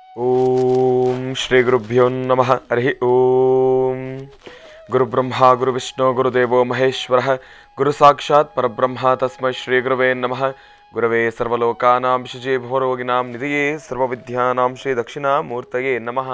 ಓಂ ಶ್ರೀ ಗುರುಭ್ಯೋ ನಮಃ ಹರಿ ಓಂ ಗುರುಬ್ರಹ್ಮ ಗುರುವಿಷ್ಣು ಗುರುದೇವೋ ಮಹೇಶ್ವರ ಗುರು ಸಾಕ್ಷಾತ್ ಪರಬ್ರಹ್ಮ ತಸ್ಮೈ ಶ್ರೀ ಗುರುವೇ ನಮಃ ಗುರವೇ ಸರ್ವಲೋಕಾನಾಂ ಶುಚಿ ಭವರೋಗಿನಾಂ ನಿಧಿಯೇ ಸರ್ವವಿದ್ಯಾನಾಂ ಶ್ರೀ ದಕ್ಷಿಣಾಮೂರ್ತಯೇ ನಮಃ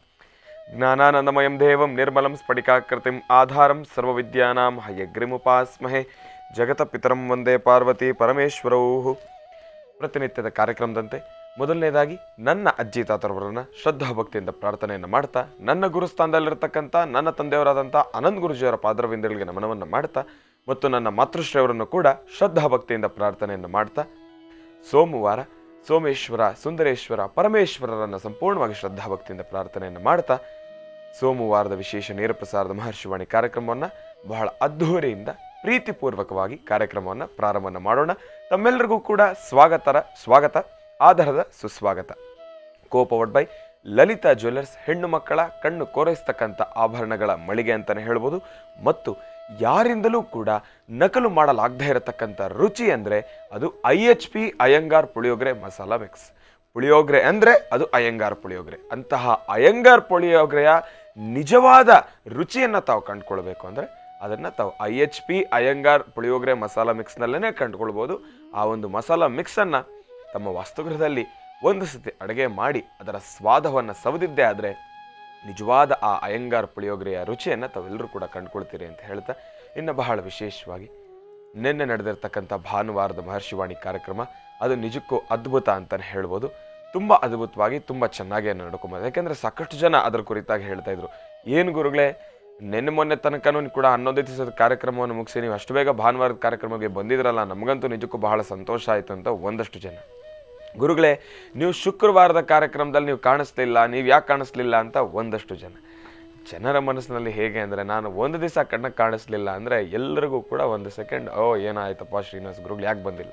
ಜ್ಞಾನಾನಂದಮಯಂ ದೇವಂ ನಿರ್ಮಲಂ ಸ್ಫಟಿಕಾಕೃತಿಂ ಆಧಾರಂ ಸರ್ವವಿದ್ಯಾನಾಂ ಹಯಗ್ರಿಮುಪಾಸ್ಮಹೆ ಜಗತಪಿತರಂ ವಂದೇ ಪಾರ್ವತಿ ಪರಮೇಶ್ವರೌ ಪ್ರತಿನಿತ್ಯದ ಕಾರ್ಯಕ್ರಮದಂತೆ ಮೊದಲನೇದಾಗಿ ನನ್ನ ಅಜ್ಜಿ ತಾತರವರನ್ನ ಶ್ರದ್ಧಾ ಭಕ್ತಿಯಿಂದ ಪ್ರಾರ್ಥನೆಯನ್ನು ಮಾಡ್ತಾ ನನ್ನ ಗುರುಸ್ಥಾನದಲ್ಲಿರ್ತಕ್ಕಂಥ ನನ್ನ ತಂದೆಯವರಾದಂಥ ಅನಂತ್ ಗುರುಜಿಯವರ ಪಾದರವಿಂದಗಳಿಗೆ ನಮನವನ್ನು ಮಾಡ್ತಾ ಮತ್ತು ನನ್ನ ಮಾತೃಶ್ರೀಯವರನ್ನು ಕೂಡ ಶ್ರದ್ಧಾ ಭಕ್ತಿಯಿಂದ ಪ್ರಾರ್ಥನೆಯನ್ನು ಮಾಡ್ತಾ ಸೋಮವಾರ ಸೋಮೇಶ್ವರ ಸುಂದರೇಶ್ವರ ಪರಮೇಶ್ವರರನ್ನು ಸಂಪೂರ್ಣವಾಗಿ ಶ್ರದ್ಧಾ ಭಕ್ತಿಯಿಂದ ಪ್ರಾರ್ಥನೆಯನ್ನು ಮಾಡ್ತಾ ಸೋಮವಾರದ ವಿಶೇಷ ನೇರ ಪ್ರಸಾರದ ಮಹರ್ಷಿವಾಣಿ ಕಾರ್ಯಕ್ರಮವನ್ನು ಬಹಳ ಅದ್ಧೂರಿಯಿಂದ ಪ್ರೀತಿಪೂರ್ವಕವಾಗಿ ಕಾರ್ಯಕ್ರಮವನ್ನು ಪ್ರಾರಂಭವನ್ನು ಮಾಡೋಣ ತಮ್ಮೆಲ್ಲರಿಗೂ ಕೂಡ ಸ್ವಾಗತರ ಸ್ವಾಗತ ಆಧಾರದ ಸುಸ್ವಾಗತ ಕೋಪವಡ್ ಬೈ ಲಲಿತಾ ಜ್ಯುವೆಲ್ಲರ್ಸ್ ಹೆಣ್ಣು ಮಕ್ಕಳ ಕಣ್ಣು ಕೋರೈಸ್ತಕ್ಕಂಥ ಆಭರಣಗಳ ಮಳಿಗೆ ಅಂತಲೇ ಹೇಳ್ಬೋದು ಮತ್ತು ಯಾರಿಂದಲೂ ಕೂಡ ನಕಲು ಮಾಡಲಾಗದೇ ಇರತಕ್ಕಂಥ ರುಚಿ ಅಂದರೆ ಅದು I H P Iyengar puliyogare masala mix puliyogare ಅಂದರೆ ಅದು ಅಯ್ಯಂಗಾರ್ ಪುಳಿಯೋಗರೆ ಅಂತಹ ಅಯ್ಯಂಗಾರ್ ಪುಳಿಯೋಗರೆಯ ನಿಜವಾದ ರುಚಿಯನ್ನು ತಾವು ಕಂಡುಕೊಳ್ಬೇಕು ಅಂದರೆ ಅದನ್ನು ತಾವು I H P Iyengar puliyogare masala ಮಿಕ್ಸ್ನಲ್ಲೇ ಕಂಡುಕೊಳ್ಬೋದು ಆ ಒಂದು ಮಸಾಲ ಮಿಕ್ಸನ್ನು ತಮ್ಮ ವಾಸ್ತುಗೃಹದಲ್ಲಿ ಒಂದು ಸತಿ ಅಡುಗೆ ಮಾಡಿ ಅದರ ಸ್ವಾದವನ್ನು ಸವದಿದ್ದೇ ಆದರೆ ನಿಜವಾದ ಆ ಅಯ್ಯಂಗಾರ್ ಪುಳಿಯೋಗರೆಯ ರುಚಿಯನ್ನು ತಾವೆಲ್ಲರೂ ಕೂಡ ಕಂಡುಕೊಳ್ತೀರಿ ಅಂತ ಹೇಳ್ತಾ ಇನ್ನು ಬಹಳ ವಿಶೇಷವಾಗಿ ನಿನ್ನೆ ನಡೆದಿರ್ತಕ್ಕಂಥ ಭಾನುವಾರದ ಮಹರ್ಷಿವಾಣಿ ಕಾರ್ಯಕ್ರಮ ಅದು ನಿಜಕ್ಕೂ ಅದ್ಭುತ ಅಂತಲೇ ಹೇಳ್ಬೋದು ತುಂಬ ಅದ್ಭುತವಾಗಿ ತುಂಬ ಚೆನ್ನಾಗಿ ನಡ್ಕೊಂಬಂದು ಯಾಕೆಂದರೆ ಸಾಕಷ್ಟು ಜನ ಅದರ ಕುರಿತಾಗಿ ಹೇಳ್ತಾ ಇದ್ರು ಏನು ಗುರುಗಳೇ ನಿನ್ನೆ ಮೊನ್ನೆ ತನಕನೂ ಕೂಡ ಹನ್ನೊಂದು ದಿವಸದ ಕಾರ್ಯಕ್ರಮವನ್ನು ಮುಗಿಸಿ ನೀವು ಅಷ್ಟು ಬೇಗ ಭಾನುವಾರದ ಕಾರ್ಯಕ್ರಮಕ್ಕೆ ಬಂದಿದ್ರಲ್ಲ ನಮಗಂತೂ ನಿಜಕ್ಕೂ ಬಹಳ ಸಂತೋಷ ಆಯಿತು ಅಂತ ಒಂದಷ್ಟು ಜನ ಗುರುಗಳೇ ನೀವು ಶುಕ್ರವಾರದ ಕಾರ್ಯಕ್ರಮದಲ್ಲಿ ನೀವು ಕಾಣಿಸ್ಲಿಲ್ಲ ನೀವು ಯಾಕೆ ಕಾಣಿಸ್ಲಿಲ್ಲ ಅಂತ ಒಂದಷ್ಟು ಜನ ಜನರ ಮನಸ್ಸಿನಲ್ಲಿ ಹೇಗೆ ಅಂದರೆ ನಾನು ಒಂದು ದಿವಸ ಕಣ್ಣಕ್ಕೆ ಕಾಣಿಸ್ಲಿಲ್ಲ ಅಂದರೆ ಎಲ್ಲರಿಗೂ ಕೂಡ ಒಂದು ಸೆಕೆಂಡ್ ಓ ಏನಾಯ್ತಪ್ಪ ಶ್ರೀನಿವಾಸ್ ಗುರುಗಳು ಯಾಕೆ ಬಂದಿಲ್ಲ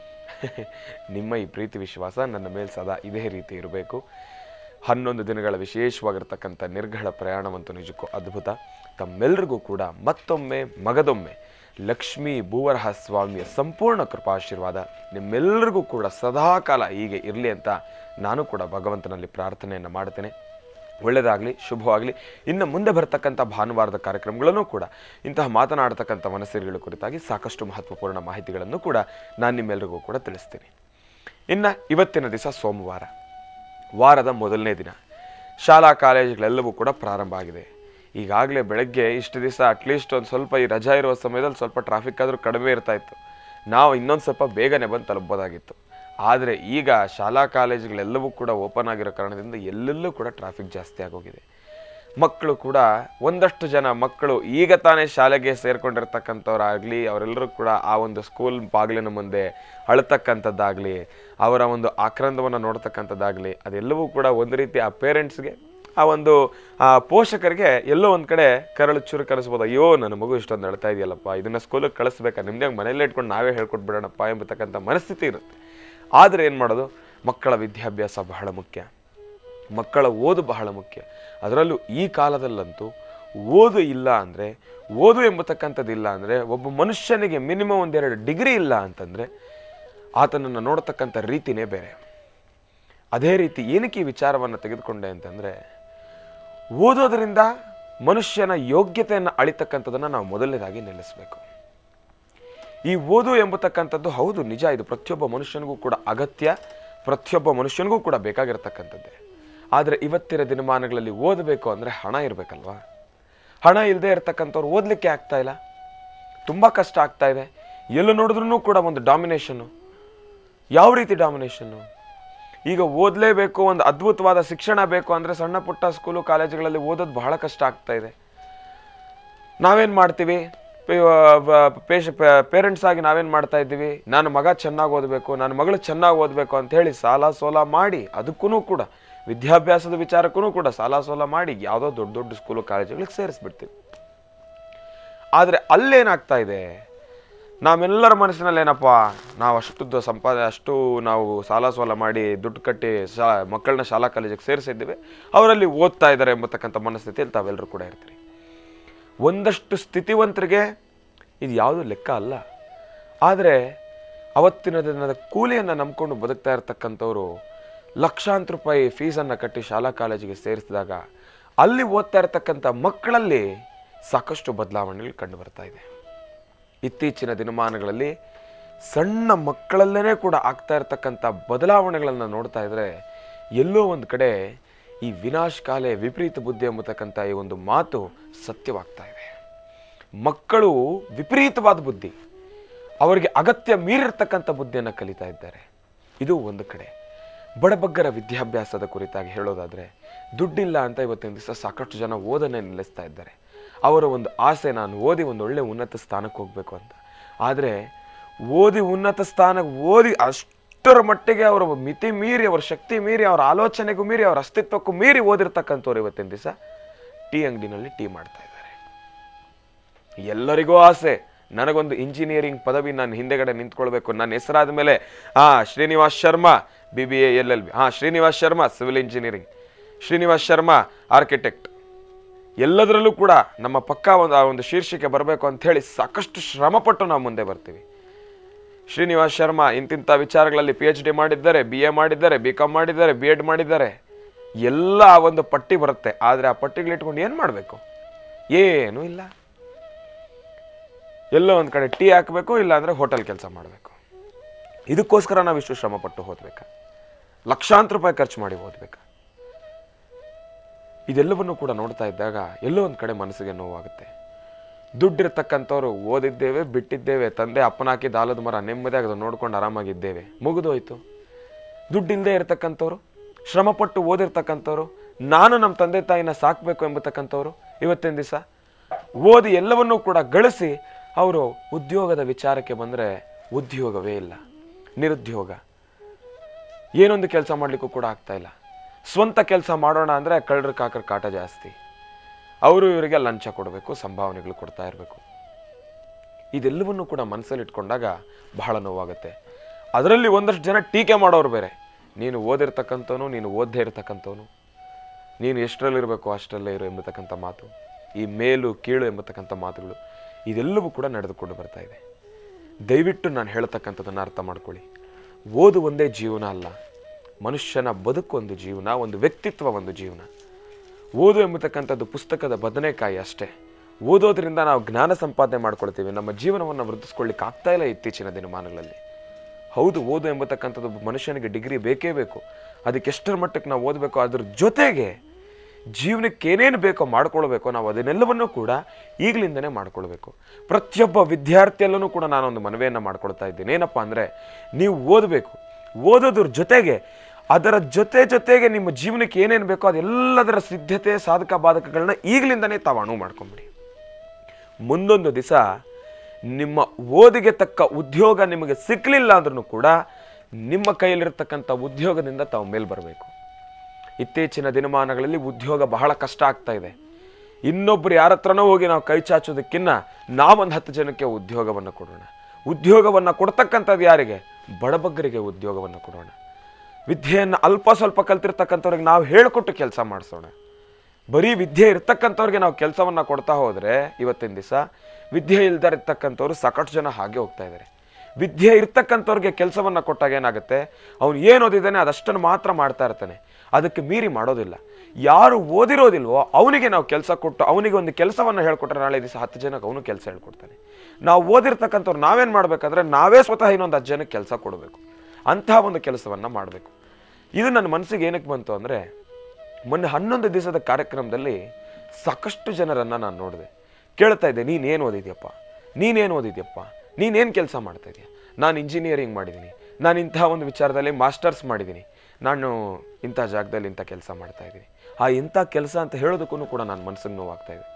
ನಿಮ್ಮ ಈ ಪ್ರೀತಿ ವಿಶ್ವಾಸ ನನ್ನ ಮೇಲೆ ಸದಾ ಇದೇ ರೀತಿ ಇರಬೇಕು ಹನ್ನೊಂದು ದಿನಗಳ ವಿಶೇಷವಾಗಿರ್ತಕ್ಕಂಥ ನಿರ್ಗಳ ಪ್ರಯಾಣವಂತೂ ನಿಜಕ್ಕೂ ಅದ್ಭುತ ತಮ್ಮೆಲ್ಲರಿಗೂ ಕೂಡ ಮತ್ತೊಮ್ಮೆ ಮಗದೊಮ್ಮೆ ಲಕ್ಷ್ಮೀ ಭೂವರಹ ಸ್ವಾಮಿಯ ಸಂಪೂರ್ಣ ಕೃಪಾಶೀರ್ವಾದ ನಿಮ್ಮೆಲ್ಲರಿಗೂ ಕೂಡ ಸದಾಕಾಲ ಹೀಗೆ ಇರಲಿ ಅಂತ ನಾನು ಕೂಡ ಭಗವಂತನಲ್ಲಿ ಪ್ರಾರ್ಥನೆಯನ್ನು ಮಾಡ್ತೇನೆ ಒಳ್ಳೆಯದಾಗಲಿ ಶುಭವಾಗಲಿ ಇನ್ನು ಮುಂದೆ ಬರ್ತಕ್ಕಂಥ ಭಾನುವಾರದ ಕಾರ್ಯಕ್ರಮಗಳನ್ನು ಕೂಡ ಇಂತಹ ಮಾತನಾಡತಕ್ಕಂಥ ಮನಸ್ಸಿಗಳ ಕುರಿತಾಗಿ ಸಾಕಷ್ಟು ಮಹತ್ವಪೂರ್ಣ ಮಾಹಿತಿಗಳನ್ನು ಕೂಡ ನಾನು ನಿಮ್ಮೆಲ್ಲರಿಗೂ ಕೂಡ ತಿಳಿಸ್ತೀನಿ ಇನ್ನು ಇವತ್ತಿನ ದಿವಸ ಸೋಮವಾರ ವಾರದ ಮೊದಲನೇ ದಿನ ಶಾಲಾ ಕಾಲೇಜುಗಳೆಲ್ಲವೂ ಕೂಡ ಪ್ರಾರಂಭ ಆಗಿದೆ ಈಗಾಗಲೇ ಬೆಳಗ್ಗೆ ಇಷ್ಟು ದಿವಸ ಅಟ್ಲೀಸ್ಟ್ ಒಂದು ಸ್ವಲ್ಪ ಈ ರಜಾ ಇರುವ ಸಮಯದಲ್ಲಿ ಸ್ವಲ್ಪ ಟ್ರಾಫಿಕ್ ಆದರೂ ಕಡಿಮೆ ಇರ್ತಾ ಇತ್ತು ನಾವು ಇನ್ನೊಂದು ಸ್ವಲ್ಪ ಬೇಗನೆ ಬಂದು ತಲುಪಬೋದಾಗಿತ್ತು ಆದರೆ ಈಗ ಶಾಲಾ ಕಾಲೇಜುಗಳೆಲ್ಲವೂ ಕೂಡ ಓಪನ್ ಆಗಿರೋ ಕಾರಣದಿಂದ ಎಲ್ಲೆಲ್ಲೂ ಕೂಡ ಟ್ರಾಫಿಕ್ ಜಾಸ್ತಿ ಆಗೋಗಿದೆ ಮಕ್ಕಳು ಕೂಡ ಒಂದಷ್ಟು ಜನ ಮಕ್ಕಳು ಈಗ ತಾನೇ ಶಾಲೆಗೆ ಸೇರ್ಕೊಂಡಿರ್ತಕ್ಕಂಥವ್ರಾಗಲಿ ಅವರೆಲ್ಲರೂ ಕೂಡ ಆ ಒಂದು ಸ್ಕೂಲ್ ಬಾಗಿಲಿನ ಮುಂದೆ ಅಳತಕ್ಕಂಥದ್ದಾಗಲಿ ಅವರ ಒಂದು ಆಕ್ರಂದವನ್ನು ನೋಡ್ತಕ್ಕಂಥದ್ದಾಗಲಿ ಅದೆಲ್ಲವೂ ಕೂಡ ಒಂದು ರೀತಿ ಆ ಪೇರೆಂಟ್ಸ್ಗೆ ಆ ಒಂದು ಆ ಪೋಷಕರಿಗೆ ಎಲ್ಲೋ ಒಂದು ಕಡೆ ಕರಳು ಚೂರು ಕಲಿಸ್ಬೋದು ಅಯ್ಯೋ ನನ್ನ ಮಗು ಇಷ್ಟೊಂದು ಅಳ್ತಾ ಇದೆಯಲ್ಲಪ್ಪ ಇದನ್ನು ಸ್ಕೂಲಿಗೆ ಕಳಿಸ್ಬೇಕಾ ನಿಮ್ಮದೇ ಮನೇಲೇ ಇಟ್ಕೊಂಡು ನಾವೇ ಹೇಳ್ಕೊಟ್ಬಿಡೋಣಪ್ಪ ಎಂಬತಕ್ಕಂಥ ಮನಸ್ಥಿತಿ ಇರುತ್ತೆ ಆದರೆ ಏನು ಮಾಡೋದು ಮಕ್ಕಳ ವಿದ್ಯಾಭ್ಯಾಸ ಬಹಳ ಮುಖ್ಯ ಮಕ್ಕಳ ಓದು ಬಹಳ ಮುಖ್ಯ ಅದರಲ್ಲೂ ಈ ಕಾಲದಲ್ಲಂತೂ ಓದು ಇಲ್ಲ ಅಂದರೆ ಓದು ಎಂಬತಕ್ಕಂಥದ್ದು ಇಲ್ಲ ಅಂದರೆ ಒಬ್ಬ ಮನುಷ್ಯನಿಗೆ ಮಿನಿಮಮ್ ಒಂದೆರಡು ಡಿಗ್ರಿ ಇಲ್ಲ ಅಂತಂದರೆ ಆತನನ್ನು ನೋಡ್ತಕ್ಕಂಥ ರೀತಿನೇ ಬೇರೆ ಅದೇ ರೀತಿ ಏನಕ್ಕೆ ಈ ವಿಚಾರವನ್ನು ತೆಗೆದುಕೊಂಡೆ ಅಂತಂದರೆ ಓದೋದರಿಂದ ಮನುಷ್ಯನ ಯೋಗ್ಯತೆಯನ್ನು ಅಳಿತಕ್ಕಂಥದ್ದನ್ನು ನಾವು ಮೊದಲನೇದಾಗಿ ನಿಲ್ಲಿಸಬೇಕು ಈ ಓದು ಎಂಬತಕ್ಕಂಥದ್ದು ಹೌದು ನಿಜ ಇದು ಪ್ರತಿಯೊಬ್ಬ ಮನುಷ್ಯನಿಗೂ ಕೂಡ ಅಗತ್ಯ ಪ್ರತಿಯೊಬ್ಬ ಮನುಷ್ಯನಿಗೂ ಕೂಡ ಬೇಕಾಗಿರತಕ್ಕಂಥದ್ದೇ ಆದರೆ ಇವತ್ತಿನ ದಿನಮಾನಗಳಲ್ಲಿ ಓದಬೇಕು ಅಂದರೆ ಹಣ ಇರಬೇಕಲ್ವಾ ಹಣ ಇಲ್ಲದೆ ಇರತಕ್ಕಂಥವ್ರು ಓದಲಿಕ್ಕೆ ಆಗ್ತಾ ಇಲ್ಲ ತುಂಬ ಕಷ್ಟ ಆಗ್ತಾ ಇದೆ ಎಲ್ಲೂ ನೋಡಿದ್ರೂ ಕೂಡ ಒಂದು ಡಾಮಿನೇಷನ್ನು ಯಾವ ರೀತಿ ಡಾಮಿನೇಷನ್ನು ಈಗ ಓದಲೇಬೇಕು ಒಂದು ಅದ್ಭುತವಾದ ಶಿಕ್ಷಣ ಬೇಕು ಅಂದರೆ ಸಣ್ಣ ಪುಟ್ಟ ಸ್ಕೂಲು ಕಾಲೇಜುಗಳಲ್ಲಿ ಓದೋದು ಬಹಳ ಕಷ್ಟ ಆಗ್ತಾ ಇದೆ ನಾವೇನು ಮಾಡ್ತೀವಿ ಪೇಶ ಪೇರೆಂಟ್ಸ್ ಆಗಿ ನಾವೇನು ಮಾಡ್ತಾ ಇದ್ದೀವಿ ನಾನು ಮಗ ಚೆನ್ನಾಗಿ ಓದಬೇಕು ನನ್ನ ಮಗಳು ಚೆನ್ನಾಗಿ ಓದಬೇಕು ಅಂತ ಹೇಳಿ ಸಾಲ ಸೋಲ ಮಾಡಿ ಅದಕ್ಕೂ ಕೂಡ ವಿದ್ಯಾಭ್ಯಾಸದ ವಿಚಾರಕ್ಕೂ ಕೂಡ ಸಾಲ ಸೋಲ ಮಾಡಿ ಯಾವುದೋ ದೊಡ್ಡ ದೊಡ್ಡ ಸ್ಕೂಲು ಕಾಲೇಜುಗಳಿಗೆ ಸೇರಿಸ್ಬಿಡ್ತೀವಿ ಆದರೆ ಅಲ್ಲೇನಾಗ್ತಾ ಇದೆ ನಾವೆಲ್ಲರ ಮನಸ್ಸಿನಲ್ಲಿ ಏನಪ್ಪ ನಾವು ಅಷ್ಟು ಸಂಪಾದ ಅಷ್ಟು ನಾವು ಸಾಲ ಸೋಲ ಮಾಡಿ ದುಡ್ಡು ಕಟ್ಟಿ ಶಾ ಮಕ್ಕಳನ್ನ ಶಾಲಾ ಕಾಲೇಜಿಗೆ ಸೇರಿಸಿದ್ದೀವಿ ಅವರಲ್ಲಿ ಓದ್ತಾ ಇದ್ದಾರೆ ಎಂಬತಕ್ಕಂಥ ಮನಸ್ಥಿತಿಯಲ್ಲಿ ತಾವೆಲ್ಲರೂ ಕೂಡ ಇರ್ತೀರಿ ಒಂದಷ್ಟು ಸ್ಥಿತಿವಂತರಿಗೆ ಇದು ಯಾವುದು ಲೆಕ್ಕ ಅಲ್ಲ ಆದರೆ ಅವತ್ತಿನ ದಿನದ ಕೂಲಿಯನ್ನು ನಂಬ್ಕೊಂಡು ಬದುಕ್ತಾ ಇರ್ತಕ್ಕಂಥವ್ರು ಲಕ್ಷಾಂತರ ರೂಪಾಯಿ ಫೀಸನ್ನು ಕಟ್ಟಿ ಶಾಲಾ ಕಾಲೇಜಿಗೆ ಸೇರಿಸಿದಾಗ ಅಲ್ಲಿ ಓದ್ತಾ ಇರತಕ್ಕಂಥ ಮಕ್ಕಳಲ್ಲಿ ಸಾಕಷ್ಟು ಬದಲಾವಣೆಗಳು ಕಂಡು ಬರ್ತಾ ಇದೆ ಇತ್ತೀಚಿನ ದಿನಮಾನಗಳಲ್ಲಿ ಸಣ್ಣ ಮಕ್ಕಳಲ್ಲೇ ಕೂಡ ಆಗ್ತಾ ಇರತಕ್ಕಂಥ ಬದಲಾವಣೆಗಳನ್ನು ನೋಡ್ತಾ ಇದ್ರೆ ಎಲ್ಲೋ ಒಂದು ಕಡೆ ಈ ವಿನಾಶಕಾಲೆ ವಿಪರೀತ ಬುದ್ಧಿ ಎಂಬತಕ್ಕಂಥ ಈ ಒಂದು ಮಾತು ಸತ್ಯವಾಗ್ತಾ ಇದೆ ಮಕ್ಕಳು ವಿಪರೀತವಾದ ಬುದ್ಧಿ ಅವರಿಗೆ ಅಗತ್ಯ ಮೀರಿರ್ತಕ್ಕಂಥ ಬುದ್ಧಿಯನ್ನು ಕಲಿತಾ ಇದ್ದಾರೆ ಇದು ಒಂದು ಕಡೆ ಬಡಬಗ್ಗರ ವಿದ್ಯಾಭ್ಯಾಸದ ಕುರಿತಾಗಿ ಹೇಳೋದಾದರೆ ದುಡ್ಡಿಲ್ಲ ಅಂತ ಇವತ್ತಿನ ದಿವಸ ಸಾಕಷ್ಟು ಜನ ಓದನ್ನೇ ನಿಲ್ಲಿಸ್ತಾ ಇದ್ದಾರೆ ಅವರ ಒಂದು ಆಸೆ ನಾನು ಓದಿ ಒಂದು ಒಳ್ಳೆ ಉನ್ನತ ಸ್ಥಾನಕ್ಕೆ ಹೋಗಬೇಕು ಅಂತ ಆದರೆ ಓದಿ ಉನ್ನತ ಸ್ಥಾನಕ್ಕೆ ಓದಿ ಅಷ್ಟರ ಮಟ್ಟಿಗೆ ಅವರ ಮಿತಿ ಮೀರಿ ಅವರ ಶಕ್ತಿ ಮೀರಿ ಅವರ ಆಲೋಚನೆಗೂ ಮೀರಿ ಅವರ ಅಸ್ತಿತ್ವಕ್ಕೂ ಮೀರಿ ಓದಿರ್ತಕ್ಕಂಥವ್ರು ಇವತ್ತಿನ ದಿವಸ ಟೀ ಅಂಗಡಿನಲ್ಲಿ ಟೀ ಮಾಡ್ತಾ ಇದ್ದಾರೆ ಎಲ್ಲರಿಗೂ ಆಸೆ ನನಗೊಂದು ಇಂಜಿನಿಯರಿಂಗ್ ಪದವಿ ನಾನು ಹಿಂದೆಗಡೆ ನಿಂತ್ಕೊಳ್ಬೇಕು ನನ್ನ ಹೆಸರಾದ ಮೇಲೆ ಹಾ Srinivas Sharma B B A L L B ಹಾ Srinivas Sharma civil engineering Srinivas Sharma architect ಎಲ್ಲದರಲ್ಲೂ ಕೂಡ ನಮ್ಮ ಪಕ್ಕ ಒಂದು ಆ ಒಂದು ಶೀರ್ಷಿಕೆ ಬರಬೇಕು ಅಂತ ಹೇಳಿ ಸಾಕಷ್ಟು ಶ್ರಮಪಟ್ಟು ನಾವು ಮುಂದೆ ಬರ್ತೀವಿ ಶ್ರೀನಿವಾಸ್ ಶರ್ಮಾ ಇಂತಿಂಥ ವಿಚಾರಗಳಲ್ಲಿ ಪಿ ಎಚ್ ಡಿ ಮಾಡಿದ್ದಾರೆ ಬಿ ಎ ಮಾಡಿದ್ದಾರೆ ಬಿ ಕಾಮ್ ಮಾಡಿದ್ದಾರೆ ಬಿ ಎಡ್ ಮಾಡಿದ್ದಾರೆ ಎಲ್ಲ ಆ ಒಂದು ಪಟ್ಟಿ ಬರುತ್ತೆ ಆದರೆ ಆ ಪಟ್ಟಿಗಳಿಟ್ಕೊಂಡು ಏನು ಮಾಡಬೇಕು ಏನೂ ಇಲ್ಲ ಎಲ್ಲೋ ಒಂದು ಕಡೆ ಟೀ ಹಾಕಬೇಕು ಇಲ್ಲಾಂದರೆ ಹೋಟೆಲ್ ಕೆಲಸ ಮಾಡಬೇಕು ಇದಕ್ಕೋಸ್ಕರ ನಾವು ಇಷ್ಟು ಶ್ರಮಪಟ್ಟು ಓದ್ಬೇಕಾ ಲಕ್ಷಾಂತರ ರೂಪಾಯಿ ಖರ್ಚು ಮಾಡಿ ಓದ್ಬೇಕಾ ಇದೆಲ್ಲವನ್ನು ಕೂಡ ನೋಡ್ತಾ ಇದ್ದಾಗ ಎಲ್ಲೋ ಒಂದು ಕಡೆ ಮನಸ್ಸಿಗೆ ನೋವಾಗುತ್ತೆ ದುಡ್ಡಿರ್ತಕ್ಕಂಥವ್ರು ಓದಿದ್ದೇವೆ ಬಿಟ್ಟಿದ್ದೇವೆ ತಂದೆ ಅಪ್ಪನ ಹಾಕಿದ ಆಲದ ಮರ ನೆಮ್ಮದಿಯಾಗಿ ಅದನ್ನ ನೋಡ್ಕೊಂಡು ಆರಾಮಾಗಿದ್ದೇವೆ ಮುಗಿದೋಯ್ತು ದುಡ್ಡಿಲ್ಲದೆ ಇರತಕ್ಕಂಥವ್ರು ಶ್ರಮಪಟ್ಟು ಓದಿರ್ತಕ್ಕಂಥವ್ರು ನಾನು ನಮ್ಮ ತಂದೆ ತಾಯಿನ ಸಾಕಬೇಕು ಎಂಬತಕ್ಕಂಥವ್ರು ಇವತ್ತಿನ ದಿವಸ ಓದಿ ಎಲ್ಲವನ್ನೂ ಕೂಡ ಗಳಿಸಿ ಅವರು ಉದ್ಯೋಗದ ವಿಚಾರಕ್ಕೆ ಬಂದರೆ ಉದ್ಯೋಗವೇ ಇಲ್ಲ ನಿರುದ್ಯೋಗ ಏನೊಂದು ಕೆಲಸ ಮಾಡಲಿಕ್ಕೂ ಕೂಡ ಆಗ್ತಾ ಇಲ್ಲ ಸ್ವಂತ ಕೆಲಸ ಮಾಡೋಣ ಅಂದರೆ ಕಳ್ಳರ ಕಾಕರ ಕಾಟ ಜಾಸ್ತಿ ಅವರು ಇವರಿಗೆ ಲಂಚ ಕೊಡಬೇಕು ಸಂಭಾವನೆಗಳು ಕೊಡ್ತಾ ಇರಬೇಕು ಇದೆಲ್ಲವನ್ನು ಕೂಡ ಮನಸ್ಸಲ್ಲಿ ಇಟ್ಕೊಂಡಾಗ ಬಹಳ ನೋವಾಗುತ್ತೆ ಅದರಲ್ಲಿ ಒಂದಷ್ಟು ಜನ ಟೀಕೆ ಮಾಡೋರು ಬೇರೆ ನೀನು ಓದಿರ್ತಕ್ಕಂಥವನು ನೀನು ಓದದೇ ಇರತಕ್ಕಂಥವನು ನೀನು ಎಷ್ಟರಲ್ಲಿರಬೇಕು ಅಷ್ಟರಲ್ಲೇ ಇರು ಎಂಬತಕ್ಕಂಥ ಮಾತು ಈ ಮೇಲು ಕೀಳು ಎಂಬತಕ್ಕಂಥ ಮಾತುಗಳು ಇದೆಲ್ಲವೂ ಕೂಡ ನಡೆದುಕೊಂಡು ಬರ್ತಾ ಇದೆ ದಯವಿಟ್ಟು ನಾನು ಹೇಳ್ತಕ್ಕಂಥದ್ದನ್ನು ಅರ್ಥ ಮಾಡ್ಕೊಳ್ಳಿ ಓದು ಒಂದೇ ಜೀವನ ಅಲ್ಲ ಮನುಷ್ಯನ ಬದುಕು ಒಂದು ಜೀವನ ಒಂದು ವ್ಯಕ್ತಿತ್ವ ಒಂದು ಜೀವನ ಓದು ಎಂಬತಕ್ಕಂಥದ್ದು ಪುಸ್ತಕದ ಬದನೆಕಾಯಿ ಅಷ್ಟೇ ಓದೋದ್ರಿಂದ ನಾವು ಜ್ಞಾನ ಸಂಪಾದನೆ ಮಾಡ್ಕೊಳ್ತೀವಿ ನಮ್ಮ ಜೀವನವನ್ನು ವೃದ್ಧಿಸ್ಕೊಳ್ಳಿಕ್ಕೆ ಆಗ್ತಾ ಇಲ್ಲ ಇತ್ತೀಚಿನ ದಿನಮಾನಗಳಲ್ಲಿ ಹೌದು ಓದು ಎಂಬತಕ್ಕಂಥದ್ದು ಒಬ್ಬ ಮನುಷ್ಯನಿಗೆ ಡಿಗ್ರಿ ಬೇಕೇ ಬೇಕು ಅದಕ್ಕೆ ಎಷ್ಟರ ಮಟ್ಟಕ್ಕೆ ನಾವು ಓದಬೇಕು ಅದ್ರ ಜೊತೆಗೆ ಜೀವನಕ್ಕೆ ಏನೇನು ಬೇಕೋ ಮಾಡ್ಕೊಳ್ಬೇಕೋ ನಾವು ಅದನ್ನೆಲ್ಲವನ್ನೂ ಕೂಡ ಈಗಲಿಂದನೇ ಮಾಡ್ಕೊಳ್ಬೇಕು ಪ್ರತಿಯೊಬ್ಬ ವಿದ್ಯಾರ್ಥಿಯಲ್ಲೂ ಕೂಡ ನಾನೊಂದು ಮನವಿಯನ್ನು ಮಾಡ್ಕೊಳ್ತಾ ಇದ್ದೀನಿ ಏನಪ್ಪ ಅಂದರೆ ನೀವು ಓದಬೇಕು ಓದೋದ್ರ ಜೊತೆಗೆ ಅದರ ಜೊತೆ ಜೊತೆಗೆ ನಿಮ್ಮ ಜೀವನಕ್ಕೆ ಏನೇನು ಬೇಕೋ ಅದೆಲ್ಲದರ ಸಿದ್ಧತೆ ಸಾಧಕ ಬಾಧಕಗಳನ್ನ ಈಗಲಿಂದನೇ ತಾವು ಅಣು ಮಾಡ್ಕೊಂಬಿಡಿ ಮುಂದೊಂದು ದಿವಸ ನಿಮ್ಮ ಓದಿಗೆ ತಕ್ಕ ಉದ್ಯೋಗ ನಿಮಗೆ ಸಿಕ್ಕಲಿಲ್ಲ ಅಂದ್ರೂ ಕೂಡ ನಿಮ್ಮ ಕೈಯಲ್ಲಿರ್ತಕ್ಕಂಥ ಉದ್ಯೋಗದಿಂದ ತಾವು ಮೇಲ್ ಬರಬೇಕು ಇತ್ತೀಚಿನ ದಿನಮಾನಗಳಲ್ಲಿ ಉದ್ಯೋಗ ಬಹಳ ಕಷ್ಟ ಆಗ್ತಾ ಇದೆ ಇನ್ನೊಬ್ರು ಯಾರ ಹತ್ರನೋ ಹೋಗಿ ನಾವು ಕೈ ಚಾಚೋದಕ್ಕಿನ್ನ ನಾವೊಂದು ಹತ್ತು ಜನಕ್ಕೆ ಉದ್ಯೋಗವನ್ನು ಕೊಡೋಣ ಉದ್ಯೋಗವನ್ನು ಕೊಡ್ತಕ್ಕಂಥದ್ದು ಯಾರಿಗೆ ಬಡಬಗ್ಗರಿಗೆ ಉದ್ಯೋಗವನ್ನು ಕೊಡೋಣ ವಿದ್ಯೆಯನ್ನು ಅಲ್ಪ ಸ್ವಲ್ಪ ಕಲ್ತಿರ್ತಕ್ಕಂಥವ್ರಿಗೆ ನಾವು ಹೇಳಿಕೊಟ್ಟು ಕೆಲಸ ಮಾಡಿಸೋಣ ಬರೀ ವಿದ್ಯೆ ಇರ್ತಕ್ಕಂಥವ್ರಿಗೆ ನಾವು ಕೆಲಸವನ್ನು ಕೊಡ್ತಾ ಹೋದರೆ ಇವತ್ತಿನ ದಿವಸ ವಿದ್ಯೆ ಇಲ್ದೇ ಇರ್ತಕ್ಕಂಥವ್ರು ಸಾಕಷ್ಟು ಜನ ಹಾಗೆ ಹೋಗ್ತಾ ಇದ್ದಾರೆ ವಿದ್ಯೆ ಇರ್ತಕ್ಕಂಥವ್ರಿಗೆ ಕೆಲಸವನ್ನು ಕೊಟ್ಟಾಗ ಏನಾಗುತ್ತೆ ಅವ್ನು ಏನು ಓದಿದ್ದಾನೆ ಅದಷ್ಟನ್ನು ಮಾತ್ರ ಮಾಡ್ತಾ ಇರ್ತಾನೆ ಅದಕ್ಕೆ ಮೀರಿ ಮಾಡೋದಿಲ್ಲ ಯಾರು ಓದಿರೋದಿಲ್ವೋ ಅವನಿಗೆ ನಾವು ಕೆಲಸ ಕೊಟ್ಟು ಅವನಿಗೆ ಒಂದು ಕೆಲಸವನ್ನು ಹೇಳ್ಕೊಟ್ರೆ ನಾಳೆ ದಿವಸ ಹತ್ತು ಜನಕ್ಕೆ ಅವನು ಕೆಲಸ ಹೇಳ್ಕೊಡ್ತಾನೆ ನಾವು ಓದಿರ್ತಕ್ಕಂಥವ್ರು ನಾವೇನು ಮಾಡಬೇಕಾದ್ರೆ ನಾವೇ ಸ್ವತಃ ಇನ್ನೊಂದು ಹತ್ತು ಜನಕ್ಕೆ ಕೆಲಸ ಕೊಡಬೇಕು ಅಂತಹ ಒಂದು ಕೆಲಸವನ್ನು ಮಾಡಬೇಕು ಇದು ನನ್ನ ಮನಸ್ಸಿಗೆ ಏನಕ್ಕೆ ಬಂತು ಅಂದರೆ ಮೊನ್ನೆ ಹನ್ನೊಂದು ದಿವಸದ ಕಾರ್ಯಕ್ರಮದಲ್ಲಿ ಸಾಕಷ್ಟು ಜನರನ್ನು ನಾನು ನೋಡಿದೆ ಕೇಳ್ತಾ ಇದ್ದೆ ನೀನೇನು ಓದಿದ್ಯಪ್ಪ ನೀನೇನು ಓದಿದ್ಯಪ್ಪ ನೀನೇನು ಕೆಲಸ ಮಾಡ್ತಾ ಇದೆಯಾ ನಾನು ಇಂಜಿನಿಯರಿಂಗ್ ಮಾಡಿದ್ದೀನಿ ನಾನು ಇಂತಹ ಒಂದು ವಿಚಾರದಲ್ಲಿ ಮಾಸ್ಟರ್ಸ್ ಮಾಡಿದ್ದೀನಿ ನಾನು ಇಂಥ ಜಾಗದಲ್ಲಿ ಇಂಥ ಕೆಲಸ ಮಾಡ್ತಾ ಇದ್ದೀನಿ ಆ ಇಂಥ ಕೆಲಸ ಅಂತ ಹೇಳೋದಕ್ಕೂ ಕೂಡ ನನ್ನ ಮನಸ್ಸಿಗೆ ನೋವಾಗ್ತಾ ಇದೆ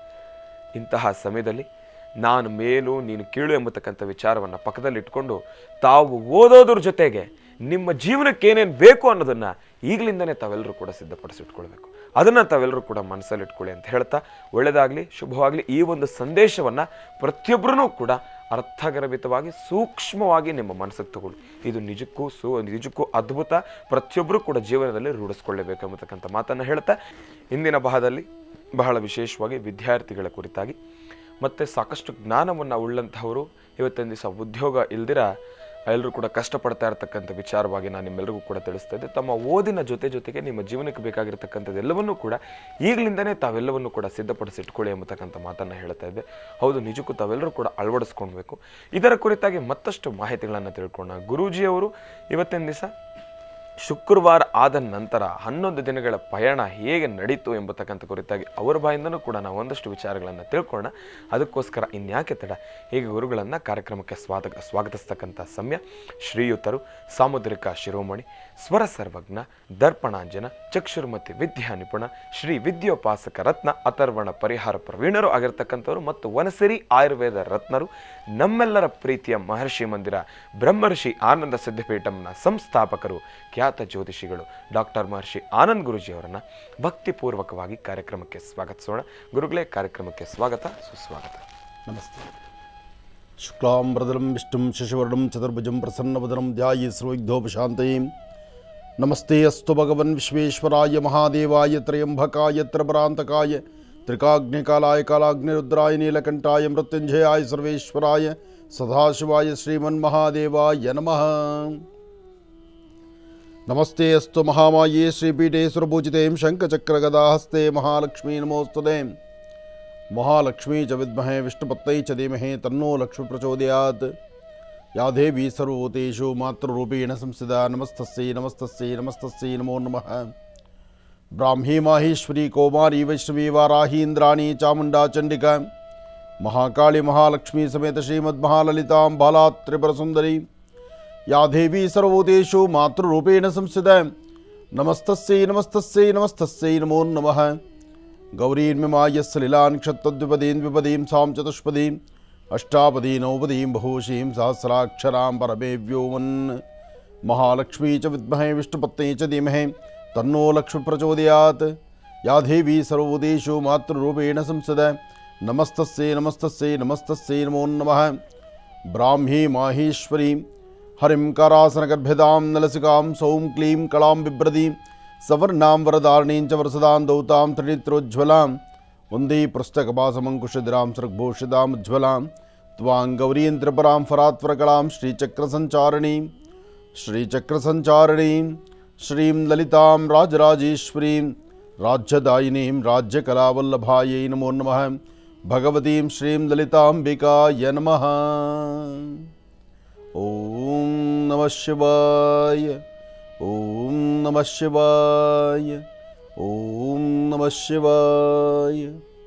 ಇಂತಹ ಸಮಯದಲ್ಲಿ ನಾನು ಮೇಲು ನೀನು ಕೀಳು ಎಂಬತಕ್ಕಂಥ ವಿಚಾರವನ್ನು ಪಕ್ಕದಲ್ಲಿ ಇಟ್ಕೊಂಡು ತಾವು ಓದೋದ್ರ ಜೊತೆಗೆ ನಿಮ್ಮ ಜೀವನಕ್ಕೆ ಏನೇನು ಬೇಕು ಅನ್ನೋದನ್ನು ಈಗಲಿಂದನೇ ತಾವೆಲ್ಲರೂ ಕೂಡ ಸಿದ್ಧಪಡಿಸಿಟ್ಕೊಳ್ಬೇಕು ಅದನ್ನು ತಾವೆಲ್ಲರೂ ಕೂಡ ಮನಸ್ಸಲ್ಲಿ ಇಟ್ಕೊಳ್ಳಿ ಅಂತ ಹೇಳ್ತಾ ಒಳ್ಳೆಯದಾಗಲಿ ಶುಭವಾಗಲಿ ಈ ಒಂದು ಸಂದೇಶವನ್ನು ಪ್ರತಿಯೊಬ್ಬರೂ ಕೂಡ ಅರ್ಥಗರ್ಭಿತವಾಗಿ ಸೂಕ್ಷ್ಮವಾಗಿ ನಿಮ್ಮ ಮನಸ್ಸಿಗೆ ತಗೊಳ್ಳಿ ಇದು ನಿಜಕ್ಕೂ ಸು ನಿಜಕ್ಕೂ ಅದ್ಭುತ ಪ್ರತಿಯೊಬ್ಬರೂ ಕೂಡ ಜೀವನದಲ್ಲಿ ರೂಢಿಸ್ಕೊಳ್ಳೇಬೇಕು ಎಂಬತಕ್ಕಂಥ ಮಾತನ್ನು ಹೇಳ್ತಾ ಇಂದಿನ ಭಾಗದಲ್ಲಿ ಬಹಳ ವಿಶೇಷವಾಗಿ ವಿದ್ಯಾರ್ಥಿಗಳ ಕುರಿತಾಗಿ ಮತ್ತು ಸಾಕಷ್ಟು ಜ್ಞಾನವನ್ನು ಉಳ್ಳಂತಹವರು ಇವತ್ತಿನ ದಿವಸ ಉದ್ಯೋಗ ಇಲ್ದಿರ ಎಲ್ಲರೂ ಕೂಡ ಕಷ್ಟಪಡ್ತಾ ಇರತಕ್ಕಂಥ ವಿಚಾರವಾಗಿ ನಾನು ನಿಮ್ಮೆಲ್ಲರಿಗೂ ಕೂಡ ತಿಳಿಸ್ತಾ ಇದ್ದೆ ತಮ್ಮ ಓದಿನ ಜೊತೆ ಜೊತೆಗೆ ನಿಮ್ಮ ಜೀವನಕ್ಕೆ ಬೇಕಾಗಿರ್ತಕ್ಕಂಥದ್ದು ಎಲ್ಲವನ್ನೂ ಕೂಡ ಈಗಲಿಂದನೇ ತಾವೆಲ್ಲವನ್ನೂ ಕೂಡ ಸಿದ್ಧಪಡಿಸಿ ಇಟ್ಕೊಳ್ಳಿ ಎಂಬತಕ್ಕಂಥ ಮಾತನ್ನು ಹೇಳ್ತಾ ಇದ್ದೆ ಹೌದು ನಿಜಕ್ಕೂ ತಾವೆಲ್ಲರೂ ಕೂಡ ಅಳವಡಿಸ್ಕೊಳ್ಬೇಕು ಇದರ ಕುರಿತಾಗಿ ಮತ್ತಷ್ಟು ಮಾಹಿತಿಗಳನ್ನು ತಿಳ್ಕೊಳ್ಳೋಣ ಗುರೂಜಿಯವರು ಇವತ್ತಿನ ದಿವಸ ಶುಕ್ರವಾರ ಆದ ನಂತರ ಹನ್ನೊಂದು ದಿನಗಳ ಪಯಣ ಹೇಗೆ ನಡೀತು ಎಂಬತಕ್ಕಂಥ ಕುರಿತಾಗಿ ಅವರ ಬಾಯಿಂದನೂ ಕೂಡ ನಾವು ಒಂದಷ್ಟು ವಿಚಾರಗಳನ್ನು ತಿಳ್ಕೊಳ್ಳೋಣ ಅದಕ್ಕೋಸ್ಕರ ಇನ್ಯಾಕೆ ತಡ ಹೀಗೆ ಗುರುಗಳನ್ನು ಕಾರ್ಯಕ್ರಮಕ್ಕೆ ಸ್ವಾಗತ ಸ್ವಾಗತಿಸ್ತಕ್ಕಂಥ ಸಮಯ ಶ್ರೀಯುತರು ಸಾಮುದ್ರಿಕ ಶಿರೋಮಣಿ ಸ್ವರ ಸರ್ವಜ್ಞ ದರ್ಪಣಾಂಜನ ಚಕ್ಷುರ್ಮತಿ ವಿದ್ಯಾ ನಿಪುಣ ಶ್ರೀ ವಿದ್ಯೋಪಾಸಕ ರತ್ನ ಅಥರ್ವಣ ಪರಿಹಾರ ಪ್ರವೀಣರು ಆಗಿರ್ತಕ್ಕಂಥವ್ರು ಮತ್ತು ವನಸಿರಿ ಆಯುರ್ವೇದ ರತ್ನರು ನಮ್ಮೆಲ್ಲರ ಪ್ರೀತಿಯ ಮಹರ್ಷಿ ಮಂದಿರ ಬ್ರಹ್ಮರ್ಷಿ ಆನಂದ ಸಿದ್ಧಪೀಠಂನ ಸಂಸ್ಥಾಪಕರು ಖ್ಯಾತ ಜ್ಯೋತಿಷಿಗಳು ಡಾಕ್ಟರ್ ಮಹರ್ಷಿ ಆನಂದ್ ಗುರುಜಿ ಅವರನ್ನ ಭಕ್ತಿಪೂರ್ವಕವಾಗಿ ಕಾರ್ಯಕ್ರಮಕ್ಕೆ ಸ್ವಾಗತಿಸೋಣ ಗುರುಗಳೇ ಕಾರ್ಯಕ್ರಮಕ್ಕೆ ಸ್ವಾಗತ ಸುಸ್ವಾಗತ ನಮಸ್ತೆ ಶುಕ್ಲಾಂಬರದರಂ ವಿಷ್ಣುಂ ಶಶಿವರ್ಣಂ ಚತುರ್ಭುಜಂ ಪ್ರಸನ್ನವದನಂ ಧ್ಯಾಯಿ ಸರ್ವೈಗ್ಧೋಪಶಾಂತಯೇ ನಮಸ್ತೆ ಅಸ್ತು ಭಗವನ್ ವಿಶ್ವೇಶ್ವರಾಯ ಮಹಾದೇವಾಯ ತ್ರಯಂಬಕಾಯ ತ್ರಪರಾಂತಕಾಯ ತ್ರಿಕಾಗ್ನಿಕಾಲಾಯ ಕಾಲಾಗ್ನಿರುದ್ರಾಯ ನೀಲಕಂಠಾಯ ಮೃತ್ಯುಂಜಯಾಯ ಸರ್ವೇಶ್ವರಾಯ ಸದಾಶಿವಾಯ ಶ್ರೀಮನ್ಮಹಾದೇವಾಯ ನಮಃ ನಮಸ್ತೆ ಅಸ್ತು ಮಹಾಮಾಯೇ ಶ್ರೀಪೀಠೆ ಸುರಭೂಜಿತೆಂ ಶಂಖಚಕ್ರಗದಾಹಸ್ತೆ ಮಹಾಲಕ್ಷ್ಮೀ ನಮೋಸ್ತುತೆ महालक्ष्मी च विद्महे विष्णुपत्यै च धीमहि तन्नो लक्ष्मी प्रचोदयात् या देवी सर्वभूतेषु मातृरूपेण संस्थिता नमस्तस्यै नमस्तस्यै नमस्तस्यै नमो नमः ब्राह्मी माहेश्वरी कौमारी वैष्णवी वाराही इन्द्राणी चामुण्डा चण्डिका महाकाली महालक्ष्मी समेत श्रीमद्महाललितां बाला त्रिपुरसुन्दरी या देवी सर्वभूतेषु मातृरूपेण संस्थिता नमस्तस्यै नमस्तस्यै नमस्तस्यै नमो नमः गौरीन्मिमायस्य लीलान्क्षत्तद्विपदीं द्विपदीं सां चतुष्पदीम् अष्टापदी नवपदीं बहुशीं सहस्राक्षरां परमे व्योमन् महालक्ष्मी च विद्महे विष्णुपत्नी च धीमहि तन्नो लक्ष्मी प्रचोदयात् या देवी सर्वभूतेषु मातृरूपेण संसद नमस्तस्यै नमस्तस्यै नमस्तस्यै नमो नमः ब्राह्मी माहेश्वरीं हरिं करासनगर्भ्यदां नलसिकां सौं क्लीं कलां बिभ्रतीं सवर्णां वरदारणीं च वरसदां दौतां त्रिनेत्रोज्ज्वलां वन्दे पुस्तकपासमङ्कुशधिरां सृग्भूषितामुज्ज्वलां त्वां गौरीं त्रिपुरां फरात्वरकलां श्रीचक्रसञ्चारिणीं श्रीचक्रसञ्चारिणीं श्रीं ललितां राजराजेश्वरीं राज्यदायिनीं राज्यकलावल्लभायै नमो नमः भगवतीं श्रीं ललिताम्बिकाय नमः ॐ नमः शिवाय ॐ नमः शिवाय ॐ नमः ಶಿವಾಯ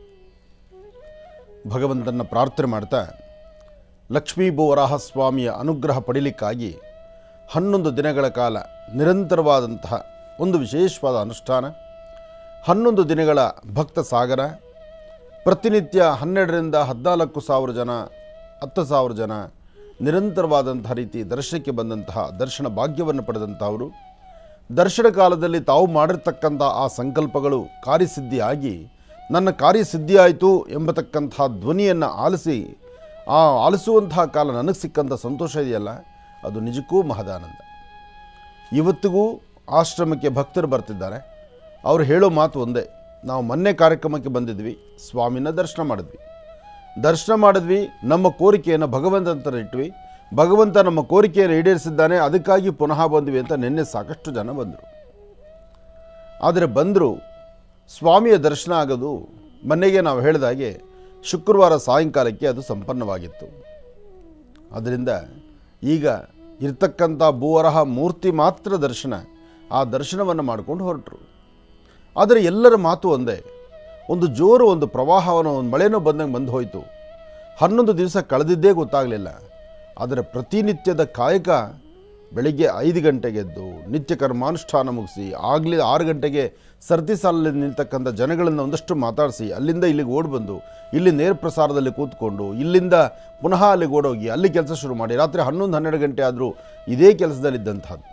ಭಗವಂತನ ಪ್ರಾರ್ಥನೆ ಮಾಡ್ತಾ ಲಕ್ಷ್ಮೀ ಬೋವರಾಹ ಸ್ವಾಮಿಯ ಅನುಗ್ರಹ ಪಡೀಲಿಕ್ಕಾಗಿ ಹನ್ನೊಂದು ದಿನಗಳ ಕಾಲ ನಿರಂತರವಾದಂತಹ ಒಂದು ವಿಶೇಷವಾದ ಅನುಷ್ಠಾನ ಹನ್ನೊಂದು ದಿನಗಳ ಭಕ್ತ ಸಾಗರ ಪ್ರತಿನಿತ್ಯ ಹನ್ನೆರಡರಿಂದ ಹದಿನಾಲ್ಕು ಸಾವಿರ ಜನ ಹತ್ತು ಸಾವಿರ ಜನ ನಿರಂತರವಾದಂತಹ ರೀತಿ ದರ್ಶನಕ್ಕೆ ಬಂದಂತಹ ದರ್ಶನ ಭಾಗ್ಯವನ್ನು ಪಡೆದಂಥವರು ದರ್ಶನ ಕಾಲದಲ್ಲಿ ತಾವು ಮಾಡಿರ್ತಕ್ಕಂಥ ಆ ಸಂಕಲ್ಪಗಳು ಕಾರ್ಯಸಿದ್ಧಿಯಾಗಿ ನನ್ನ ಕಾರ್ಯಸಿದ್ಧಿಯಾಯಿತು ಎಂಬತಕ್ಕಂತಹ ಧ್ವನಿಯನ್ನು ಆಲಿಸಿ ಆ ಆಲಿಸುವಂತಹ ಕಾಲ ನನಗೆ ಸಿಕ್ಕಂಥ ಸಂತೋಷ ಇದೆಯಲ್ಲ ಅದು ನಿಜಕ್ಕೂ ಮಹದಾನಂದ ಇವತ್ತಿಗೂ ಆಶ್ರಮಕ್ಕೆ ಭಕ್ತರು ಬರ್ತಿದ್ದಾರೆ ಅವರು ಹೇಳೋ ಮಾತು ಒಂದೇ ನಾವು ಮೊನ್ನೆ ಕಾರ್ಯಕ್ರಮಕ್ಕೆ ಬಂದಿದ್ವಿ ಸ್ವಾಮಿನ ದರ್ಶನ ಮಾಡಿದ್ವಿ ದರ್ಶನ ಮಾಡಿದ್ವಿ ನಮ್ಮ ಕೋರಿಕೆಯನ್ನು ಭಗವಂತನ ಇಟ್ವಿ ಭಗವಂತ ನಮ್ಮ ಕೋರಿಕೆಯನ್ನು ಈಡೇರಿಸಿದ್ದಾನೆ ಅದಕ್ಕಾಗಿ ಪುನಃ ಬಂದ್ವಿ ಅಂತ ನಿನ್ನೆ ಸಾಕಷ್ಟು ಜನ ಬಂದರು ಆದರೆ ಬಂದರು ಸ್ವಾಮಿಯ ದರ್ಶನ ಆಗೋದು ಮನೆಗೆ ನಾವು ಹೇಳಿದಾಗೆ ಶುಕ್ರವಾರ ಸಾಯಂಕಾಲಕ್ಕೆ ಅದು ಸಂಪನ್ನವಾಗಿತ್ತು ಅದರಿಂದ ಈಗ ಇರ್ತಕ್ಕಂಥ ಭೂವರಹ ಮೂರ್ತಿ ಮಾತ್ರ ದರ್ಶನ ಆ ದರ್ಶನವನ್ನು ಮಾಡಿಕೊಂಡು ಹೊರಟರು ಆದರೆ ಎಲ್ಲರ ಮಾತು ಒಂದೇ ಒಂದು ಜೋರು ಒಂದು ಪ್ರವಾಹವನೋ ಒಂದು ಮಳೆನೋ ಬಂದಂಗೆ ಬಂದು ಹೋಯಿತು ಹನ್ನೊಂದು ದಿವಸ ಕಳೆದಿದ್ದೇ ಗೊತ್ತಾಗಲಿಲ್ಲ ಆದರೆ ಪ್ರತಿನಿತ್ಯದ ಕಾಯಕ ಬೆಳಿಗ್ಗೆ ಐದು ಗಂಟೆಗೆದ್ದು ನಿತ್ಯ ಕರ್ಮಾನುಷ್ಠಾನ ಮುಗಿಸಿ ಆಗಲೇ ಆರು ಗಂಟೆಗೆ ಸರ್ತಿ ಸಾಲಲ್ಲಿ ನಿಲ್ತಕ್ಕಂಥ ಜನಗಳನ್ನು ಒಂದಷ್ಟು ಮಾತಾಡಿಸಿ ಅಲ್ಲಿಂದ ಇಲ್ಲಿಗೆ ಓಡಿ ಬಂದು ಇಲ್ಲಿ ನೇರ ಪ್ರಸಾರದಲ್ಲಿ ಕೂತ್ಕೊಂಡು ಇಲ್ಲಿಂದ ಪುನಃ ಅಲ್ಲಿಗೆ ಓಡೋಗಿ ಅಲ್ಲಿ ಕೆಲಸ ಶುರು ಮಾಡಿ ರಾತ್ರಿ ಹನ್ನೊಂದು ಹನ್ನೆರಡು ಗಂಟೆ ಆದರೂ ಇದೇ ಕೆಲಸದಲ್ಲಿದ್ದಂಥದ್ದು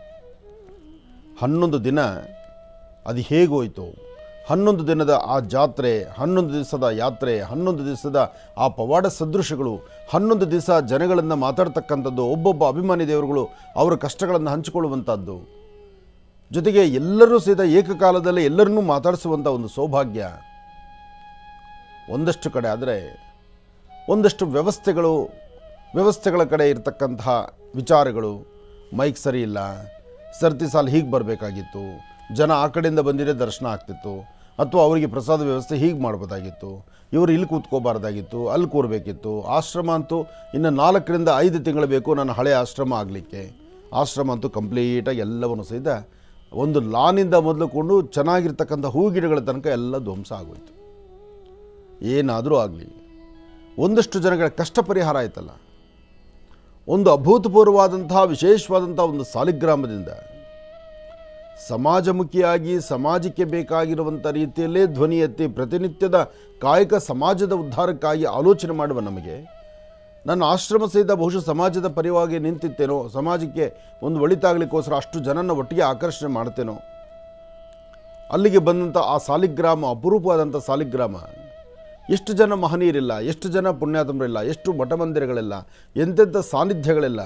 ಹನ್ನೊಂದು ದಿನ ಅದು ಹೇಗೋಯ್ತು ಹನ್ನೊಂದು ದಿನದ ಆ ಜಾತ್ರೆ ಹನ್ನೊಂದು ದಿವಸದ ಯಾತ್ರೆ ಹನ್ನೊಂದು ದಿವಸದ ಆ ಪವಾಡ ಸದೃಶಗಳು ಹನ್ನೊಂದು ದಿವಸ ಜನಗಳನ್ನು ಮಾತಾಡ್ತಕ್ಕಂಥದ್ದು ಒಬ್ಬೊಬ್ಬ ಅಭಿಮಾನಿ ದೇವರುಗಳು ಅವರ ಕಷ್ಟಗಳನ್ನು ಹಂಚಿಕೊಳ್ಳುವಂಥದ್ದು ಜೊತೆಗೆ ಎಲ್ಲರೂ ಸಹಿತ ಏಕಕಾಲದಲ್ಲಿ ಎಲ್ಲರನ್ನೂ ಮಾತಾಡಿಸುವಂಥ ಒಂದು ಸೌಭಾಗ್ಯ ಒಂದಷ್ಟು ಕಡೆ ಆದರೆ ಒಂದಷ್ಟು ವ್ಯವಸ್ಥೆಗಳು ವ್ಯವಸ್ಥೆಗಳ ಕಡೆ ಇರತಕ್ಕಂತಹ ವಿಚಾರಗಳು ಮೈಕ್ ಸರಿ ಇಲ್ಲ ಸರ್ತಿ ಸಾಲ ಹೀಗೆ ಬರಬೇಕಾಗಿತ್ತು ಜನ ಆ ಕಡೆಯಿಂದ ಬಂದಿರೋ ದರ್ಶನ ಆಗ್ತಿತ್ತು ಅಥವಾ ಅವರಿಗೆ ಪ್ರಸಾದ ವ್ಯವಸ್ಥೆ ಹೀಗೆ ಮಾಡ್ಬೋದಾಗಿತ್ತು ಇವರು ಇಲ್ಲಿ ಕೂತ್ಕೋಬಾರ್ದಾಗಿತ್ತು ಅಲ್ಲಿ ಕೂರಬೇಕಿತ್ತು ಆಶ್ರಮ ಅಂತೂ ಇನ್ನು ನಾಲ್ಕರಿಂದ ಐದು ತಿಂಗಳು ಬೇಕು ನನ್ನ ಹಳೆಯ ಆಶ್ರಮ ಆಗಲಿಕ್ಕೆ ಆಶ್ರಮ ಅಂತೂ ಕಂಪ್ಲೀಟಾಗಿ ಎಲ್ಲವನ್ನು ಸಹಿತ ಒಂದು ಲಾನಿಂದ ಮೊದಲುಕೊಂಡು ಚೆನ್ನಾಗಿರ್ತಕ್ಕಂಥ ಹೂ ಗಿಡಗಳ ತನಕ ಎಲ್ಲ ಧ್ವಂಸ ಆಗೋಯ್ತು ಏನಾದರೂ ಆಗಲಿ ಒಂದಷ್ಟು ಜನಗಳ ಕಷ್ಟ ಪರಿಹಾರ ಆಯ್ತಲ್ಲ ಒಂದು ಅಭೂತಪೂರ್ವವಾದಂತಹ ವಿಶೇಷವಾದಂಥ ಒಂದು ಸಾಲಿಗ್ರಾಮದಿಂದ ಸಮಾಜಮುಖಿಯಾಗಿ ಸಮಾಜಕ್ಕೆ ಬೇಕಾಗಿರುವಂಥ ರೀತಿಯಲ್ಲೇ ಧ್ವನಿ ಎತ್ತಿ ಪ್ರತಿನಿತ್ಯದ ಕಾಯಕ ಸಮಾಜದ ಉದ್ಧಾರಕ್ಕಾಗಿ ಆಲೋಚನೆ ಮಾಡುವ ನಮಗೆ ನನ್ನ ಆಶ್ರಮ ಸಹಿತ ಬಹುಶಃ ಸಮಾಜದ ಪರಿವಾಗಿ ನಿಂತಿತ್ತೇನೋ ಸಮಾಜಕ್ಕೆ ಒಂದು ಒಳಿತಾಗಲಿಕ್ಕೋಸ್ಕರ ಅಷ್ಟು ಜನನ ಒಟ್ಟಿಗೆ ಆಕರ್ಷಣೆ ಮಾಡ್ತೇನೋ ಅಲ್ಲಿಗೆ ಬಂದಂಥ ಆ ಸಾಲಿಗ್ರಾಮ ಅಪರೂಪವಾದಂಥ ಸಾಲಿಗ್ರಾಮ ಎಷ್ಟು ಜನ ಮಹನೀಯರಿಲ್ಲ ಎಷ್ಟು ಜನ ಪುಣ್ಯಾತ್ಮರಿಲ್ಲ ಎಷ್ಟು ಮಠ ಮಂದಿರಗಳಿಲ್ಲ ಎಂತೆಂಥ ಸಾನ್ನಿಧ್ಯಗಳಿಲ್ಲ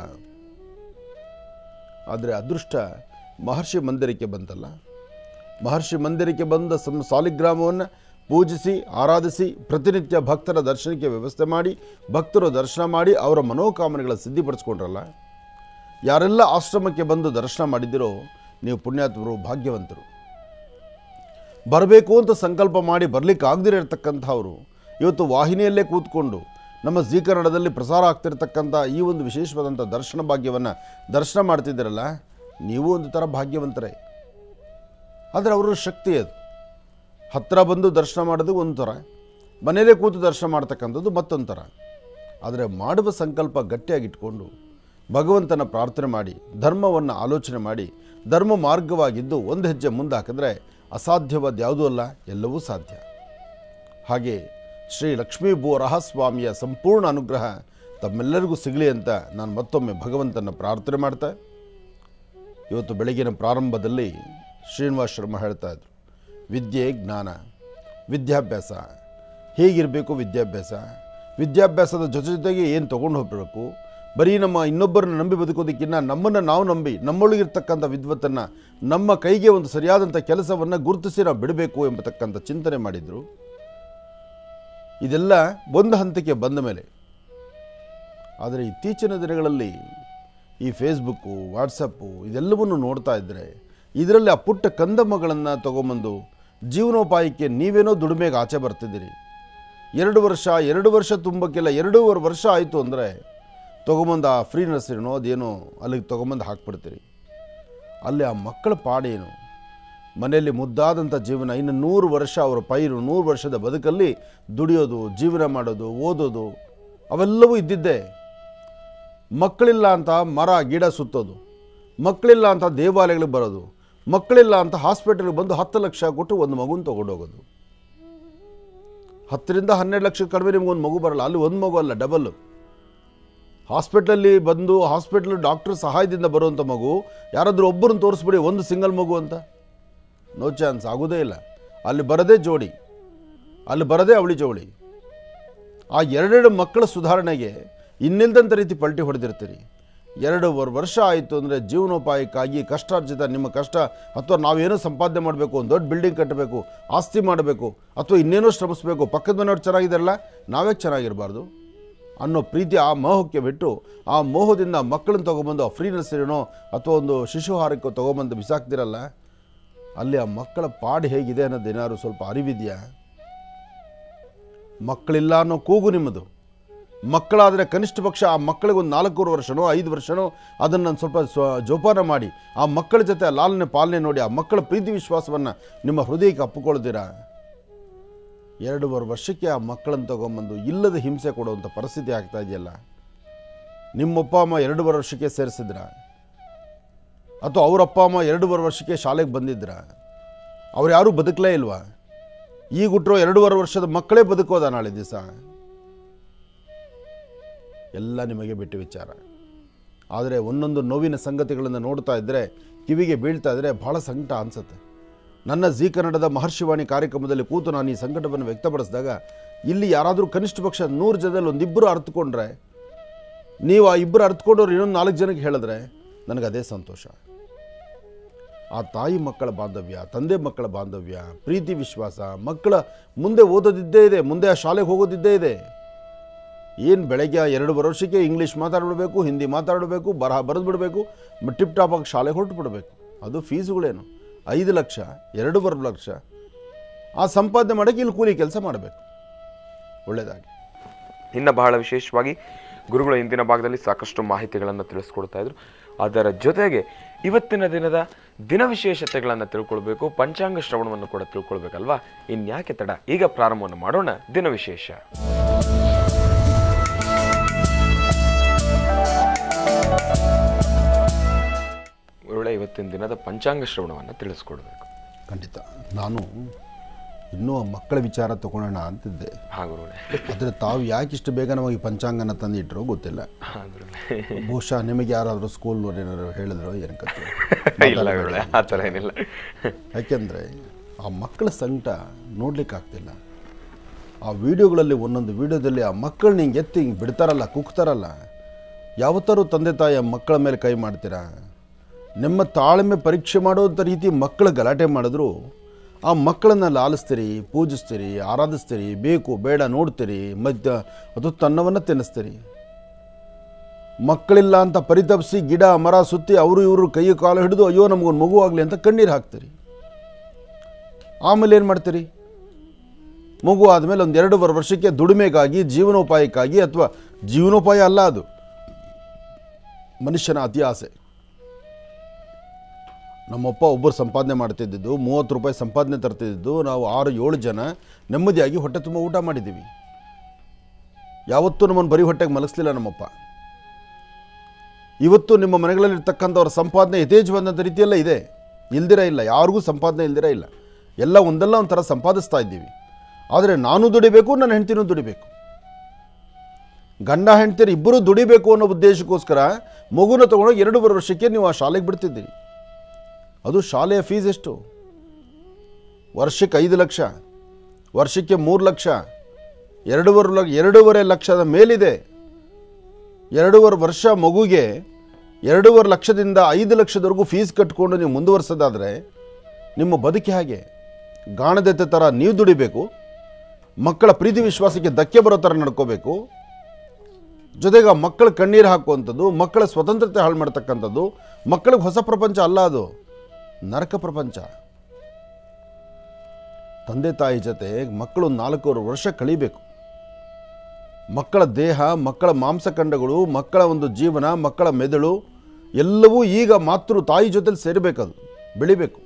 ಆದರೆ ಅದೃಷ್ಟ ಮಹರ್ಷಿ ಮಂದಿರಕ್ಕೆ ಬಂತಲ್ಲ ಮಹರ್ಷಿ ಮಂದಿರಕ್ಕೆ ಬಂದ ಸಂ ಸಾಲಿಗ್ರಾಮವನ್ನು ಪೂಜಿಸಿ ಆರಾಧಿಸಿ ಪ್ರತಿನಿತ್ಯ ಭಕ್ತರ ದರ್ಶನಕ್ಕೆ ವ್ಯವಸ್ಥೆ ಮಾಡಿ ಭಕ್ತರು ದರ್ಶನ ಮಾಡಿ ಅವರ ಮನೋಕಾಮನೆಗಳ ಸಿದ್ಧಿಪಡಿಸ್ಕೊಂಡ್ರಲ್ಲ ಯಾರೆಲ್ಲ ಆಶ್ರಮಕ್ಕೆ ಬಂದು ದರ್ಶನ ಮಾಡಿದ್ದೀರೋ ನೀವು ಪುಣ್ಯಾತ್ಮರು ಭಾಗ್ಯವಂತರು ಬರಬೇಕು ಅಂತ ಸಂಕಲ್ಪ ಮಾಡಿ ಬರಲಿಕ್ಕೆ ಆಗದಿರ ಇರತಕ್ಕಂಥವ್ರು ಇವತ್ತು ವಾಹಿನಿಯಲ್ಲೇ ಕೂತ್ಕೊಂಡು ನಮ್ಮ ಜೀ ಕನ್ನಡದಲ್ಲಿ ಪ್ರಸಾರ ಆಗ್ತಿರ್ತಕ್ಕಂಥ ಈ ಒಂದು ವಿಶೇಷವಾದಂಥ ದರ್ಶನ ಭಾಗ್ಯವನ್ನು ದರ್ಶನ ಮಾಡ್ತಿದ್ದೀರಲ್ಲ ನೀವು ಒಂದು ಥರ ಭಾಗ್ಯವಂತರೇ ಆದರೆ ಅವರ ಶಕ್ತಿ ಅದು ಹತ್ತಿರ ಬಂದು ದರ್ಶನ ಮಾಡೋದು ಒಂದು ಥರ ಮನೆಯಲ್ಲೇ ಕೂತು ದರ್ಶನ ಮಾಡ್ತಕ್ಕಂಥದ್ದು ಮತ್ತೊಂದು ಥರ ಆದರೆ ಮಾಡುವ ಸಂಕಲ್ಪ ಗಟ್ಟಿಯಾಗಿಟ್ಕೊಂಡು ಭಗವಂತನ ಪ್ರಾರ್ಥನೆ ಮಾಡಿ ಧರ್ಮವನ್ನು ಆಲೋಚನೆ ಮಾಡಿ ಧರ್ಮ ಮಾರ್ಗವಾಗಿದ್ದು ಒಂದು ಹೆಜ್ಜೆ ಮುಂದೆ ಹಾಕಿದ್ರೆ ಅಸಾಧ್ಯವಾದ ಯಾವುದೂ ಅಲ್ಲ ಎಲ್ಲವೂ ಸಾಧ್ಯ ಹಾಗೆ ಶ್ರೀ ಲಕ್ಷ್ಮೀ ಸ್ವಾಮಿಯ ಸಂಪೂರ್ಣ ಅನುಗ್ರಹ ತಮ್ಮೆಲ್ಲರಿಗೂ ಸಿಗಲಿ ಅಂತ ನಾನು ಮತ್ತೊಮ್ಮೆ ಭಗವಂತನ ಪ್ರಾರ್ಥನೆ ಮಾಡ್ತಾ ಇವತ್ತು ಬೆಳಗಿನ ಪ್ರಾರಂಭದಲ್ಲಿ ಶ್ರೀನಿವಾಸ ಶರ್ಮ ಹೇಳ್ತಾ ಇದ್ರು ವಿದ್ಯೆ ಜ್ಞಾನ ವಿದ್ಯಾಭ್ಯಾಸ ಹೇಗಿರಬೇಕು ವಿದ್ಯಾಭ್ಯಾಸ ವಿದ್ಯಾಭ್ಯಾಸದ ಜೊತೆ ಜೊತೆಗೆ ಏನು ತೊಗೊಂಡು ಹೋಗಬೇಕು ಬರೀ ನಮ್ಮ ಇನ್ನೊಬ್ಬರನ್ನ ನಂಬಿ ಬದುಕೋದಕ್ಕಿಂತ ನಮ್ಮನ್ನು ನಾವು ನಂಬಿ ನಮ್ಮೊಳಗಿರ್ತಕ್ಕಂಥ ವಿದ್ವತ್ತನ್ನು ನಮ್ಮ ಕೈಗೆ ಒಂದು ಸರಿಯಾದಂಥ ಕೆಲಸವನ್ನು ಗುರುತಿಸಿ ನಾವು ಬಿಡಬೇಕು ಎಂಬತಕ್ಕಂಥ ಚಿಂತನೆ ಮಾಡಿದರು ಇದೆಲ್ಲ ಒಂದು ಹಂತಕ್ಕೆ ಬಂದ ಮೇಲೆ ಆದರೆ ಇತ್ತೀಚಿನ ದಿನಗಳಲ್ಲಿ ಈ ಫೇಸ್ಬುಕ್ಕು ವಾಟ್ಸಪ್ಪು ಇದೆಲ್ಲವನ್ನು ನೋಡ್ತಾ ಇದ್ದರೆ ಇದರಲ್ಲಿ ಆ ಪುಟ್ಟ ಕಂದಮ್ಮಗಳನ್ನು ತೊಗೊಂಬಂದು ಜೀವನೋಪಾಯಕ್ಕೆ ನೀವೇನೋ ದುಡಿಮೆಗೆ ಆಚೆ ಬರ್ತಿದ್ದೀರಿ ಎರಡು ವರ್ಷ ಎರಡು ವರ್ಷ ತುಂಬಕ್ಕೆಲ್ಲ ಎರಡೂವರೆ ವರ್ಷ ಆಯಿತು ಅಂದರೆ ತೊಗೊಂಬಂದು ಆ ಫ್ರೀ ನರ್ಸರಿನೋ ಅದೇನೋ ಅಲ್ಲಿಗೆ ತೊಗೊಂಬಂದು ಹಾಕ್ಬಿಡ್ತೀರಿ ಅಲ್ಲಿ ಆ ಮಕ್ಕಳ ಪಾಡೇನು ಮನೆಯಲ್ಲಿ ಮುದ್ದಾದಂಥ ಜೀವನ ಇನ್ನು ನೂರು ವರ್ಷ ಅವರ ಪೈರು ನೂರು ವರ್ಷದ ಬದುಕಲ್ಲಿ ದುಡಿಯೋದು ಜೀವನ ಮಾಡೋದು ಓದೋದು ಅವೆಲ್ಲವೂ ಇದ್ದಿದ್ದೇ ಮಕ್ಕಳಿಲ್ಲ ಅಂತ ಮರ ಗಿಡ ಸುತ್ತೋದು ಮಕ್ಕಳಿಲ್ಲ ಅಂತ ದೇವಾಲಯಗಳಿಗೆ ಬರೋದು ಮಕ್ಕಳಿಲ್ಲ ಅಂತ ಹಾಸ್ಪಿಟಲ್ಗೆ ಬಂದು ಹತ್ತು ಲಕ್ಷ ಕೊಟ್ಟು ಒಂದು ಮಗುನ ತೊಗೊಂಡೋಗೋದು ಹತ್ತರಿಂದ ಹನ್ನೆರಡು ಲಕ್ಷ ಕಡಿಮೆ ನಿಮ್ಗೆ ಒಂದು ಮಗು ಬರಲ್ಲ ಅಲ್ಲಿ ಒಂದು ಮಗು ಅಲ್ಲ ಡಬಲ್ಲು ಹಾಸ್ಪಿಟ್ಲಲ್ಲಿ ಬಂದು ಹಾಸ್ಪಿಟ್ಲ್ ಡಾಕ್ಟರ್ ಸಹಾಯದಿಂದ ಬರುವಂಥ ಮಗು ಯಾರಾದರೂ ಒಬ್ಬರನ್ನು ತೋರಿಸ್ಬಿಡಿ ಒಂದು ಸಿಂಗಲ್ ಮಗು ಅಂತ ನೋ ಚಾನ್ಸ್ ಆಗೋದೇ ಇಲ್ಲ ಅಲ್ಲಿ ಬರದೇ ಜೋಡಿ ಅಲ್ಲಿ ಬರದೇ ಅವಳಿ ಜೋಡಿ ಆ ಎರಡೆರಡು ಮಕ್ಕಳ ಸುಧಾರಣೆಗೆ ಇನ್ನಿಲ್ದಂಥ ರೀತಿ ಪಲ್ಟಿ ಹೊಡೆದಿರ್ತೀರಿ ಎರಡೂವರೆ ವರ್ಷ ಆಯಿತು ಅಂದರೆ ಜೀವನೋಪಾಯಕ್ಕಾಗಿ ಕಷ್ಟಾರ್ಜಿತ ನಿಮ್ಮ ಕಷ್ಟ ಅಥವಾ ನಾವೇನೋ ಸಂಪಾದನೆ ಮಾಡಬೇಕು ಒಂದು ದೊಡ್ಡ ಬಿಲ್ಡಿಂಗ್ ಕಟ್ಟಬೇಕು ಆಸ್ತಿ ಮಾಡಬೇಕು ಅಥವಾ ಇನ್ನೇನೋ ಶ್ರಮಿಸಬೇಕು ಪಕ್ಕದ ಮನೆಯವ್ರು ಚೆನ್ನಾಗಿದ್ದಾರಲ್ಲ ನಾವೇ ಚೆನ್ನಾಗಿರಬಾರ್ದು ಅನ್ನೋ ಪ್ರೀತಿ ಆ ಮೋಹಕ್ಕೆ ಬಿಟ್ಟು ಆ ಮೋಹದಿಂದ ಮಕ್ಕಳನ್ನ ತೊಗೊಬಂದು ಆ ಫ್ರೀ ನರ್ಸರಿನೋ ಅಥವಾ ಒಂದು ಶಿಶುಹಾರಕ್ಕೋ ತೊಗೊಬಂದು ಬಿಸಾಕ್ತಿರಲ್ಲ ಅಲ್ಲಿ ಆ ಮಕ್ಕಳ ಪಾಡು ಹೇಗಿದೆ ಅನ್ನೋದು ಏನಾದ್ರು ಸ್ವಲ್ಪ ಅರಿವಿದೆಯಾ ಮಕ್ಕಳಿಲ್ಲ ಅನ್ನೋ ಕೂಗು ನಿಮ್ಮದು ಮಕ್ಕಳಾದರೆ ಕನಿಷ್ಠ ಪಕ್ಷ ಆ ಮಕ್ಕಳಿಗೆ ಒಂದು ನಾಲ್ಕೂರು ವರ್ಷನೋ ಐದು ವರ್ಷನೋ ಅದನ್ನು ಸ್ವಲ್ಪ ಸ್ವ ಜೋಪಾನ ಮಾಡಿ ಆ ಮಕ್ಕಳ ಜೊತೆ ಆ ಲಾಲನೆ ಪಾಲನೆ ನೋಡಿ ಆ ಮಕ್ಕಳ ಪ್ರೀತಿ ವಿಶ್ವಾಸವನ್ನು ನಿಮ್ಮ ಹೃದಯಕ್ಕೆ ಅಪ್ಪಿಕೊಳ್ತೀರಾ ಎರಡೂವರೆ ವರ್ಷಕ್ಕೆ ಆ ಮಕ್ಕಳನ್ನು ತಗೊಂಬಂದು ಇಲ್ಲದ ಹಿಂಸೆ ಕೊಡುವಂಥ ಪರಿಸ್ಥಿತಿ ಆಗ್ತಾ ಇದೆಯಲ್ಲ ನಿಮ್ಮಪ್ಪ ಅಮ್ಮ ಎರಡೂವರೆ ವರ್ಷಕ್ಕೆ ಸೇರಿಸಿದ್ರ ಅಥವಾ ಅವ್ರ ಅಪ್ಪ ಅಮ್ಮ ಎರಡೂವರೆ ವರ್ಷಕ್ಕೆ ಶಾಲೆಗೆ ಬಂದಿದ್ರ ಅವ್ರು ಯಾರೂ ಬದುಕಲೇ ಇಲ್ವಾ ಈಗ ಹುಟ್ಟಿರೋ ಎರಡೂವರೆ ವರ್ಷದ ಮಕ್ಕಳೇ ಬದುಕೋದ ನಾಳೆ ದಿವಸ ಎಲ್ಲ ನಿಮಗೆ ಬಿಟ್ಟು ವಿಚಾರ ಆದರೆ ಒಂದೊಂದು ನೋವಿನ ಸಂಗತಿಗಳನ್ನು ನೋಡ್ತಾ ಇದ್ದರೆ ಕಿವಿಗೆ ಬೀಳ್ತಾ ಇದ್ದರೆ ಭಾಳ ಸಂಕಟ ಅನಿಸುತ್ತೆ ನನ್ನ ಜೀ ಕನ್ನಡದ ಮಹರ್ಷಿವಾಣಿ ಕಾರ್ಯಕ್ರಮದಲ್ಲಿ ಕೂತು ನಾನು ಈ ಸಂಕಟವನ್ನು ವ್ಯಕ್ತಪಡಿಸಿದಾಗ ಇಲ್ಲಿ ಯಾರಾದರೂ ಕನಿಷ್ಠ ಪಕ್ಷ ನೂರು ಜನದಲ್ಲಿ ಒಂದಿಬ್ಬರು ಅರ್ಥಕೊಂಡ್ರೆ ನೀವು ಆ ಇಬ್ಬರು ಅರ್ಥಕೊಂಡವ್ರು ಇನ್ನೊಂದು ನಾಲ್ಕು ಜನಕ್ಕೆ ಹೇಳಿದ್ರೆ ನನಗೆ ಅದೇ ಸಂತೋಷ ಆ ತಾಯಿ ಮಕ್ಕಳ ಬಾಂಧವ್ಯ ತಂದೆ ಮಕ್ಕಳ ಬಾಂಧವ್ಯ ಪ್ರೀತಿ ವಿಶ್ವಾಸ ಮಕ್ಕಳ ಮುಂದೆ ಓದೋದಿದ್ದೇ ಇದೆ ಮುಂದೆ ಆ ಶಾಲೆಗೆ ಹೋಗೋದಿದ್ದೇ ಇದೆ ಏನು ಬೆಳಗ್ಗೆ ಎರಡೂವರೆ ವರ್ಷಕ್ಕೆ ಇಂಗ್ಲೀಷ್ ಮಾತಾಡ್ಬಿಡ್ಬೇಕು ಹಿಂದಿ ಮಾತಾಡಬೇಕು ಬರಹ ಬರೆದು ಬಿಡಬೇಕು ಟಿಪ್ ಟಾಪ್ ಆಗಿ ಶಾಲೆಗೆ ಹೊರಟು ಬಿಡಬೇಕು ಅದು ಫೀಸುಗಳೇನು ಐದು ಲಕ್ಷ ಎರಡೂವರೆ ಲಕ್ಷ ಆ ಸಂಪಾದನೆ ಮಾಡೋಕ್ಕೆ ಇಲ್ಲಿ ಕೂಲಿ ಕೆಲಸ ಮಾಡಬೇಕು ಒಳ್ಳೆಯದಾಗಿ ಇನ್ನು ಬಹಳ ವಿಶೇಷವಾಗಿ ಗುರುಗಳು ಇಂದಿನ ಭಾಗದಲ್ಲಿ ಸಾಕಷ್ಟು ಮಾಹಿತಿಗಳನ್ನು ತಿಳಿಸ್ಕೊಡ್ತಾ ಇದ್ರು ಅದರ ಜೊತೆಗೆ ಇವತ್ತಿನ ದಿನದ ದಿನ ವಿಶೇಷತೆಗಳನ್ನು ತಿಳ್ಕೊಳ್ಬೇಕು ಪಂಚಾಂಗ ಶ್ರವಣವನ್ನು ಕೂಡ ತಿಳ್ಕೊಳ್ಬೇಕಲ್ವಾ ಇನ್ಯಾಕೆ ತಡ ಈಗ ಪ್ರಾರಂಭವನ್ನು ಮಾಡೋಣ ದಿನ ವಿಶೇಷ ಒಳ್ಳೆ ಇವತ್ತಿನ ದಿನದ ಪಂಚಾಂಗ ಶ್ರವಣವನ್ನು ತಿಳಿಸ್ಕೊಡ್ಬೇಕು ಖಂಡಿತ ನಾನು ಇನ್ನೂ ಆ ಮಕ್ಕಳ ವಿಚಾರ ತಗೊಳ್ಳೋಣ ಅಂತಿದ್ದೆ ಹಾ ಗುರುಗಳೇ ಆದರೆ ತಾವು ಯಾಕೆ ಇಷ್ಟು ಬೇಗ ನಮಗೆ ಪಂಚಾಂಗನ ತಂದಿಟ್ಟರೋ ಗೊತ್ತಿಲ್ಲ ಹಾ ಗುರುಗಳೇ ಬಹುಶಃ ನಿಮಗೆ ಯಾರಾದರೂ ಸ್ಕೂಲ್ನವ್ರು ಏನಾದ್ರು ಹೇಳಿದ್ರು ಏನು ಕತೆ ಇಲ್ಲ ಗುರುಗಳೇ ಆ ಥರ ಏನಿಲ್ಲ ಯಾಕೆಂದರೆ ಆ ಮಕ್ಕಳ ಸಂಕಟ ನೋಡ್ಲಿಕ್ಕಾಗ್ತಿಲ್ಲ ಆ ವಿಡಿಯೋಗಳಲ್ಲಿ ಒಂದೊಂದು ವಿಡಿಯೋದಲ್ಲಿ ಆ ಮಕ್ಕಳನ್ನ ಹಿಂಗೆ ಎತ್ತಿ ಹಿಂಗೆ ಬಿಡ್ತಾರಲ್ಲ ಕುಗ್ತಾರಲ್ಲ ಯಾವತ್ತಾರು ತಂದೆ ತಾಯಿ ಆ ಮಕ್ಕಳ ಮೇಲೆ ಕೈ ಮಾಡ್ತೀರಾ ನಿಮ್ಮ ತಾಳ್ಮೆ ಪರೀಕ್ಷೆ ಮಾಡೋಂಥ ರೀತಿ ಮಕ್ಕಳು ಗಲಾಟೆ ಮಾಡಿದ್ರು ಆ ಮಕ್ಕಳನ್ನ ಲಾಲಿಸ್ತೀರಿ ಪೂಜಿಸ್ತೀರಿ ಆರಾಧಿಸ್ತೀರಿ ಬೇಕು ಬೇಡ ನೋಡ್ತೀರಿ ಮಧ್ಯ ಅದು ತನ್ನವನ್ನು ತಿನ್ನಿಸ್ತೀರಿ ಮಕ್ಕಳಿಲ್ಲ ಅಂತ ಪರಿತಪಿಸಿ ಗಿಡ ಮರ ಸುತ್ತಿ ಅವರು ಇವರು ಕೈ ಕಾಲು ಹಿಡಿದು ಅಯ್ಯೋ ನಮಗೊಂದು ಮಗು ಆಗಲಿ ಅಂತ ಕಣ್ಣೀರು ಹಾಕ್ತೀರಿ ಆಮೇಲೆ ಏನು ಮಾಡ್ತೀರಿ ಮಗು ಆದಮೇಲೆ ಒಂದು ಎರಡೂವರೆ ವರ್ಷಕ್ಕೆ ದುಡಿಮೆಗಾಗಿ ಜೀವನೋಪಾಯಕ್ಕಾಗಿ ಅಥವಾ ಜೀವನೋಪಾಯ ಅಲ್ಲ ಅದು ಮನುಷ್ಯನ ಅತಿ ಆಸೆ ನಮ್ಮಪ್ಪ ಒಬ್ಬರು ಸಂಪಾದನೆ ಮಾಡ್ತಿದ್ದಿದ್ದು ಮೂವತ್ತು ರೂಪಾಯಿ ಸಂಪಾದನೆ ತರ್ತಿದ್ದು ನಾವು ಆರು ಏಳು ಜನ ನೆಮ್ಮದಿಯಾಗಿ ಹೊಟ್ಟೆ ತುಂಬ ಊಟ ಮಾಡಿದ್ದೀವಿ ಯಾವತ್ತೂ ನಮ್ಮನ್ನು ಬರೀ ಹೊಟ್ಟೆಗೆ ಮಲಗಿಸ್ಲಿಲ್ಲ ನಮ್ಮಪ್ಪ ಇವತ್ತು ನಿಮ್ಮ ಮನೆಗಳಲ್ಲಿರ್ತಕ್ಕಂಥವ್ರ ಸಂಪಾದನೆ ಯಥೇಚ್ಛವಾದಂಥ ರೀತಿಯಲ್ಲೇ ಇದೆ ಇಲ್ದಿರ ಇಲ್ಲ ಯಾರಿಗೂ ಸಂಪಾದನೆ ಇಲ್ದಿರ ಇಲ್ಲ ಎಲ್ಲ ಒಂದಲ್ಲ ಒಂಥರ ಸಂಪಾದಿಸ್ತಾ ಇದ್ದೀವಿ ಆದರೆ ನಾನು ದುಡಿಬೇಕು ನನ್ನ ಹೆಂಡ್ತಿನೂ ದುಡಿಬೇಕು ಗಂಡ ಹೆಂಡ್ತಿರು ಇಬ್ಬರೂ ದುಡಿಬೇಕು ಅನ್ನೋ ಉದ್ದೇಶಕ್ಕೋಸ್ಕರ ಮಗುನ ತೊಗೊಂಡೋಗಿ ಎರಡೂವರೆ ವರ್ಷಕ್ಕೆ ನೀವು ಆ ಶಾಲೆಗೆ ಬಿಡ್ತಿದ್ದೀರಿ ಅದು ಶಾಲೆಯ ಫೀಸ್ ಎಷ್ಟು ವರ್ಷಕ್ಕೆ ಐದು ಲಕ್ಷ ವರ್ಷಕ್ಕೆ ಮೂರು ಲಕ್ಷ ಎರಡೂವರೆ ಲಕ್ಷ ಎರಡೂವರೆ ಲಕ್ಷದ ಮೇಲಿದೆ ಎರಡೂವರೆ ವರ್ಷ ಮಗುಗೆ ಎರಡೂವರೆ ಲಕ್ಷದಿಂದ ಐದು ಲಕ್ಷದವರೆಗೂ ಫೀಸ್ ಕಟ್ಕೊಂಡು ನೀವು ಮುಂದುವರ್ಸೋದಾದರೆ ನಿಮ್ಮ ಬದುಕಿ ಹಾಗೆ ಗಾಣದೆತ್ತೆ ಥರ ನೀವು ದುಡಿಬೇಕು ಮಕ್ಕಳ ಪ್ರೀತಿ ವಿಶ್ವಾಸಕ್ಕೆ ಧಕ್ಕೆ ಬರೋ ಥರ ನಡ್ಕೋಬೇಕು ಜೊತೆಗೆ ಆ ಮಕ್ಕಳ ಕಣ್ಣೀರು ಹಾಕುವಂಥದ್ದು ಮಕ್ಕಳ ಸ್ವತಂತ್ರತೆ ಹಾಳು ಮಾಡ್ತಕ್ಕಂಥದ್ದು ಮಕ್ಕಳಿಗೆ ಹೊಸ ಪ್ರಪಂಚ ಅಲ್ಲ ಅದು ನರಕ ಪ್ರಪಂಚ ತಂದೆ ತಾಯಿ ಜೊತೆ ಮಕ್ಕಳು ನಾಲ್ಕೂವರೆ ವರ್ಷ ಕಳಿಬೇಕು ಮಕ್ಕಳ ದೇಹ ಮಕ್ಕಳ ಮಾಂಸಖಂಡಗಳು ಮಕ್ಕಳ ಒಂದು ಜೀವನ ಮಕ್ಕಳ ಮೆದುಳು ಎಲ್ಲವೂ ಈಗ ಮಾತೃ ತಾಯಿ ಜೊತೆಲಿ ಸೇರಬೇಕದು ಬೆಳಿಬೇಕು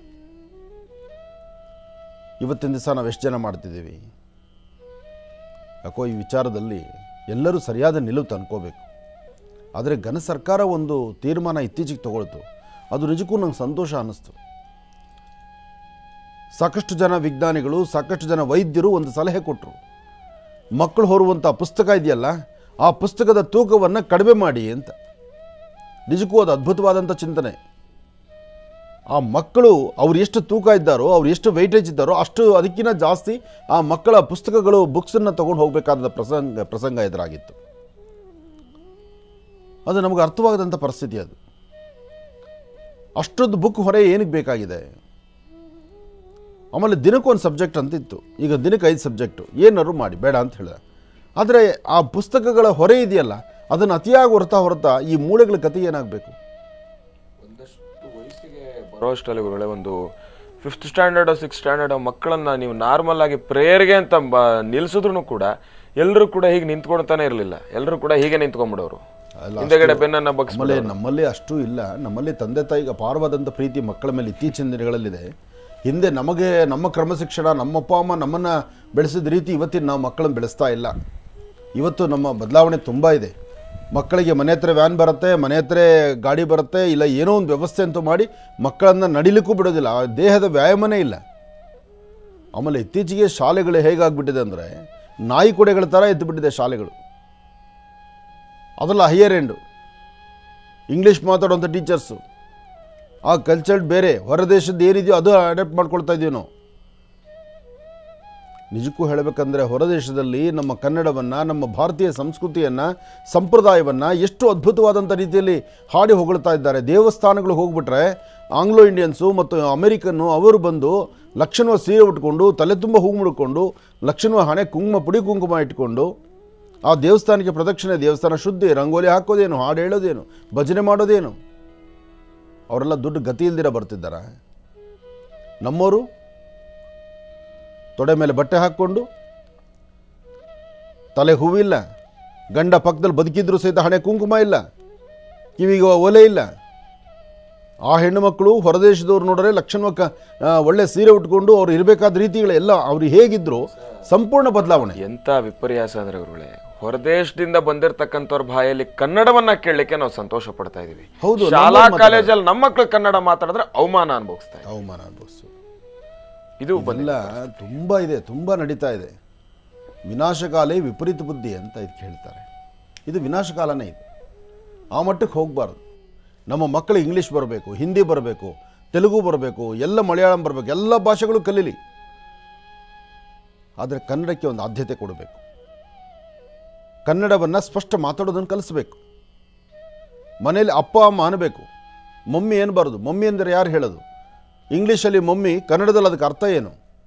ಇವತ್ತಿನ ದಿವಸ ನಾವು ಎಷ್ಟು ಜನ ಮಾಡ್ತಿದ್ದೀವಿ ಯಾಕೋ ಈ ವಿಚಾರದಲ್ಲಿ ಎಲ್ಲರೂ ಸರಿಯಾದ ನಿಲುವು ತಂದ್ಕೋಬೇಕು ಆದರೆ ಘನ ಸರ್ಕಾರ ಒಂದು ತೀರ್ಮಾನ ಇತ್ತೀಚೆಗೆ ತಗೊಳ್ತು ಅದು ನಿಜಕ್ಕೂ ನಂಗೆ ಸಂತೋಷ ಅನ್ನಿಸ್ತು ಸಾಕಷ್ಟು ಜನ ವಿಜ್ಞಾನಿಗಳು ಸಾಕಷ್ಟು ಜನ ವೈದ್ಯರು ಒಂದು ಸಲಹೆ ಕೊಟ್ಟರು ಮಕ್ಕಳು ಹೊರುವಂಥ ಪುಸ್ತಕ ಇದೆಯಲ್ಲ ಆ ಪುಸ್ತಕದ ತೂಕವನ್ನು ಕಡಿಮೆ ಮಾಡಿ ಅಂತ ನಿಜಕ್ಕೂ ಅದು ಅದ್ಭುತವಾದಂಥ ಚಿಂತನೆ ಆ ಮಕ್ಕಳು ಅವ್ರು ಎಷ್ಟು ತೂಕ ಇದ್ದಾರೋ ಅವ್ರು ಎಷ್ಟು ವೆಯ್ಟೇಜ್ ಇದ್ದಾರೋ ಅಷ್ಟು ಅದಕ್ಕಿಂತ ಜಾಸ್ತಿ ಆ ಮಕ್ಕಳ ಪುಸ್ತಕಗಳು ಬುಕ್ಸನ್ನು ತೊಗೊಂಡು ಹೋಗಬೇಕಾದ ಪ್ರಸಂಗ ಪ್ರಸಂಗ ಎದುರಾಗಿತ್ತು ಅದು ನಮಗೆ ಅರ್ಥವಾಗದಂಥ ಪರಿಸ್ಥಿತಿ ಅದು ಅಷ್ಟೊಂದು ಬುಕ್ ಹೊರೆ ಏನಕ್ಕೆ ಬೇಕಾಗಿದೆ ಆಮೇಲೆ ದಿನಕ್ಕೊಂದು ಸಬ್ಜೆಕ್ಟ್ ಅಂತ ಇತ್ತು ಈಗ ದಿನಕ್ಕೆ ಐದು ಸಬ್ಜೆಕ್ಟು ಏನಾದ್ರು ಮಾಡಿ ಬೇಡ ಅಂತ ಹೇಳಿದೆ ಆದರೆ ಆ ಪುಸ್ತಕಗಳ ಹೊರೆ ಇದೆಯಲ್ಲ ಅದನ್ನು ಅತಿಯಾಗಿ ಹೊರತಾ ಹೊರತಾ ಈ ಮೂಳೆಗಳ ಕತೆ ಏನಾಗಬೇಕು ಒಂದಷ್ಟು ವಯಸ್ಸಿಗೆ ಬರೋಷ್ಟರಲ್ಲಿ ಒಳ್ಳೆ ಒಂದು ಫಿಫ್ತ್ ಸ್ಟ್ಯಾಂಡರ್ಡ್ ಸಿಕ್ಸ್ ಸ್ಟ್ಯಾಂಡರ್ಡ್ ಮಕ್ಕಳನ್ನ ನೀವು ನಾರ್ಮಲ್ ಆಗಿ ಪ್ರೇಯರ್ಗೆ ಅಂತ ಬ ನಿಲ್ಸಿದ್ರು ಕೂಡ ಎಲ್ಲರೂ ಕೂಡ ಹೀಗೆ ನಿಂತ್ಕೊಳ್ತಾನೆ ಇರಲಿಲ್ಲ ಎಲ್ಲರೂ ಕೂಡ ಹೀಗೆ ನಿಂತ್ಕೊಂಡ್ಬಿಡೋರು ಅಲ್ಲ, ಹಿಂದೆಗಡೆ ಬೆನ್ನನ್ನ ಬಗ್ಸ್ ನಮ್ಮಲ್ಲಿ ನಮ್ಮಲ್ಲಿ ಅಷ್ಟು ಇಲ್ಲ ನಮ್ಮಲ್ಲಿ ತಂದೆ ತಾಯಿಗೆ ಅಪಾರವಾದಂಥ ಪ್ರೀತಿ ಮಕ್ಕಳ ಮೇಲೆ ಇತ್ತೀಚಿನ ದಿನಗಳಲ್ಲಿದೆ ಹಿಂದೆ ನಮಗೆ ನಮ್ಮ ಕ್ರಮಶಿಕ್ಷಣ ನಮ್ಮಪ್ಪ ಅಮ್ಮ ನಮ್ಮನ್ನು ಬೆಳೆಸಿದ ರೀತಿ ಇವತ್ತಿನ ನಾವು ಮಕ್ಕಳನ್ನು ಬೆಳೆಸ್ತಾ ಇಲ್ಲ ಇವತ್ತು ನಮ್ಮ ಬದಲಾವಣೆ ತುಂಬ ಇದೆ ಮಕ್ಕಳಿಗೆ ಮನೆ ಹತ್ರ ವ್ಯಾನ್ ಬರುತ್ತೆ ಮನೆ ಹತ್ರ ಗಾಡಿ ಬರುತ್ತೆ ಇಲ್ಲ ಏನೋ ಒಂದು ವ್ಯವಸ್ಥೆ ಅಂತೂ ಮಾಡಿ ಮಕ್ಕಳನ್ನು ನಡಿಲಿಕ್ಕೂ ಬಿಡೋದಿಲ್ಲ ಆ ದೇಹದ ವ್ಯಾಯಾಮನೇ ಇಲ್ಲ ಆಮೇಲೆ ಇತ್ತೀಚೆಗೆ ಶಾಲೆಗಳು ಹೇಗಾಗ್ಬಿಟ್ಟಿದೆ ಅಂದರೆ ನಾಯಿ ಕೊಡೆಗಳ ಥರ ಎದ್ದುಬಿಟ್ಟಿದೆ ಶಾಲೆಗಳು ಅದೆಲ್ಲ ಹೈಯರ್ ಎಂಡು ಇಂಗ್ಲೀಷ್ ಮಾತಾಡುವಂಥ ಟೀಚರ್ಸು ಆ ಕಲ್ಚರ್ಡ್ ಬೇರೆ ಹೊರ ದೇಶದ್ದು ಏನಿದೆಯೋ ಅದು ಅಡಾಪ್ಟ್ ಮಾಡ್ಕೊಳ್ತಾ ಇದ್ದೀವಿ ನಾವು ನಿಜಕ್ಕೂ ಹೇಳಬೇಕಂದ್ರೆ ಹೊರ ದೇಶದಲ್ಲಿ ನಮ್ಮ ಕನ್ನಡವನ್ನು ನಮ್ಮ ಭಾರತೀಯ ಸಂಸ್ಕೃತಿಯನ್ನು ಸಂಪ್ರದಾಯವನ್ನು ಎಷ್ಟು ಅದ್ಭುತವಾದಂಥ ರೀತಿಯಲ್ಲಿ ಹಾಡಿ ಹೊಗಳ್ತಾ ಇದ್ದಾರೆ ದೇವಸ್ಥಾನಗಳು ಹೋಗ್ಬಿಟ್ರೆ ಆಂಗ್ಲೋ ಇಂಡಿಯನ್ಸು ಮತ್ತು ಅಮೆರಿಕನ್ನು ಅವರು ಬಂದು ಲಕ್ಷಣವ ಸೀರೆ ಉಟ್ಕೊಂಡು ತಲೆ ತುಂಬ ಹೂ ಮುಡ್ಕೊಂಡು ಲಕ್ಷಣವ ಹಣೆ ಕುಂಕುಮ ಪುಡಿ ಕುಂಕುಮ ಇಟ್ಕೊಂಡು ಆ ದೇವಸ್ಥಾನಕ್ಕೆ ಪ್ರದಕ್ಷಿಣೆ ದೇವಸ್ಥಾನ ಶುದ್ಧಿ ರಂಗೋಲಿ ಹಾಕೋದೇನು ಹಾಡು ಹೇಳೋದೇನು ಭಜನೆ ಮಾಡೋದೇನು ಅವರೆಲ್ಲ ದುಡ್ಡು ಗತಿ ಇಲ್ದಿರ ಬರ್ತಿದ್ದಾರ ನಮ್ಮವರು ತೊಡೆ ಮೇಲೆ ಬಟ್ಟೆ ಹಾಕ್ಕೊಂಡು ತಲೆ ಹೂವಿಲ್ಲ ಗಂಡ ಪಕ್ಕದಲ್ಲಿ ಬದುಕಿದ್ರು ಸಹಿತ ಹಣೆ ಕುಂಕುಮ ಇಲ್ಲ ಕಿವಿಗೆ ಒಲೆ ಇಲ್ಲ ಆ ಹೆಣ್ಣು ಮಕ್ಕಳು ಹೊರದೇಶದವ್ರು ನೋಡಿದ್ರೆ ಲಕ್ಷಣ ಒಳ್ಳೆ ಸೀರೆ ಉಟ್ಕೊಂಡು ಅವ್ರು ಇರಬೇಕಾದ ರೀತಿಗಳೆಲ್ಲ ಅವ್ರು ಹೇಗಿದ್ರು ಸಂಪೂರ್ಣ ಬದಲಾವಣೆ ಎಂತ ವಿಪರ್ಯಾಸ ಅಂದ್ರೆ ಗುರುಗಳೇ ಹೊರದೇಶದಿಂದ ಬಂದಿರತಕ್ಕಂಥವ್ರ ಬಾಯಲ್ಲಿ ಕನ್ನಡವನ್ನ ಕೇಳಲಿಕ್ಕೆ ನಾವು ಸಂತೋಷ ಪಡ್ತಾ ಇದೀವಿ ಹೌದು, ಶಾಲಾ ನಮ್ಮಲ್ಲಿ ಕಾಲೇಜಲ್ಲಿ ನಮ್ಮ ಮಕ್ಕಳು ಕನ್ನಡ ಮಾತಾಡಿದ್ರೆ ಅವಮಾನ ಅನುಭವಿಸ್ತಾ ಇದ್ದೀವಿ ಅವಮಾನ ಅನುಭವಿಸು ಇದು ಬಂದ ಎಲ್ಲ ತುಂಬ ಇದೆ ತುಂಬ ನಡೀತಾ ಇದೆ ವಿನಾಶಕಾಲೇ ವಿಪರೀತ ಬುದ್ಧಿ ಅಂತ ಇದಕ್ಕೆ ಹೇಳ್ತಾರೆ ಇದು ವಿನಾಶಕಾಲನೇ ಇದು ಆ ಮಟ್ಟಕ್ಕೆ ಹೋಗಬಾರ್ದು ನಮ್ಮ ಮಕ್ಕಳು ಇಂಗ್ಲೀಷ್ ಬರಬೇಕು ಹಿಂದಿ ಬರಬೇಕು ತೆಲುಗು ಬರಬೇಕು ಎಲ್ಲ ಮಲಯಾಳಂ ಬರಬೇಕು ಎಲ್ಲ ಭಾಷೆಗಳು ಕಲೀಲಿ ಆದರೆ ಕನ್ನಡಕ್ಕೆ ಒಂದು ಆದ್ಯತೆ ಕೊಡಬೇಕು ಕನ್ನಡವನ್ನು ಸ್ಪಷ್ಟ ಮಾತಾಡೋದನ್ನು ಕಲಿಸ್ಬೇಕು ಮನೇಲಿ ಅಪ್ಪ ಅಮ್ಮ ಅನ್ನಬೇಕು ಮಮ್ಮಿ ಏನು ಬರೋದು ಮಮ್ಮಿ ಅಂದರೆ ಯಾರು ಹೇಳೋದು ಇಂಗ್ಲೀಷಲ್ಲಿ ಮಮ್ಮಿ ಕನ್ನಡದಲ್ಲಿ ಅದಕ್ಕೆ ಅರ್ಥ ಏನು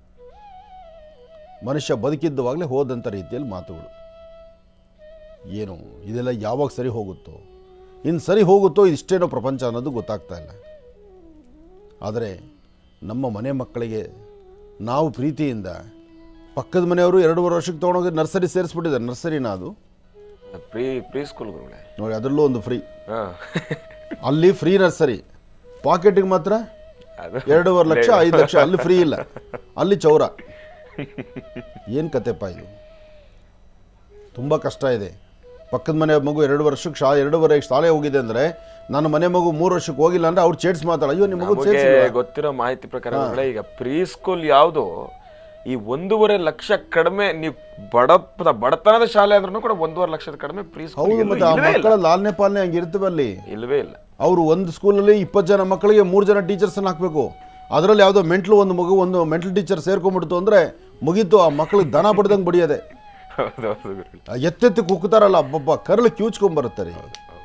ಮನುಷ್ಯ ಬದುಕಿದ್ದವಾಗಲೇ ಹೋದಂಥ ರೀತಿಯಲ್ಲಿ ಮಾತುಗಳು ಏನು ಇದೆಲ್ಲ ಯಾವಾಗ ಸರಿ ಹೋಗುತ್ತೋ ಇನ್ನು ಸರಿ ಹೋಗುತ್ತೋ ಇಷ್ಟೇನೋ ಪ್ರಪಂಚ ಅನ್ನೋದು ಗೊತ್ತಾಗ್ತಾ ಇಲ್ಲ ಆದರೆ ನಮ್ಮ ಮನೆ ಮಕ್ಕಳಿಗೆ ನಾವು ಪ್ರೀತಿಯಿಂದ ಪಕ್ಕದ ಮನೆಯವರು ಎರಡೂವರೆ ವರ್ಷಕ್ಕೆ ತೊಗೊಂಡೋಗಿ ನರ್ಸರಿ ಸೇರಿಸ್ಬಿಟ್ಟಿದ್ದಾರೆ ನರ್ಸರಿನ ಅದು ಪ್ರೀ ಪ್ರೀ ಸ್ಕೂಲ್ ಗುರುಗಳೇ ನೋಡಿ ಅದರಲ್ಲೂ ಒಂದು ಫ್ರೀ ಹಾ ಅಲ್ಲಿ ಫ್ರೀ ನರ್ಸರಿ ಪಾಕೆಟಿಗೆ ಮಾತ್ರ ಅದು ಎರಡೂವರೆ ಲಕ್ಷ ಐದು ಲಕ್ಷ ಅಲ್ಲಿ ಫ್ರೀ ಇಲ್ಲ ಅಲ್ಲಿ ಚೌರ ಏನು ಕತೆಪ್ಪ ಇದು ತುಂಬ ಕಷ್ಟ ಇದೆ ಪಕ್ಕದ ಮನೆ ಮಗು ಎರಡು ವರ್ಷಕ್ಕೆ ಶಾ ಎರಡೂವರೆ ಶಾಲೆ ಹೋಗಿದೆ ಅಂದರೆ ನನ್ನ ಮನೆ ಮಗು ಮೂರು ವರ್ಷಕ್ಕೆ ಹೋಗಿಲ್ಲ ಅಂದ್ರೆ ಅವ್ರು ಚೇಡ್ಸ್ ಮಾತಾಡ ಅಯ್ಯೋ ನಿಮ್ಮ ಮಗು ನಮಗೆ ಸೇರಿಸಿಲ್ವಾ ಗೊತ್ತಿರೋ ಮಾಹಿತಿ ಪ್ರಕಾರ ಗುರುಗಳೇ, ಈಗ ಪ್ರೀ ಸ್ಕೂಲ್ ಯಾವುದು ಈ ಒಂದೂವರೆ ಲಕ್ಷ ಕಡಿಮೆ ನೀವು ಬಡ ಬಡತನದ ಶಾಲೆ ಅಂದ್ರೂ ಕೂಡ ಒಂದೂವರೆ ಲಕ್ಷದ ಕಡಿಮೆ ಪ್ರೀ ಸ್ಕೂಲ್ ಹೌದು ಮತ್ತೆ ಆ ಮಕ್ಕಳ ಲಾಲನೆ ಪಾಲನೆ ಹಂಗಿರ್ತವೆ ಅಲ್ಲಿ ಇಲ್ವೇ ಇಲ್ಲ ಅವರು ಒಂದು ಸ್ಕೂಲಲ್ಲಿ ಇಪ್ಪತ್ತು ಜನ ಮಕ್ಕಳಿಗೆ ಮೂರು ಜನ ಟೀಚರ್ಸನ್ನು ಹಾಕಬೇಕು ಅದರಲ್ಲಿ ಯಾವುದೋ ಮೆಂಟ್ಲು ಒಂದು ಮಗು ಒಂದು ಮೆಂಟಲ್ ಟೀಚರ್ ಸೇರ್ಕೊಂಡ್ಬಿಡ್ತು ಅಂದರೆ ಮುಗೀತು ಆ ಮಕ್ಕಳಿಗೆ ದನ ಬಡ್ದಂಗೆ ಬಡಿಯೋದೆ ಹೌದೌದು ಗುರುಗಳೇ ಆ ಎತ್ತೆತ್ತಿ ಕುಕ್ಕುತ್ತಾರಲ್ಲ ಅಬ್ಬಬ್ಬ ಕರಳು ಕ್ಯೂಚ್ಕೊಂಬರುತ್ತೆ ರೀ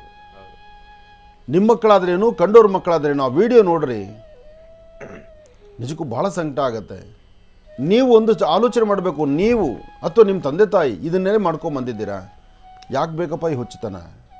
ನಿಮ್ಮ ಮಕ್ಕಳಾದ್ರೇನು ಕಂಡೋರ್ ಮಕ್ಕಳಾದ್ರೇನು ಆ ವಿಡಿಯೋ ನೋಡ್ರಿ ನಿಜಕ್ಕೂ ಬಹಳ ಸಂಕಟ ಆಗತ್ತೆ ನೀವು ಒಂದು ಚ- ಆಲೋಚನೆ ಮಾಡಬೇಕು ನೀವು ಅಥವಾ ನಿಮ್ಮ ತಂದೆ ತಾಯಿ ಇದನ್ನೇ ಮಾಡ್ಕೊಂಡ್ ಬಂದಿದ್ದೀರಾ ಯಾಕೆ ಬೇಕಪ್ಪ ಈ ಹುಚ್ಚುತನ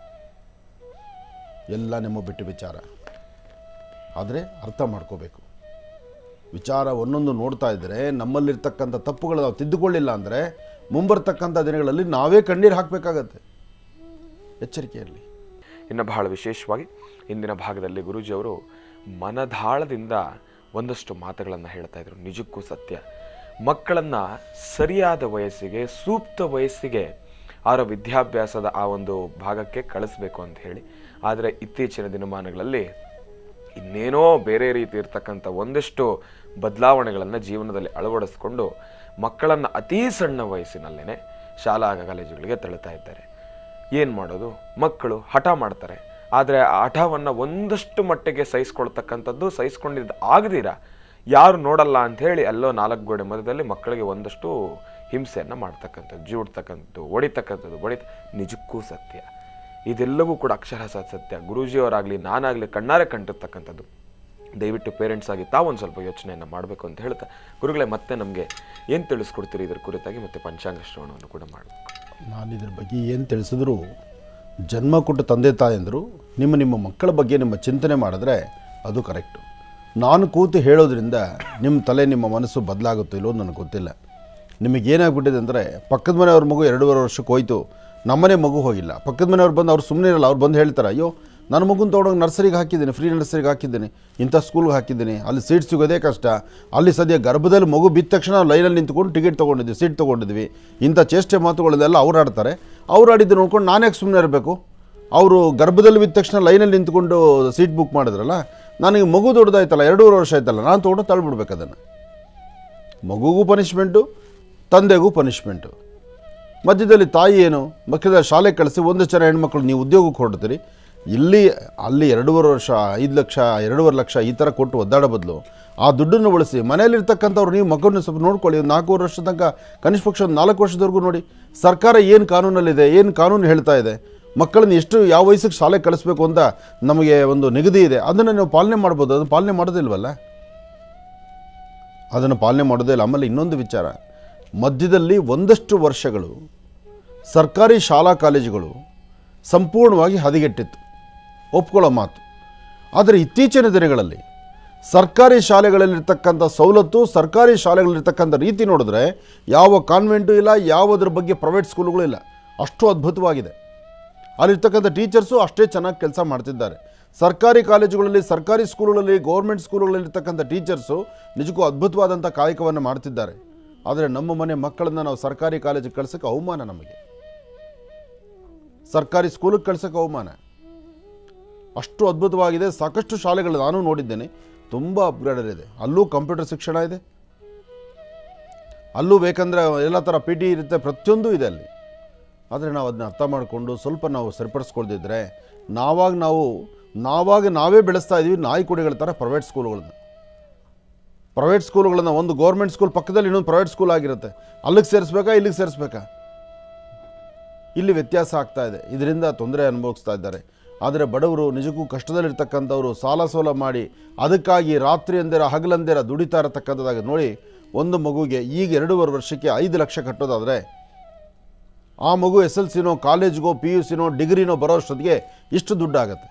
ಎಲ್ಲ ನಿಮ್ಮ ಬಿಟ್ಟು ವಿಚಾರ ಆದರೆ ಅರ್ಥ ಮಾಡ್ಕೋಬೇಕು ವಿಚಾರ ಒಂದೊಂದು ನೋಡ್ತಾ ಇದ್ದರೆ ನಮ್ಮಲ್ಲಿರ್ತಕ್ಕಂಥ ತಪ್ಪುಗಳು ನಾವು ತಿದ್ದುಕೊಳ್ಳಿಲ್ಲ ಅಂದರೆ ಮುಂಬರ್ತಕ್ಕಂಥ ದಿನಗಳಲ್ಲಿ ನಾವೇ ಕಣ್ಣೀರು ಹಾಕಬೇಕಾಗತ್ತೆ ಎಚ್ಚರಿಕೆ ಇರಲಿ ಇನ್ನು ಬಹಳ ವಿಶೇಷವಾಗಿ ಇಂದಿನ ಭಾಗದಲ್ಲಿ ಗುರೂಜಿಯವರು ಮನದಾಳದಿಂದ ಒಂದಷ್ಟು ಮಾತುಗಳನ್ನು ಹೇಳ್ತಾ ಇದ್ರು ನಿಜಕ್ಕೂ ಸತ್ಯ ಮಕ್ಕಳನ್ನ ಸರಿಯಾದ ವಯಸ್ಸಿಗೆ ಸೂಕ್ತ ವಯಸ್ಸಿಗೆ ಅವರ ವಿದ್ಯಾಭ್ಯಾಸದ ಆ ಒಂದು ಭಾಗಕ್ಕೆ ಕಳಿಸ್ಬೇಕು ಅಂತ ಹೇಳಿ ಆದರೆ ಇತ್ತೀಚಿನ ದಿನಮಾನಗಳಲ್ಲಿ ಇನ್ನೇನೋ ಬೇರೆ ರೀತಿ ಇರ್ತಕ್ಕಂಥ ಒಂದಿಷ್ಟು ಬದಲಾವಣೆಗಳನ್ನು ಜೀವನದಲ್ಲಿ ಅಳವಡಿಸ್ಕೊಂಡು ಮಕ್ಕಳನ್ನು ಅತೀ ಸಣ್ಣ ವಯಸ್ಸಿನಲ್ಲೇ ಶಾಲಾ ಕಾಲೇಜುಗಳಿಗೆ ತಳ್ಳುತ್ತಾ ಇದ್ದಾರೆ ಏನು ಮಾಡೋದು ಮಕ್ಕಳು ಹಠ ಮಾಡ್ತಾರೆ ಆದರೆ ಆ ಹಠವನ್ನು ಒಂದಷ್ಟು ಮಟ್ಟಿಗೆ ಸಹಿಸ್ಕೊಳ್ತಕ್ಕಂಥದ್ದು ಸಹಿಸ್ಕೊಂಡಿದ್ದು ಆಗದಿರ ಯಾರು ನೋಡಲ್ಲ ಅಂತ ಹೇಳಿ ಎಲ್ಲೋ ನಾಲ್ಕು ಗೋಡೆ ಮಧ್ಯದಲ್ಲಿ ಮಕ್ಕಳಿಗೆ ಒಂದಷ್ಟು ಹಿಂಸೆಯನ್ನು ಮಾಡ್ತಕ್ಕಂಥದ್ದು ಜೀಡ್ತಕ್ಕಂಥದ್ದು ಹೊಡಿತಕ್ಕಂಥದ್ದು ಹೊಡಿತ ನಿಜಕ್ಕೂ ಸತ್ಯ ಇದೆಲ್ಲವೂ ಕೂಡ ಅಕ್ಷರಶಃ ಸತ್ಯ ಗುರೂಜಿಯವರಾಗಲಿ ನಾನಾಗಲಿ ಕಣ್ಣಾರೆ ಕಂಡಿರ್ತಕ್ಕಂಥದ್ದು ದಯವಿಟ್ಟು ಪೇರೆಂಟ್ಸ್ ಆಗಿ ತಾವೊಂದು ಸ್ವಲ್ಪ ಯೋಚನೆಯನ್ನು ಮಾಡಬೇಕು ಅಂತ ಹೇಳ್ತಾ ಗುರುಗಳೇ ಮತ್ತೆ ನಮಗೆ ಏನು ತಿಳಿಸ್ಕೊಡ್ತೀರಿ ಇದರ ಕುರಿತಾಗಿ ಮತ್ತೆ ಪಂಚಾಂಗ ಶ್ರವಣವನ್ನು ಕೂಡ ಮಾಡಬೇಕು ನಾನು ಇದ್ರ ಬಗ್ಗೆ ಏನು ತಿಳಿಸಿದ್ರು ಜನ್ಮ ಕೊಟ್ಟ ತಂದೆ ತಾಯಂದರು ನಿಮ್ಮ ನಿಮ್ಮ ಮಕ್ಕಳ ಬಗ್ಗೆ ನಿಮ್ಮ ಚಿಂತನೆ ಮಾಡಿದ್ರೆ ಅದು ಕರೆಕ್ಟು ನಾನು ಕೂತು ಹೇಳೋದ್ರಿಂದ ನಿಮ್ಮ ತಲೆ ನಿಮ್ಮ ಮನಸ್ಸು ಬದಲಾಗುತ್ತೋ ಇಲ್ಲೋ ನನಗೆ ಗೊತ್ತಿಲ್ಲ ನಿಮಗೆ ಏನಾಗ್ಬಿಟ್ಟಿದೆ ಅಂದರೆ ಪಕ್ಕದ ಮನೆಯವ್ರ ಮಗು ಎರಡೂವರೆ ವರ್ಷಕ್ಕೆ ಹೋಯ್ತು ನಮ್ಮನೆ ಮಗು ಹೋಗಿಲ್ಲ ಪಕ್ಕದ ಮನೆಯವ್ರು ಬಂದು ಅವ್ರು ಸುಮ್ಮನೆ ಇರಲ್ಲ ಅವ್ರು ಬಂದು ಹೇಳ್ತಾರೆ ಅಯ್ಯೋ ನನ್ನ ಮಗುನ ತೊಗೊಂಡೋಗಿ ನರ್ಸರಿಗೆ ಹಾಕಿದ್ದೀನಿ ಫ್ರೀ ನರ್ಸರಿಗೆ ಹಾಕಿದ್ದೀನಿ ಇಂಥ ಸ್ಕೂಲ್ಗೆ ಹಾಕಿದ್ದೀನಿ ಅಲ್ಲಿ ಸೀಟ್ ಸಿಗೋದೇ ಕಷ್ಟ ಅಲ್ಲಿ ಸದ್ಯ ಗರ್ಭದಲ್ಲಿ ಮಗು ಬಿದ್ದ ತಕ್ಷಣ ಲೈನಲ್ಲಿ ನಿಂತ್ಕೊಂಡು ಟಿಕೆಟ್ ತೊಗೊಂಡಿದ್ವಿ ಸೀಟ್ ತೊಗೊಂಡಿದ್ವಿ ಇಂಥ ಚೇಷ್ಟೆ ಮಾತುಗಳನ್ನೆಲ್ಲ ಅವ್ರು ಆಡ್ತಾರೆ ಅವ್ರು ಆಡಿದ್ದು ನೋಡ್ಕೊಂಡು ನಾನ್ಯಾಕೆ ಸುಮ್ಮನೆ ಇರಬೇಕು ಅವರು ಗರ್ಭದಲ್ಲಿ ಬಿದ್ದ ತಕ್ಷಣ ಲೈನಲ್ಲಿ ನಿಂತ್ಕೊಂಡು ಸೀಟ್ ಬುಕ್ ಮಾಡಿದ್ರಲ್ಲ ನನಗೆ ಮಗು ದೊಡ್ಡದಾಯ್ತಲ್ಲ ಎರಡೂವರೆ ವರ್ಷ ಆಯ್ತಲ್ಲ ನಾನು ತೊಗೊಂಡು ತಳ್ಳಿಬಿಡ್ಬೇಕು ಅದನ್ನು ಮಗುಗೂ ಪನಿಷ್ಮೆಂಟು ತಂದೆಗೂ ಪನಿಷ್ಮೆಂಟು ಮಧ್ಯದಲ್ಲಿ ತಾಯಿ ಏನು ಮಕ್ಕಳ ಶಾಲೆ ಕಳಿಸಿ ಒಂದು ಜನ ಹೆಣ್ಮಕ್ಳು ನೀವು ಉದ್ಯೋಗಕ್ಕೆ ಹೊರಡ್ತೀರಿ ಇಲ್ಲಿ ಅಲ್ಲಿ ಎರಡೂವರೆ ವರ್ಷ ಐದು ಲಕ್ಷ ಎರಡೂವರೆ ಲಕ್ಷ ಈ ಥರ ಕೊಟ್ಟು ಒದ್ದಾಡೋ ಬದಲು ಆ ದುಡ್ಡನ್ನು ಬಳಸಿ ಮನೆಯಲ್ಲಿರ್ತಕ್ಕಂಥವ್ರು ನೀವು ಮಗನ ಸ್ವಲ್ಪ ನೋಡ್ಕೊಳ್ಳಿ ಒಂದು ನಾಲ್ಕೂವರೆ ವರ್ಷ ತನಕ ಕನಿಷ್ಠ ಪಕ್ಷ ಒಂದು ನಾಲ್ಕು ವರ್ಷದವರೆಗೂ ನೋಡಿ ಸರ್ಕಾರ ಏನು ಕಾನೂನಲ್ಲಿದೆ ಏನು ಕಾನೂನು ಹೇಳ್ತಾ ಇದೆ ಮಕ್ಕಳನ್ನ ಎಷ್ಟು ಯಾವ ವಯಸ್ಸಿಗೆ ಶಾಲೆ ಕಳಿಸ್ಬೇಕು ಅಂತ ನಮಗೆ ಒಂದು ನಿಗದಿ ಇದೆ ಅದನ್ನು ನೀವು ಪಾಲನೆ ಮಾಡ್ಬೋದು ಅದನ್ನು ಪಾಲನೆ ಮಾಡೋದಿಲ್ವಲ್ಲ ಅದನ್ನು ಪಾಲನೆ ಮಾಡೋದೇ ಇಲ್ಲ ಆಮೇಲೆ ಇನ್ನೊಂದು ವಿಚಾರ ಮಧ್ಯದಲ್ಲಿ ಒಂದಷ್ಟು ವರ್ಷಗಳು ಸರ್ಕಾರಿ ಶಾಲಾ ಕಾಲೇಜುಗಳು ಸಂಪೂರ್ಣವಾಗಿ ಹದಗೆಟ್ಟಿತ್ತು ಒಪ್ಕೊಳ್ಳೋ ಮಾತು ಆದರೆ ಇತ್ತೀಚಿನ ದಿನಗಳಲ್ಲಿ ಸರ್ಕಾರಿ ಶಾಲೆಗಳಲ್ಲಿರ್ತಕ್ಕಂಥ ಸವಲತ್ತು ಸರ್ಕಾರಿ ಶಾಲೆಗಳಲ್ಲಿರ್ತಕ್ಕಂಥ ರೀತಿ ನೋಡಿದ್ರೆ ಯಾವ ಕಾನ್ವೆಂಟು ಇಲ್ಲ ಯಾವುದ್ರ ಬಗ್ಗೆ ಪ್ರೈವೇಟ್ ಸ್ಕೂಲುಗಳು ಇಲ್ಲ ಅಷ್ಟು ಅದ್ಭುತವಾಗಿದೆ ಅಲ್ಲಿರ್ತಕ್ಕಂಥ ಟೀಚರ್ಸು ಅಷ್ಟೇ ಚೆನ್ನಾಗಿ ಕೆಲಸ ಮಾಡ್ತಿದ್ದಾರೆ ಸರ್ಕಾರಿ ಕಾಲೇಜುಗಳಲ್ಲಿ ಸರ್ಕಾರಿ ಸ್ಕೂಲುಗಳಲ್ಲಿ ಗೌರ್ಮೆಂಟ್ ಸ್ಕೂಲುಗಳಲ್ಲಿರ್ತಕ್ಕಂಥ ಟೀಚರ್ಸು ನಿಜಕ್ಕೂ ಅದ್ಭುತವಾದಂಥ ಕಾಯಕವನ್ನು ಮಾಡ್ತಿದ್ದಾರೆ ಆದರೆ ನಮ್ಮ ಮನೆ ಮಕ್ಕಳನ್ನು ನಾವು ಸರ್ಕಾರಿ ಕಾಲೇಜಿಗೆ ಕಳ್ಸೋಕ್ಕೆ ಅವಮಾನ ನಮಗೆ ಸರ್ಕಾರಿ ಸ್ಕೂಲಿಗೆ ಕಳ್ಸೋಕ್ಕೆ ಅವಮಾನ ಅಷ್ಟು ಅದ್ಭುತವಾಗಿದೆ ಸಾಕಷ್ಟು ಶಾಲೆಗಳು ನಾನು ನೋಡಿದ್ದೇನೆ ತುಂಬ ಅಪ್ಗ್ರೇಡರ್ ಇದೆ ಅಲ್ಲೂ ಕಂಪ್ಯೂಟರ್ ಶಿಕ್ಷಣ ಇದೆ ಅಲ್ಲೂ ಬೇಕಂದರೆ ಎಲ್ಲ ಥರ ಪಿ ಟಿ ಇರುತ್ತೆ ಪ್ರತಿಯೊಂದು ಇದೆ ಅಲ್ಲಿ ಆದರೆ ನಾವು ಅದನ್ನ ಅರ್ಥ ಮಾಡಿಕೊಂಡು ಸ್ವಲ್ಪ ನಾವು ಸರಿಪಡಿಸ್ಕೊಳ್ದಿದ್ರೆ ನಾವಾಗ ನಾವು ನಾವಾಗ ನಾವೇ ಬೆಳೆಸ್ತಾ ಇದ್ದೀವಿ ನಾಯಿ ಕುಡಿಗಳ ಥರ ಪ್ರೈವೇಟ್ ಸ್ಕೂಲ್ಗಳನ್ನ ಪ್ರೈವೇಟ್ ಸ್ಕೂಲ್ಗಳನ್ನ ಒಂದು ಗೌರ್ಮೆಂಟ್ ಸ್ಕೂಲ್ ಪಕ್ಕದಲ್ಲಿ ಇನ್ನೊಂದು ಪ್ರೈವೇಟ್ ಸ್ಕೂಲ್ ಆಗಿರುತ್ತೆ ಅಲ್ಲಿಗೆ ಸೇರಿಸ್ಬೇಕಾ ಇಲ್ಲಿಗೆ ಸೇರಿಸ್ಬೇಕಾ ಇಲ್ಲಿ ವ್ಯತ್ಯಾಸ ಆಗ್ತಾ ಇದೆ ಇದರಿಂದ ತೊಂದರೆ ಅನುಭವಿಸ್ತಾ ಇದ್ದಾರೆ ಆದರೆ ಬಡವರು ನಿಜಕ್ಕೂ ಕಷ್ಟದಲ್ಲಿರ್ತಕ್ಕಂಥವ್ರು ಸಾಲ ಸೋಲ ಮಾಡಿ ಅದಕ್ಕಾಗಿ ರಾತ್ರಿ ಅಂದಿರ ಹಗಲಂದಿರ ದುಡಿತಾ ಇರತಕ್ಕಂಥದ್ದಾಗಿ ನೋಡಿ ಒಂದು ಮಗುಗೆ ಈಗ ಎರಡೂವರೆ ವರ್ಷಕ್ಕೆ ಐದು ಲಕ್ಷ ಕಟ್ಟೋದಾದರೆ ಆ ಮಗು ಎಸ್ ಎಲ್ ಸಿನೋ ಕಾಲೇಜ್ಗೋ ಪಿ ಯು ಸಿನೋ ಡಿಗ್ರಿನೋ ಬರೋ ಅಷ್ಟೊತ್ತಿಗೆ ಇಷ್ಟು ದುಡ್ಡಾಗತ್ತೆ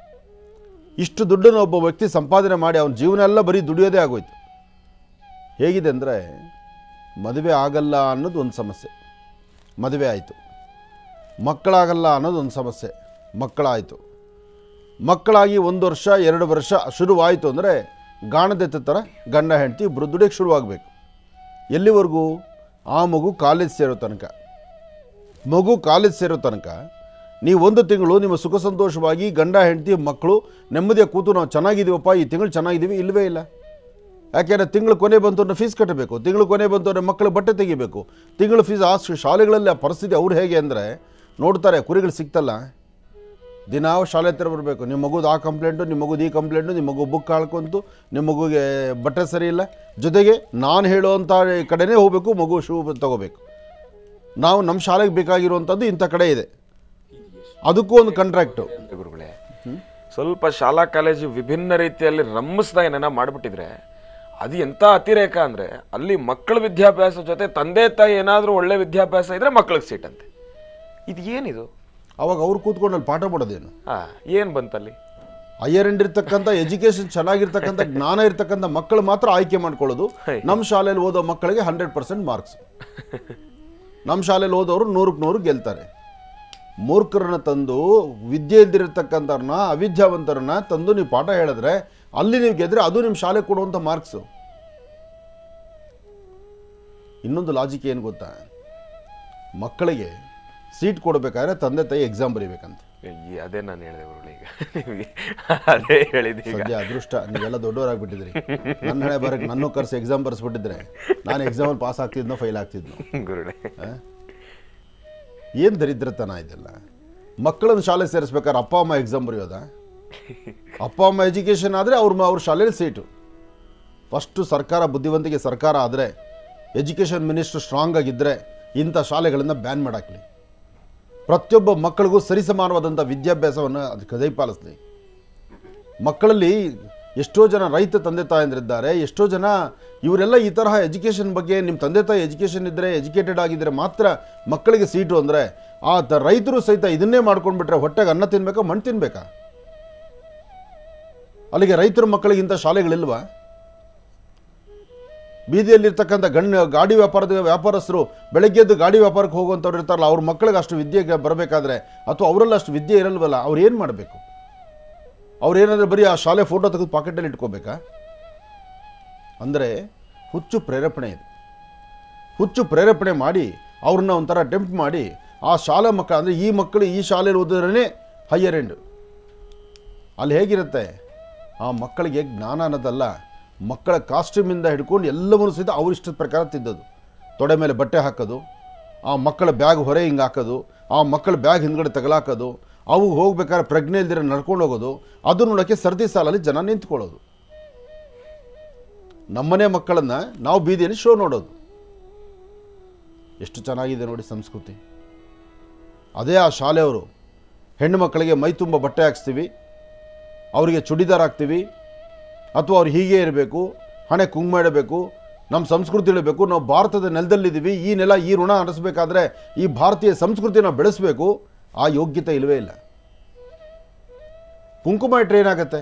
ಇಷ್ಟು ದುಡ್ಡನ್ನು ಒಬ್ಬ ವ್ಯಕ್ತಿ ಸಂಪಾದನೆ ಮಾಡಿ ಅವನ ಜೀವನ ಎಲ್ಲ ಬರೀ ದುಡಿಯೋದೇ ಆಗೋಯ್ತು ಹೇಗಿದೆ ಅಂದರೆ ಮದುವೆ ಆಗಲ್ಲ ಅನ್ನೋದು ಒಂದು ಸಮಸ್ಯೆ ಮದುವೆ ಆಯಿತು ಮಕ್ಕಳಾಗಲ್ಲ ಅನ್ನೋದು ಒಂದು ಸಮಸ್ಯೆ ಮಕ್ಕಳಾಯಿತು ಮಕ್ಕಳಾಗಿ ಒಂದು ವರ್ಷ ಎರಡು ವರ್ಷ ಶುರುವಾಯಿತು ಅಂದರೆ ಗಾಣದೆತ್ತ ಥರ ಗಂಡ ಹೆಂಡತಿ ಇಬ್ಬರು ದುಡಿಯೋಕ್ಕೆ ಶುರುವಾಗಬೇಕು ಎಲ್ಲಿವರೆಗೂ ಆ ಮಗು ಕಾಲೇಜ್ ಸೇರೋ ತನಕ ಮಗು ಕಾಲೇಜ್ ಸೇರೋ ತನಕ ನೀವು ಒಂದು ತಿಂಗಳು ನಿಮ್ಮ ಸುಖ ಸಂತೋಷವಾಗಿ ಗಂಡ ಹೆಂಡತಿ ಮಕ್ಕಳು ನೆಮ್ಮದಿಯಾಗಿ ಕೂತು ನಾವು ಚೆನ್ನಾಗಿದ್ದೀವಪ್ಪ ಈ ತಿಂಗಳು ಚೆನ್ನಾಗಿದ್ದೀವಿ ಇಲ್ಲವೇ ಇಲ್ಲ ಯಾಕೆಂದರೆ ತಿಂಗಳು ಕೊನೆ ಬಂತು ಅನ್ನೋ ಫೀಸ್ ಕಟ್ಟಬೇಕು ತಿಂಗಳು ಕೊನೆ ಬಂತು ಅಂದರೆ ಮಕ್ಕಳು ಬಟ್ಟೆ ತೆಗಿಬೇಕು ತಿಂಗಳು ಫೀಸ್ ಆ ಶಾಲೆಗಳಲ್ಲಿ ಆ ಪರಿಸ್ಥಿತಿ ಅವ್ರು ಹೇಗೆ ಅಂದರೆ ನೋಡ್ತಾರೆ ಕುರಿಗಳು ಸಿಕ್ತಲ್ಲ ದಿನ ಶಾಲೆ ಹತ್ರ ಬರಬೇಕು ನಿಮ್ಮ ಮಗುದು ಆ ಕಂಪ್ಲೇಂಟು ನಿಮ್ಮ ಮಗುದು ಈ ಕಂಪ್ಲೇಂಟು ನಿಮ್ಮ ಮಗು ಬುಕ್ ಹಾಳ್ಕೊಂತು ನಿಮ್ಮ ಮಗುಗೆ ಬಟ್ಟೆ ಸರಿ ಇಲ್ಲ ಜೊತೆಗೆ ನಾನು ಹೇಳುವಂಥ ಕಡೆನೇ ಹೋಗಬೇಕು ಮಗು ಶೂ ತಗೋಬೇಕು ನಾವು ನಮ್ಮ ಶಾಲೆಗೆ ಬೇಕಾಗಿರುವಂಥದ್ದು ಇಂಥ ಕಡೆ ಇದೆ ಅದಕ್ಕೂ ಒಂದು ಕಾಂಟ್ರಾಕ್ಟು ಗುರುಗಳೇ ಸ್ವಲ್ಪ ಶಾಲಾ ಕಾಲೇಜು ವಿಭಿನ್ನ ರೀತಿಯಲ್ಲಿ ರಂಭಿಸ್ದಾಗ ಏನೇನ ಮಾಡಿಬಿಟ್ಟಿದ್ರೆ ಅದು ಎಂಥ ಅತಿರೇಕ ಅಂದ್ರೆ ಅಲ್ಲಿ ಮಕ್ಕಳ ವಿದ್ಯಾಭ್ಯಾಸ ಜೊತೆ ತಂದೆ ತಾಯಿ ಏನಾದರೂ ಒಳ್ಳೆ ವಿದ್ಯಾಭ್ಯಾಸ ಇದ್ರೆ ಮಕ್ಕಳಿಗೆ ಸೀಟ್ ಅಂತೆ ಇದು ಏನಿದು ಅವಾಗ ಅವ್ರು ಕೂತ್ಕೊಂಡು ಅಲ್ಲಿ ಪಾಠ ಮಾಡೋದೇನು ಆ ಏನು ಬಂತಲ್ಲಿ ಹೈಯರ್ ಎಂಡ್ ಇರ್ತಕ್ಕಂಥ ಎಜುಕೇಶನ್ ಚೆನ್ನಾಗಿರ್ತಕ್ಕಂಥ ಜ್ಞಾನ ಇರ್ತಕ್ಕಂಥ ಮಕ್ಕಳು ಮಾತ್ರ ಆಯ್ಕೆ ಮಾಡ್ಕೊಳ್ಳೋದು ಹೈ. ನಮ್ಮ ಶಾಲೆಯಲ್ಲಿ ಓದೋ ಮಕ್ಕಳಿಗೆ ಹಂಡ್ರೆಡ್ ಪರ್ಸೆಂಟ್ ಮಾರ್ಕ್ಸ್ ನಮ್ಮ ಶಾಲೆಯಲ್ಲಿ ಓದೋರು ನೂರಕ್ಕೆ ನೂರು ಗೆಲ್ತಾರೆ ಮೂರ್ಖರನ್ನ ತಂದು ವಿದ್ಯೆ ಇಲ್ದಿರತಕ್ಕಂಥವ್ರನ್ನ ಅವಿದ್ಯಾವಂತರನ್ನ ತಂದು ನೀವು ಪಾಠ ಹೇಳಿದ್ರೆ ಅಲ್ಲಿ ನೀವು ಗೆದ್ರೆ ಅದು ನಿಮ್ಮ ಶಾಲೆ ಕೊಡುವಂಥ ಮಾರ್ಕ್ಸು ಇನ್ನೊಂದು ಲಾಜಿಕ್ ಏನು ಗೊತ್ತಾ ಮಕ್ಕಳಿಗೆ ಸೀಟ್ ಕೊಡಬೇಕಾದ್ರೆ ತಂದೆ ತಾಯಿ ಎಕ್ಸಾಮ್ ಬರೀಬೇಕಂತೆ ಈ ಅದೇ ನಾನು ಹೇಳಿದೆ ಗುರುಗಳು ಈಗ ನಿಮಗೆ ಅದೇ ಹೇಳಿದೆ ಈಗ ಸದ್ಯ ಅದೃಷ್ಟ ನೀವೆಲ್ಲ ದೊಡ್ಡವರಾಗ್ಬಿಟ್ಟಿದ್ರಿ ನನ್ನ ಹಣೆ ಬರಕ್ಕೆ ನನ್ನೂ ಕರ್ಸಿ ಎಕ್ಸಾಮ್ ಬರ್ಸ್ಬಿಟ್ಟಿದ್ರೆ ನಾನು ಎಕ್ಸಾಮಲ್ಲಿ ಪಾಸ್ ಆಗ್ತಿದ್ನೋ ಫೈಲ್ ಆಗ್ತಿದ್ನೋ ಗುರುಗಳೇ ಏನು ದರಿದ್ರತನ ಇದೆಲ್ಲ ಮಕ್ಕಳನ್ನು ಶಾಲೆ ಸೇರಿಸ್ಬೇಕಾದ್ರೆ ಅಪ್ಪ ಅಮ್ಮ ಎಕ್ಸಾಮ್ ಬರೆಯೋದಾ ಅಪ್ಪ ಅಮ್ಮ ಎಜುಕೇಷನ್ ಆದರೆ ಅವ್ರ ಮ- ಅವ್ರ ಶಾಲೆಯಲ್ಲಿ ಸೀಟು ಫಸ್ಟು ಸರ್ಕಾರ ಬುದ್ಧಿವಂತಿಕೆ ಸರ್ಕಾರ ಆದರೆ ಎಜುಕೇಷನ್ ಮಿನಿಸ್ಟ್ರು ಸ್ಟ್ರಾಂಗ್ ಆಗಿದ್ದರೆ ಇಂಥ ಶಾಲೆಗಳನ್ನು ಬ್ಯಾನ್ ಮಾಡಾಕ್ಲಿ ಪ್ರತಿಯೊಬ್ಬ ಮಕ್ಕಳಿಗೂ ಸರಿಸಮಾನವಾದಂಥ ವಿದ್ಯಾಭ್ಯಾಸವನ್ನು ಅದಕ್ಕೆ ದಯಪಾಲಿಸ್ಲಿ ಮಕ್ಕಳಲ್ಲಿ ಎಷ್ಟೋ ಜನ ರೈತ ತಂದೆ ತಾಯಂದಿರಿದ್ದಾರೆ ಎಷ್ಟೋ ಜನ ಇವರೆಲ್ಲ ಈ ತರಹ ಎಜುಕೇಷನ್ ಬಗ್ಗೆ ನಿಮ್ಮ ತಂದೆ ತಾಯಿ ಎಜುಕೇಷನ್ ಇದ್ದರೆ ಎಜುಕೇಟೆಡ್ ಆಗಿದ್ದರೆ ಮಾತ್ರ ಮಕ್ಕಳಿಗೆ ಸೀಟು ಅಂದರೆ ಆ ತ ರೈತರು ಸಹಿತ ಇದನ್ನೇ ಮಾಡ್ಕೊಂಡ್ಬಿಟ್ರೆ ಹೊಟ್ಟೆಗೆ ಅನ್ನ ತಿನ್ಬೇಕಾ ಮಣ್ಣು ತಿನ್ಬೇಕಾ ಅಲ್ಲಿಗೆ ರೈತರ ಮಕ್ಕಳಿಗೆ ಇಂಥ ಶಾಲೆಗಳಿಲ್ವಾ ಬೀದಿಯಲ್ಲಿರ್ತಕ್ಕಂಥ ಗಣ್ಯ ಗಾಡಿ ವ್ಯಾಪಾರದ ವ್ಯಾಪಾರಸ್ಥರು ಬೆಳಗ್ಗೆ ಎದ್ದು ಗಾಡಿ ವ್ಯಾಪಾರಕ್ಕೆ ಹೋಗುವಂಥವ್ರು ಇರ್ತಾರಲ್ಲ ಅವ್ರ ಮಕ್ಕಳಿಗೆ ಅಷ್ಟು ವಿದ್ಯೆಗೆ ಬರಬೇಕಾದ್ರೆ ಅಥವಾ ಅವರಲ್ಲಿ ಅಷ್ಟು ವಿದ್ಯೆ ಇರಲ್ವಲ್ಲ ಅವ್ರು ಏನು ಮಾಡಬೇಕು ಅವ್ರು ಏನಾದರೂ ಬರೀ ಆ ಶಾಲೆ ಫೋಟೋ ತೆಗೆದು ಪಾಕೆಟಲ್ಲಿ ಇಟ್ಕೋಬೇಕಾ ಅಂದರೆ ಹುಚ್ಚು ಪ್ರೇರೇಪಣೆ ಇದೆ ಹುಚ್ಚು ಪ್ರೇರೇಪಣೆ ಮಾಡಿ ಅವ್ರನ್ನ ಒಂಥರ ಟೆಂಪ್ಟ್ ಮಾಡಿ ಆ ಶಾಲಾ ಮಕ್ಕಳು ಅಂದರೆ ಈ ಮಕ್ಕಳು ಈ ಶಾಲೆಯಲ್ಲಿ ಓದಿದ್ರೇ ಹೈಯರ್ ಎಂಡ್ ಅಲ್ಲಿ ಹೇಗಿರುತ್ತೆ ಆ ಮಕ್ಕಳಿಗೆ ಜ್ಞಾನ ಅನ್ನೋದಲ್ಲ ಮಕ್ಕಳ ಕಾಸ್ಟ್ಯೂಮಿಂದ ಹಿಡ್ಕೊಂಡು ಎಲ್ಲವನ್ನೂ ಸಹಿತ ಅವ್ರ ಇಷ್ಟದ ಪ್ರಕಾರ ತಿದ್ದೋದು ತೊಡೆ ಮೇಲೆ ಬಟ್ಟೆ ಹಾಕೋದು ಆ ಮಕ್ಕಳ ಬ್ಯಾಗ್ ಹೊರೆ ಹಿಂಗೆ ಹಾಕೋದು ಆ ಮಕ್ಕಳ ಬ್ಯಾಗ್ ಹಿಂದ್ಗಡೆ ತಗಲಾಕೋದು ಅವು ಹೋಗ್ಬೇಕಾದ್ರೆ ಪ್ರಜ್ಞೆ ಇಲ್ದಿರ ನಡ್ಕೊಂಡು ಹೋಗೋದು ಅದು ನೋಡೋಕ್ಕೆ ಸರ್ದಿ ಸಾಲಲ್ಲಿ ಜನ ನಿಂತ್ಕೊಳ್ಳೋದು ನಮ್ಮನೆ ಮಕ್ಕಳನ್ನು ನಾವು ಬೀದಿಯಲ್ಲಿ ಶೋ ನೋಡೋದು ಎಷ್ಟು ಚೆನ್ನಾಗಿದೆ ನೋಡಿ ಸಂಸ್ಕೃತಿ ಅದೇ ಆ ಶಾಲೆಯವರು ಹೆಣ್ಣು ಮಕ್ಕಳಿಗೆ ಮೈ ತುಂಬ ಬಟ್ಟೆ ಹಾಕ್ಸ್ತೀವಿ ಅವರಿಗೆ ಚುಡಿದಾರ್ ಹಾಕ್ತೀವಿ ಅಥವಾ ಅವ್ರು ಹೀಗೆ ಇರಬೇಕು ಹಣೆ ಕುಂಕುಮ ಇಡಬೇಕು ನಮ್ಮ ಸಂಸ್ಕೃತಿ ಇಳಬೇಕು ನಾವು ಭಾರತದ ನೆಲದಲ್ಲಿದ್ದೀವಿ ಈ ನೆಲ ಈ ಋಣ ಹರಿಸ್ಬೇಕಾದ್ರೆ ಈ ಭಾರತೀಯ ಸಂಸ್ಕೃತಿನ ಬೆಳೆಸಬೇಕು ಆ ಯೋಗ್ಯತೆ ಇಲ್ಲವೇ ಇಲ್ಲ ಕುಂಕುಮ ಇಟ್ಟರೆ ಏನಾಗತ್ತೆ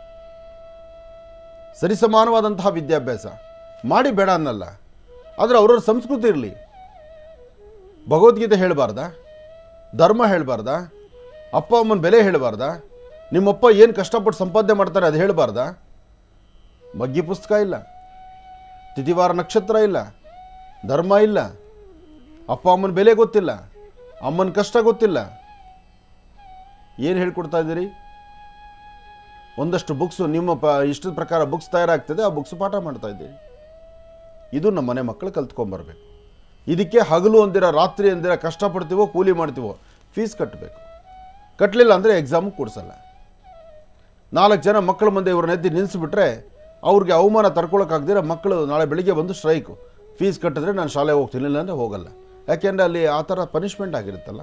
ಸರಿಸಮಾನವಾದಂತಹ ವಿದ್ಯಾಭ್ಯಾಸ ಮಾಡಿ ಬೇಡ ಅನ್ನಲ್ಲ ಆದರೆ ಅವ್ರವ್ರ ಸಂಸ್ಕೃತಿ ಇರಲಿ ಭಗವದ್ಗೀತೆ ಹೇಳಬಾರ್ದಾ ಧರ್ಮ ಹೇಳಬಾರ್ದಾ ಅಪ್ಪ ಅಮ್ಮನ ಬೆಲೆ ಹೇಳಬಾರ್ದಾ ನಿಮ್ಮಪ್ಪ ಏನು ಕಷ್ಟಪಟ್ಟು ಸಂಪಾದನೆ ಮಾಡ್ತಾರೆ ಅದು ಹೇಳಬಾರ್ದಾ ಮಗ್ಗಿ ಪುಸ್ತಕ ಇಲ್ಲ ತಿಥಿವಾರ ನಕ್ಷತ್ರ ಇಲ್ಲ ಧರ್ಮ ಇಲ್ಲ ಅಪ್ಪ ಅಮ್ಮನ ಬೆಲೆ ಗೊತ್ತಿಲ್ಲ ಅಮ್ಮನ ಕಷ್ಟ ಗೊತ್ತಿಲ್ಲ ಏನು ಹೇಳ್ಕೊಡ್ತಾ ಇದ್ದೀರಿ ಒಂದಷ್ಟು ಬುಕ್ಸು ನಿಮ್ಮ ಪ ಇಷ್ಟದ ಪ್ರಕಾರ ಬುಕ್ಸ್ ತಯಾರಾಗ್ತದೆ ಆ ಬುಕ್ಸ್ ಪಾಠ ಮಾಡ್ತಾ ಇದ್ದೀರಿ ಇದು ನಮ್ಮ ಮನೆ ಮಕ್ಕಳು ಕಲ್ತ್ಕೊಂಬರ್ಬೇಕು ಇದಕ್ಕೆ ಹಗಲು ಅಂದಿರ ರಾತ್ರಿ ಅಂದಿರ ಕಷ್ಟಪಡ್ತೀವೋ ಕೂಲಿ ಮಾಡ್ತೀವೋ ಫೀಸ್ ಕಟ್ಟಬೇಕು ಕಟ್ಟಲಿಲ್ಲ ಅಂದರೆ ಎಕ್ಸಾಮು ಕೊಡಿಸಲ್ಲ ನಾಲ್ಕು ಜನ ಮಕ್ಕಳ ಮುಂದೆ ಇವ್ರನ್ನ ಎದ್ದು ನಿಲ್ಲಿಸ್ಬಿಟ್ರೆ ಅವ್ರಿಗೆ ಅವಮಾನ ತಡ್ಕೊಳಕ್ಕಾಗ್ದಿರ ಮಕ್ಕಳು ನಾಳೆ ಬೆಳಿಗ್ಗೆ ಬಂದು ಸ್ಟ್ರೈಕು ಫೀಸ್ ಕಟ್ಟಿದ್ರೆ ನಾನು ಶಾಲೆಗೆ ಹೋಗ್ತೀನಿ ಇಲ್ಲ ಅಂದರೆ ಹೋಗಲ್ಲ ಯಾಕೆಂದರೆ ಅಲ್ಲಿ ಆ ಥರ ಪನಿಷ್ಮೆಂಟ್ ಆಗಿರುತ್ತಲ್ಲ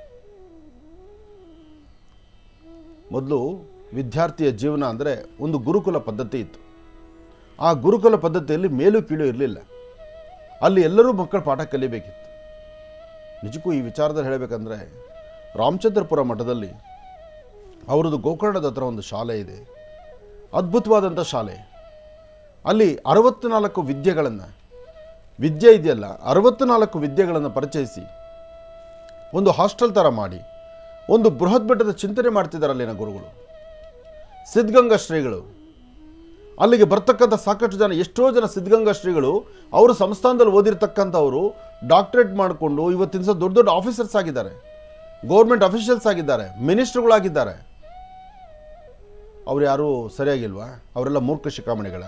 ಮೊದಲು ವಿದ್ಯಾರ್ಥಿಯ ಜೀವನ ಅಂದರೆ ಒಂದು ಗುರುಕುಲ ಪದ್ಧತಿ ಇತ್ತು ಆ ಗುರುಕುಲ ಪದ್ಧತಿಯಲ್ಲಿ ಮೇಲು ಕೀಳು ಇರಲಿಲ್ಲ ಅಲ್ಲಿ ಎಲ್ಲರೂ ಮಕ್ಕಳು ಪಾಠ ಕಲಿಬೇಕಿತ್ತು ನಿಜಕ್ಕೂ ಈ ವಿಚಾರದಲ್ಲಿ ಹೇಳಬೇಕಂದ್ರೆ ರಾಮಚಂದ್ರಪುರ ಮಠದಲ್ಲಿ ಅವರದ್ದು ಗೋಕರ್ಣದ ಹತ್ರ ಒಂದು ಶಾಲೆ ಇದೆ ಅದ್ಭುತವಾದಂಥ ಶಾಲೆ ಅಲ್ಲಿ ಅರವತ್ತ್ನಾಲ್ಕು ವಿದ್ಯೆಗಳನ್ನು ವಿದ್ಯೆ ಇದೆಯಲ್ಲ ಅರವತ್ತ್ನಾಲ್ಕು ವಿದ್ಯೆಗಳನ್ನು ಪರಿಚಯಿಸಿ ಒಂದು ಹಾಸ್ಟೆಲ್ ಥರ ಮಾಡಿ ಒಂದು ಬೃಹತ್ ಬೆಟ್ಟದ ಚಿಂತನೆ ಮಾಡ್ತಿದ್ದಾರೆ ಅಲ್ಲಿನ ಗುರುಗಳು ಸಿದ್ಧಗಂಗಾ ಶ್ರೀಗಳು ಅಲ್ಲಿಗೆ ಬರ್ತಕ್ಕಂಥ ಸಾಕಷ್ಟು ಜನ ಎಷ್ಟೋ ಜನ ಸಿದ್ಧಗಂಗಾ ಶ್ರೀಗಳು ಅವರು ಸಂಸ್ಥಾನದಲ್ಲಿ ಓದಿರ್ತಕ್ಕಂಥವರು ಡಾಕ್ಟರೇಟ್ ಮಾಡಿಕೊಂಡು ಇವತ್ತಿನ ದಿವಸ ದೊಡ್ಡ ದೊಡ್ಡ ಆಫೀಸರ್ಸ್ ಆಗಿದ್ದಾರೆ ಗೌರ್ಮೆಂಟ್ ಅಫಿಷಿಯಲ್ಸ್ ಆಗಿದ್ದಾರೆ ಮಿನಿಸ್ಟ್ರುಗಳಾಗಿದ್ದಾರೆ ಅವ್ರು ಯಾರೂ ಸರಿಯಾಗಿಲ್ವಾ ಅವರೆಲ್ಲ ಮೂರ್ಖ ಶಿಖಾಮಣಿಗಳ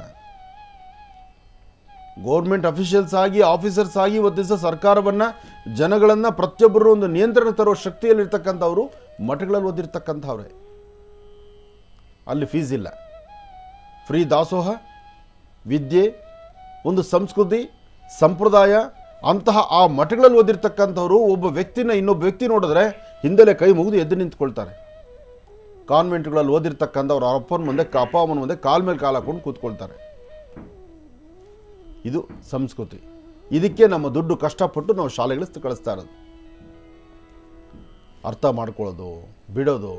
ಗೌರ್ಮೆಂಟ್ ಅಫಿಷಿಯಲ್ಸ್ ಆಗಿ ಆಫೀಸರ್ಸ್ ಆಗಿ ಇವತ್ತು ದಿವಸ ಸರ್ಕಾರವನ್ನು ಜನಗಳನ್ನು ಪ್ರತಿಯೊಬ್ಬರು ಒಂದು ನಿಯಂತ್ರಣ ತರುವ ಶಕ್ತಿಯಲ್ಲಿರ್ತಕ್ಕಂಥವ್ರು ಮಠಗಳಲ್ಲಿ ಓದಿರ್ತಕ್ಕಂಥವ್ರೆ ಅಲ್ಲಿ ಫೀಸ್ ಇಲ್ಲ ಫ್ರೀ ದಾಸೋಹ ವಿದ್ಯೆ ಒಂದು ಸಂಸ್ಕೃತಿ ಸಂಪ್ರದಾಯ ಅಂತಹ ಆ ಮಠಗಳಲ್ಲಿ ಓದಿರ್ತಕ್ಕಂಥವ್ರು ಒಬ್ಬ ವ್ಯಕ್ತಿನ ಇನ್ನೊಬ್ಬ ವ್ಯಕ್ತಿ ನೋಡಿದ್ರೆ ಹಿಂದೆಲೆ ಕೈ ಮುಗಿದು ಎದ್ದು ನಿಂತ್ಕೊಳ್ತಾರೆ ಕಾನ್ವೆಂಟ್ಗಳಲ್ಲಿ ಓದಿರ್ತಕ್ಕಂಥವ್ರು ಅವ್ರ ಅಪ್ಪನ ಮುಂದೆ ಕ- ಅಪ್ಪ ಅಮ್ಮನ ಮುಂದೆ ಕಾಲ್ ಮೇಲೆ ಕಾಲು ಹಾಕೊಂಡು ಕೂತ್ಕೊಳ್ತಾರೆ ಇದು ಸಂಸ್ಕೃತಿ ಇದಕ್ಕೆ ನಮ್ಮ ದುಡ್ಡು ಕಷ್ಟಪಟ್ಟು ನಾವು ಶಾಲೆಗಳಿಗೆ ಕಳಿಸ್ತಾ ಇರೋದು ಅರ್ಥ ಮಾಡ್ಕೊಳ್ಳೋದು ಬಿಡೋದು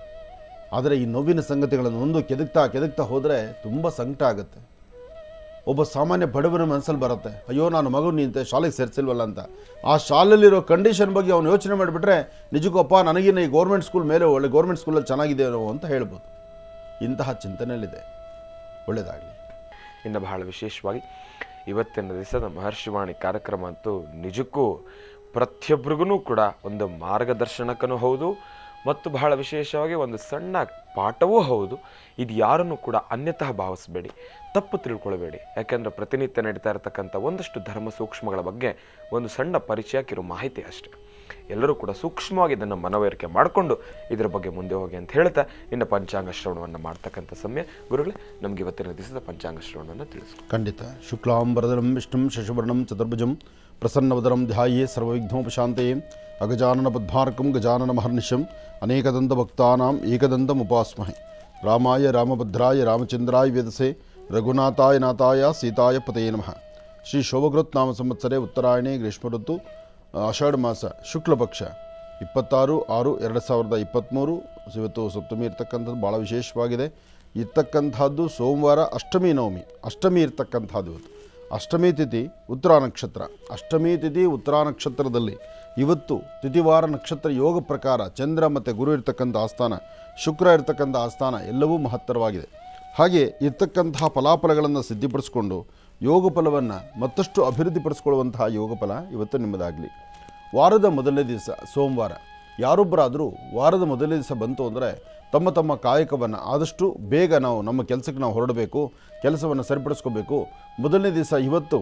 ಆದರೆ ಈ ನೋವಿನ ಸಂಗತಿಗಳನ್ನು ಒಂದು ಕೆದಕ್ತಾ ಕೆದಕ್ತಾ ಹೋದರೆ ತುಂಬ ಸಂಕಟ ಆಗುತ್ತೆ ಒಬ್ಬ ಸಾಮಾನ್ಯ ಬಡವನ ಮನಸ್ಸಲ್ಲಿ ಬರುತ್ತೆ ಅಯ್ಯೋ ನಾನು ಮಗು ನಿಂತೆ ಶಾಲೆಗೆ ಸೇರಿಸಿಲ್ವಲ್ಲ ಅಂತ ಆ ಶಾಲೆಯಲ್ಲಿರೋ ಕಂಡೀಷನ್ ಬಗ್ಗೆ ಅವನು ಯೋಚನೆ ಮಾಡಿಬಿಟ್ರೆ ನಿಜಕ್ಕಪ್ಪ ನನಗಿನ್ನ ಈ ಗೌರ್ಮೆಂಟ್ ಸ್ಕೂಲ್ ಮೇಲೆ ಒಳ್ಳೆ ಗೌರ್ಮೆಂಟ್ ಸ್ಕೂಲಲ್ಲಿ ಚೆನ್ನಾಗಿದೆಯೋ ಅಂತ ಹೇಳ್ಬೋದು ಇಂತಹ ಚಿಂತನೆಯಲ್ಲಿದೆ ಒಳ್ಳೆಯದಾಗಲಿ ಇನ್ನು ಬಹಳ ವಿಶೇಷವಾಗಿ ಇವತ್ತಿನ ದಿವಸದ ಮಹರ್ಷಿವಾಣಿ ಕಾರ್ಯಕ್ರಮ ಅಂತೂ ನಿಜಕ್ಕೂ ಪ್ರತಿಯೊಬ್ಬರಿಗೂ ಕೂಡ ಒಂದು ಮಾರ್ಗದರ್ಶನಕ್ಕೂ ಹೌದು ಮತ್ತು ಬಹಳ ವಿಶೇಷವಾಗಿ ಒಂದು ಸಣ್ಣ ಪಾಠವೂ ಹೌದು ಇದು ಯಾರನ್ನು ಕೂಡ ಅನ್ಯತಃ ಭಾವಿಸಬೇಡಿ ತಪ್ಪು ತಿಳ್ಕೊಳ್ಬೇಡಿ ಯಾಕೆಂದರೆ ಪ್ರತಿನಿತ್ಯ ನಡೀತಾ ಇರತಕ್ಕಂಥ ಒಂದಷ್ಟು ಧರ್ಮ ಸೂಕ್ಷ್ಮಗಳ ಬಗ್ಗೆ ಒಂದು ಸಣ್ಣ ಪರಿಚಯಕ್ಕಿರೋ ಮಾಹಿತಿ ಅಷ್ಟೇ ಎಲ್ಲರೂ ಕೂಡ ಸೂಕ್ಷ್ಮವಾಗಿ ಇದನ್ನು ಮನವರಿಕೆ ಮಾಡಿಕೊಂಡು ಇದರ ಬಗ್ಗೆ ಮುಂದೆ ಹೋಗಿ ಅಂತ ಹೇಳ್ತಾ ಇನ್ನು ಪಂಚಾಂಗ ಶ್ರವಣವನ್ನು ಮಾಡ್ತಕ್ಕಂಥ ಸಮಯ ಗುರುಗಳೇ ನಮ್ಗೆ ಇವತ್ತಿನ ದಿವಸದ ಪಂಚಾಂಗ ಶ್ರವಣವನ್ನು ತಿಳಿಸಿ ಖಂಡಿತ ಶುಕ್ಲಾಂಬರದರಂ ವಿಷ್ಣುಂ ಶಶಿವರ್ಣಂ ಚತುರ್ಭುಜಂ ಪ್ರಸನ್ನವದರಂ ಧ್ಯಾಯೇ ಸರ್ವವಿಘ್ನೋಪಶಾಂತಯೇ ಅಗಜಾನನ ಪದ್ಮಾರ್ಕಂ ಗಜಾನನ ಮಹರ್ನಿಶಂ ಅನೇಕದಂತ ಭಕ್ತಾನಾಂ ಏಕದಂತಂ ಉಪಾಸ್ಮಹೆ ರಾಮಾಯ ರಾಮಭದ್ರಾಯ ರಾಮಚಂದ್ರಾಯ ವೇದಸೆ ರಘುನಾಥಾಯ ನಾಥಾಯ ಸೀತಾಯ ಪತಯೇ ನಮಃ ಶ್ರೀ ಶೋಭಕೃತ್ ನಾಮ ಸಂವತ್ಸರೆ ಉತ್ತರಾಯಣೆ ಗ್ರೀಷ್ಮ ಋತು ಆಷಾಢ ಮಾಸ ಶುಕ್ಲ ಪಕ್ಷ ಇಪ್ಪತ್ತಾರು ಆರು ಎರಡು ಸಾವಿರದ ಇಪ್ಪತ್ತ್ಮೂರು ಇವತ್ತು ಸಪ್ತಮಿ ಇರ್ತಕ್ಕಂಥದ್ದು ಭಾಳ ವಿಶೇಷವಾಗಿದೆ ಇರ್ತಕ್ಕಂಥದ್ದು ಸೋಮವಾರ ಅಷ್ಟಮಿ ನವಮಿ ಅಷ್ಟಮಿ ಇರ್ತಕ್ಕಂಥದ್ದು ಇವತ್ತು ಅಷ್ಟಮಿ ತಿಥಿ ಉತ್ತರ ನಕ್ಷತ್ರ ಅಷ್ಟಮಿ ತಿಥಿ ಉತ್ತರ ನಕ್ಷತ್ರದಲ್ಲಿ ಇವತ್ತು ತಿಥಿವಾರ ನಕ್ಷತ್ರ ಯೋಗ ಪ್ರಕಾರ ಚಂದ್ರ ಮತ್ತು ಗುರು ಇರ್ತಕ್ಕಂಥ ಆಸ್ಥಾನ ಶುಕ್ರ ಇರ್ತಕ್ಕಂಥ ಆಸ್ಥಾನ ಎಲ್ಲವೂ ಮಹತ್ತರವಾಗಿದೆ ಹಾಗೆ ಇರ್ತಕ್ಕಂತಹ ಫಲಾಫಲಗಳನ್ನು ಸಿದ್ಧಿಪಡಿಸ್ಕೊಂಡು ಯೋಗ ಫಲವನ್ನು ಮತ್ತಷ್ಟು ಅಭಿವೃದ್ಧಿಪಡಿಸ್ಕೊಳ್ಳುವಂತಹ ಯೋಗ ಫಲ ಇವತ್ತು ನಿಮ್ಮದಾಗಲಿ ವಾರದ ಮೊದಲನೇ ದಿವಸ ಸೋಮವಾರ ಯಾರೊಬ್ಬರಾದರೂ ವಾರದ ಮೊದಲನೇ ದಿವಸ ಬಂತು ಅಂದರೆ ತಮ್ಮ ತಮ್ಮ ಕಾಯಕವನ್ನು ಆದಷ್ಟು ಬೇಗ ನಾವು ನಮ್ಮ ಕೆಲಸಕ್ಕೆ ನಾವು ಹೊರಡಬೇಕು ಕೆಲಸವನ್ನು ಸರಿಪಡಿಸ್ಕೋಬೇಕು ಮೊದಲನೇ ದಿವಸ ಇವತ್ತು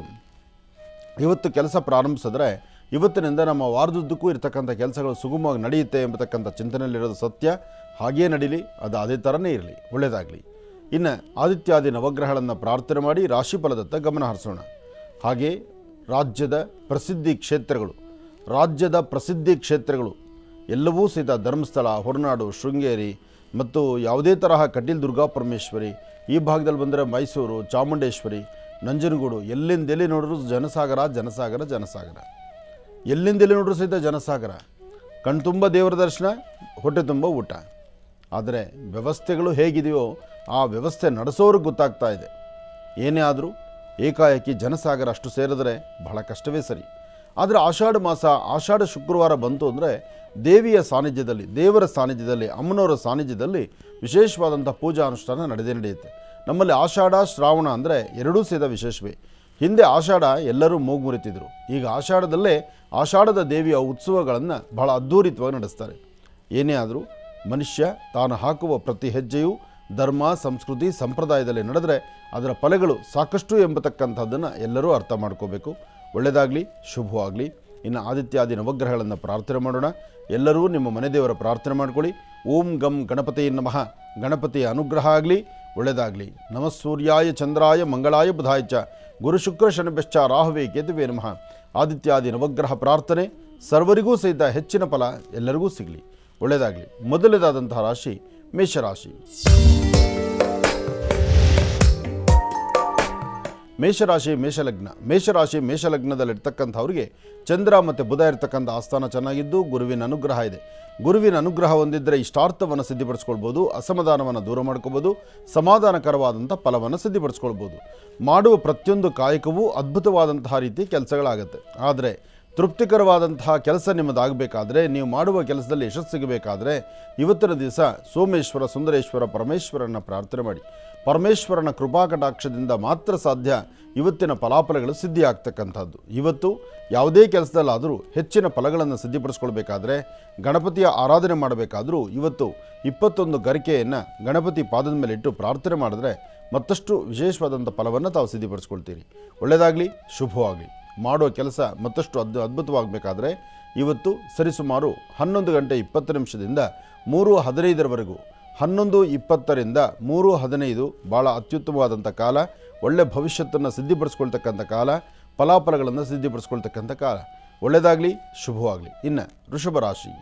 ಇವತ್ತು ಕೆಲಸ ಪ್ರಾರಂಭಿಸಿದ್ರೆ ಇವತ್ತಿನಿಂದ ನಮ್ಮ ವಾರದುದ್ದಕ್ಕೂ ಇರತಕ್ಕಂಥ ಕೆಲಸಗಳು ಸುಗಮವಾಗಿ ನಡೆಯುತ್ತೆ ಎಂಬತಕ್ಕಂಥ ಚಿಂತನೆಯಲ್ಲಿರೋದು ಸತ್ಯ ಹಾಗೇ ನಡೀಲಿ ಅದು ಅದೇ ಥರನೇ ಇರಲಿ ಒಳ್ಳೆಯದಾಗಲಿ ಇನ್ನು ಆದಿತ್ಯಾದಿ ನವಗ್ರಹಗಳನ್ನು ಪ್ರಾರ್ಥನೆ ಮಾಡಿ ರಾಶಿಫಲದತ್ತ ಗಮನ ಹರಿಸೋಣ ಹಾಗೆ ರಾಜ್ಯದ ಪ್ರಸಿದ್ಧಿ ಕ್ಷೇತ್ರಗಳು ರಾಜ್ಯದ ಪ್ರಸಿದ್ಧಿ ಕ್ಷೇತ್ರಗಳು ಎಲ್ಲವೂ ಸಹಿತ ಧರ್ಮಸ್ಥಳ ಹೊರನಾಡು ಶೃಂಗೇರಿ ಮತ್ತು ಯಾವುದೇ ತರಹ ಕಟೀಲ್ ದುರ್ಗಾ ಪರಮೇಶ್ವರಿ ಈ ಭಾಗದಲ್ಲಿ ಬಂದರೆ ಮೈಸೂರು ಚಾಮುಂಡೇಶ್ವರಿ ನಂಜನಗೂಡು ಎಲ್ಲಿಂದೆಲ್ಲಿ ನೋಡಿದ್ರು ಜನಸಾಗರ ಜನಸಾಗರ ಜನಸಾಗರ ಎಲ್ಲಿಂದೆಲ್ಲಿ ನೋಡಿದ್ರು ಸಹಿತ ಜನಸಾಗರ ಕಣ್ತುಂಬ ದೇವರ ದರ್ಶನ ಹೊಟ್ಟೆ ತುಂಬ ಊಟ ಆದರೆ ವ್ಯವಸ್ಥೆಗಳು ಹೇಗಿದೆಯೋ ಆ ವ್ಯವಸ್ಥೆ ನಡೆಸೋರಿಗೆ ಗೊತ್ತಾಗ್ತಾ ಇದೆ ಏನೇ ಆದರೂ ಏಕಾಏಕಿ ಜನಸಾಗರ ಅಷ್ಟು ಸೇರಿದ್ರೆ ಬಹಳ ಕಷ್ಟವೇ ಸರಿ ಆದರೆ ಆಷಾಢ ಮಾಸ ಆಷಾಢ ಶುಕ್ರವಾರ ಬಂತು ಅಂದರೆ ದೇವಿಯ ಸಾನ್ನಿಧ್ಯದಲ್ಲಿ ದೇವರ ಸಾನ್ನಿಧ್ಯದಲ್ಲಿ ಅಮ್ಮನವರ ಸಾನ್ನಿಧ್ಯದಲ್ಲಿ ವಿಶೇಷವಾದಂಥ ಪೂಜಾ ಅನುಷ್ಠಾನ ನಡೆದೇ ನಡೆಯುತ್ತೆ ನಮ್ಮಲ್ಲಿ ಆಷಾಢ ಶ್ರಾವಣ ಅಂದರೆ ಎರಡೂ ಸೇದ ವಿಶೇಷವೇ ಹಿಂದೆ ಆಷಾಢ ಎಲ್ಲರೂ ಮೂಗು ಮುರಿತಿದ್ರು ಈಗ ಆಷಾಢದಲ್ಲೇ ಆಷಾಢದ ದೇವಿಯ ಉತ್ಸವಗಳನ್ನು ಬಹಳ ಅದ್ಧೂರಿತವಾಗಿ ನಡೆಸ್ತಾರೆ ಏನೇ ಆದರೂ ಮನುಷ್ಯ ತಾನು ಹಾಕುವ ಪ್ರತಿ ಹೆಜ್ಜೆಯೂ ಧರ್ಮ ಸಂಸ್ಕೃತಿ ಸಂಪ್ರದಾಯದಲ್ಲಿ ನಡೆದರೆ ಅದರ ಫಲಗಳು ಸಾಕಷ್ಟು ಎಂಬತಕ್ಕಂಥದ್ದನ್ನು ಎಲ್ಲರೂ ಅರ್ಥ ಮಾಡ್ಕೋಬೇಕು ಒಳ್ಳೆಯದಾಗಲಿ ಶುಭವಾಗಲಿ ಇನ್ನು ಆದಿತ್ಯಾದಿ ನವಗ್ರಹಗಳನ್ನು ಪ್ರಾರ್ಥನೆ ಮಾಡೋಣ ಎಲ್ಲರೂ ನಿಮ್ಮ ಮನೆ ದೇವರ ಪ್ರಾರ್ಥನೆ ಮಾಡ್ಕೊಳ್ಳಿ ಓಂ ಗಂ ಗಣಪತಿ ನಮಃ ಗಣಪತಿಯ ಅನುಗ್ರಹ ಆಗಲಿ ಒಳ್ಳೆಯದಾಗಲಿ ನಮಃ ಸೂರ್ಯಾಯ ಚಂದ್ರಾಯ ಮಂಗಳಾಯ ಬುಧಾಯ ಚ ಗುರು ಶುಕ್ರ ಶನಿಭ್ಯಶ್ಚ ರಾಹುವೇ ಕೇತುವೇ ನಮಃ ಆದಿತ್ಯಾದಿ ನವಗ್ರಹ ಪ್ರಾರ್ಥನೆ ಸರ್ವರಿಗೂ ಸಹಿತ ಹೆಚ್ಚಿನ ಫಲ ಎಲ್ಲರಿಗೂ ಸಿಗಲಿ ಒಳ್ಳೆಯದಾಗಲಿ ಮೊದಲನೇದಾದಂತಹ ರಾಶಿ ಮೇಷರಾಶಿ ಮೇಷರಾಶಿ ಮೇಷಲಗ್ನ ಮೇಷರಾಶಿ ಮೇಷಲಗ್ನದಲ್ಲಿರ್ತಕ್ಕಂಥವ್ರಿಗೆ ಚಂದ್ರ ಮತ್ತು ಬುಧ ಇರ್ತಕ್ಕಂಥ ಆಸ್ಥಾನ ಚೆನ್ನಾಗಿದ್ದು ಗುರುವಿನ ಅನುಗ್ರಹ ಇದೆ ಗುರುವಿನ ಅನುಗ್ರಹ ಹೊಂದಿದ್ದರೆ ಇಷ್ಟಾರ್ಥವನ್ನು ಸಿದ್ಧಿಪಡಿಸ್ಕೊಳ್ಬೋದು ಅಸಮಾಧಾನವನ್ನು ದೂರ ಮಾಡ್ಕೋಬೋದು ಸಮಾಧಾನಕರವಾದಂಥ ಫಲವನ್ನು ಸಿದ್ಧಿಪಡಿಸ್ಕೊಳ್ಬೋದು ಮಾಡುವ ಪ್ರತಿಯೊಂದು ಕಾಯಕವೂ ಅದ್ಭುತವಾದಂತಹ ರೀತಿ ಕೆಲಸಗಳಾಗುತ್ತೆ ಆದರೆ ತೃಪ್ತಿಕರವಾದಂತಹ ಕೆಲಸ ನಿಮ್ಮದಾಗಬೇಕಾದ್ರೆ ನೀವು ಮಾಡುವ ಕೆಲಸದಲ್ಲಿ ಯಶಸ್ಸು ಸಿಗಬೇಕಾದ್ರೆ ಇವತ್ತಿನ ದಿವಸ ಸೋಮೇಶ್ವರ ಸುಂದರೇಶ್ವರ ಪರಮೇಶ್ವರನ ಪ್ರಾರ್ಥನೆ ಮಾಡಿ ಪರಮೇಶ್ವರನ ಕೃಪಾ ಕಟಾಕ್ಷದಿಂದ ಮಾತ್ರ ಸಾಧ್ಯ ಇವತ್ತಿನ ಫಲಾಫಲಗಳು ಸಿದ್ಧಿಯಾಗ್ತಕ್ಕಂಥದ್ದು ಇವತ್ತು ಯಾವುದೇ ಕೆಲಸದಲ್ಲಾದರೂ ಹೆಚ್ಚಿನ ಫಲಗಳನ್ನು ಸಿದ್ಧಿಪಡಿಸ್ಕೊಳ್ಬೇಕಾದ್ರೆ ಗಣಪತಿಯ ಆರಾಧನೆ ಮಾಡಬೇಕಾದರೂ ಇವತ್ತು ಇಪ್ಪತ್ತೊಂದು ಗರಿಕೆಯನ್ನು ಗಣಪತಿ ಪಾದದ ಮೇಲೆ ಇಟ್ಟು ಪ್ರಾರ್ಥನೆ ಮಾಡಿದ್ರೆ ಮತ್ತಷ್ಟು ವಿಶೇಷವಾದಂಥ ಫಲವನ್ನು ತಾವು ಸಿದ್ಧಿಪಡಿಸ್ಕೊಳ್ತೀರಿ ಒಳ್ಳೆಯದಾಗಲಿ ಶುಭವಾಗಲಿ ಮಾಡೋ ಕೆಲಸ ಮತ್ತಷ್ಟು ಅದ್ ಅದ್ಭುತವಾಗಬೇಕಾದ್ರೆ ಇವತ್ತು ಸರಿಸುಮಾರು ಹನ್ನೊಂದು ಗಂಟೆ ಇಪ್ಪತ್ತು ನಿಮಿಷದಿಂದ ಮೂರು ಹದಿನೈದರವರೆಗೂ ಹನ್ನೊಂದು ಇಪ್ಪತ್ತರಿಂದ ಮೂರು ಹದಿನೈದು ಭಾಳ ಅತ್ಯುತ್ತಮವಾದಂಥ ಕಾಲ ಒಳ್ಳೆ ಭವಿಷ್ಯತ್ತನ್ನು ಸಿದ್ಧಿಪಡಿಸ್ಕೊಳ್ತಕ್ಕಂಥ ಕಾಲ ಫಲಾಫಲಗಳನ್ನು ಸಿದ್ಧಿಪಡಿಸ್ಕೊಳ್ತಕ್ಕಂಥ ಕಾಲ ಒಳ್ಳೆಯದಾಗಲಿ ಶುಭವಾಗಲಿ ಇನ್ನು ವೃಷಭ ರಾಶಿ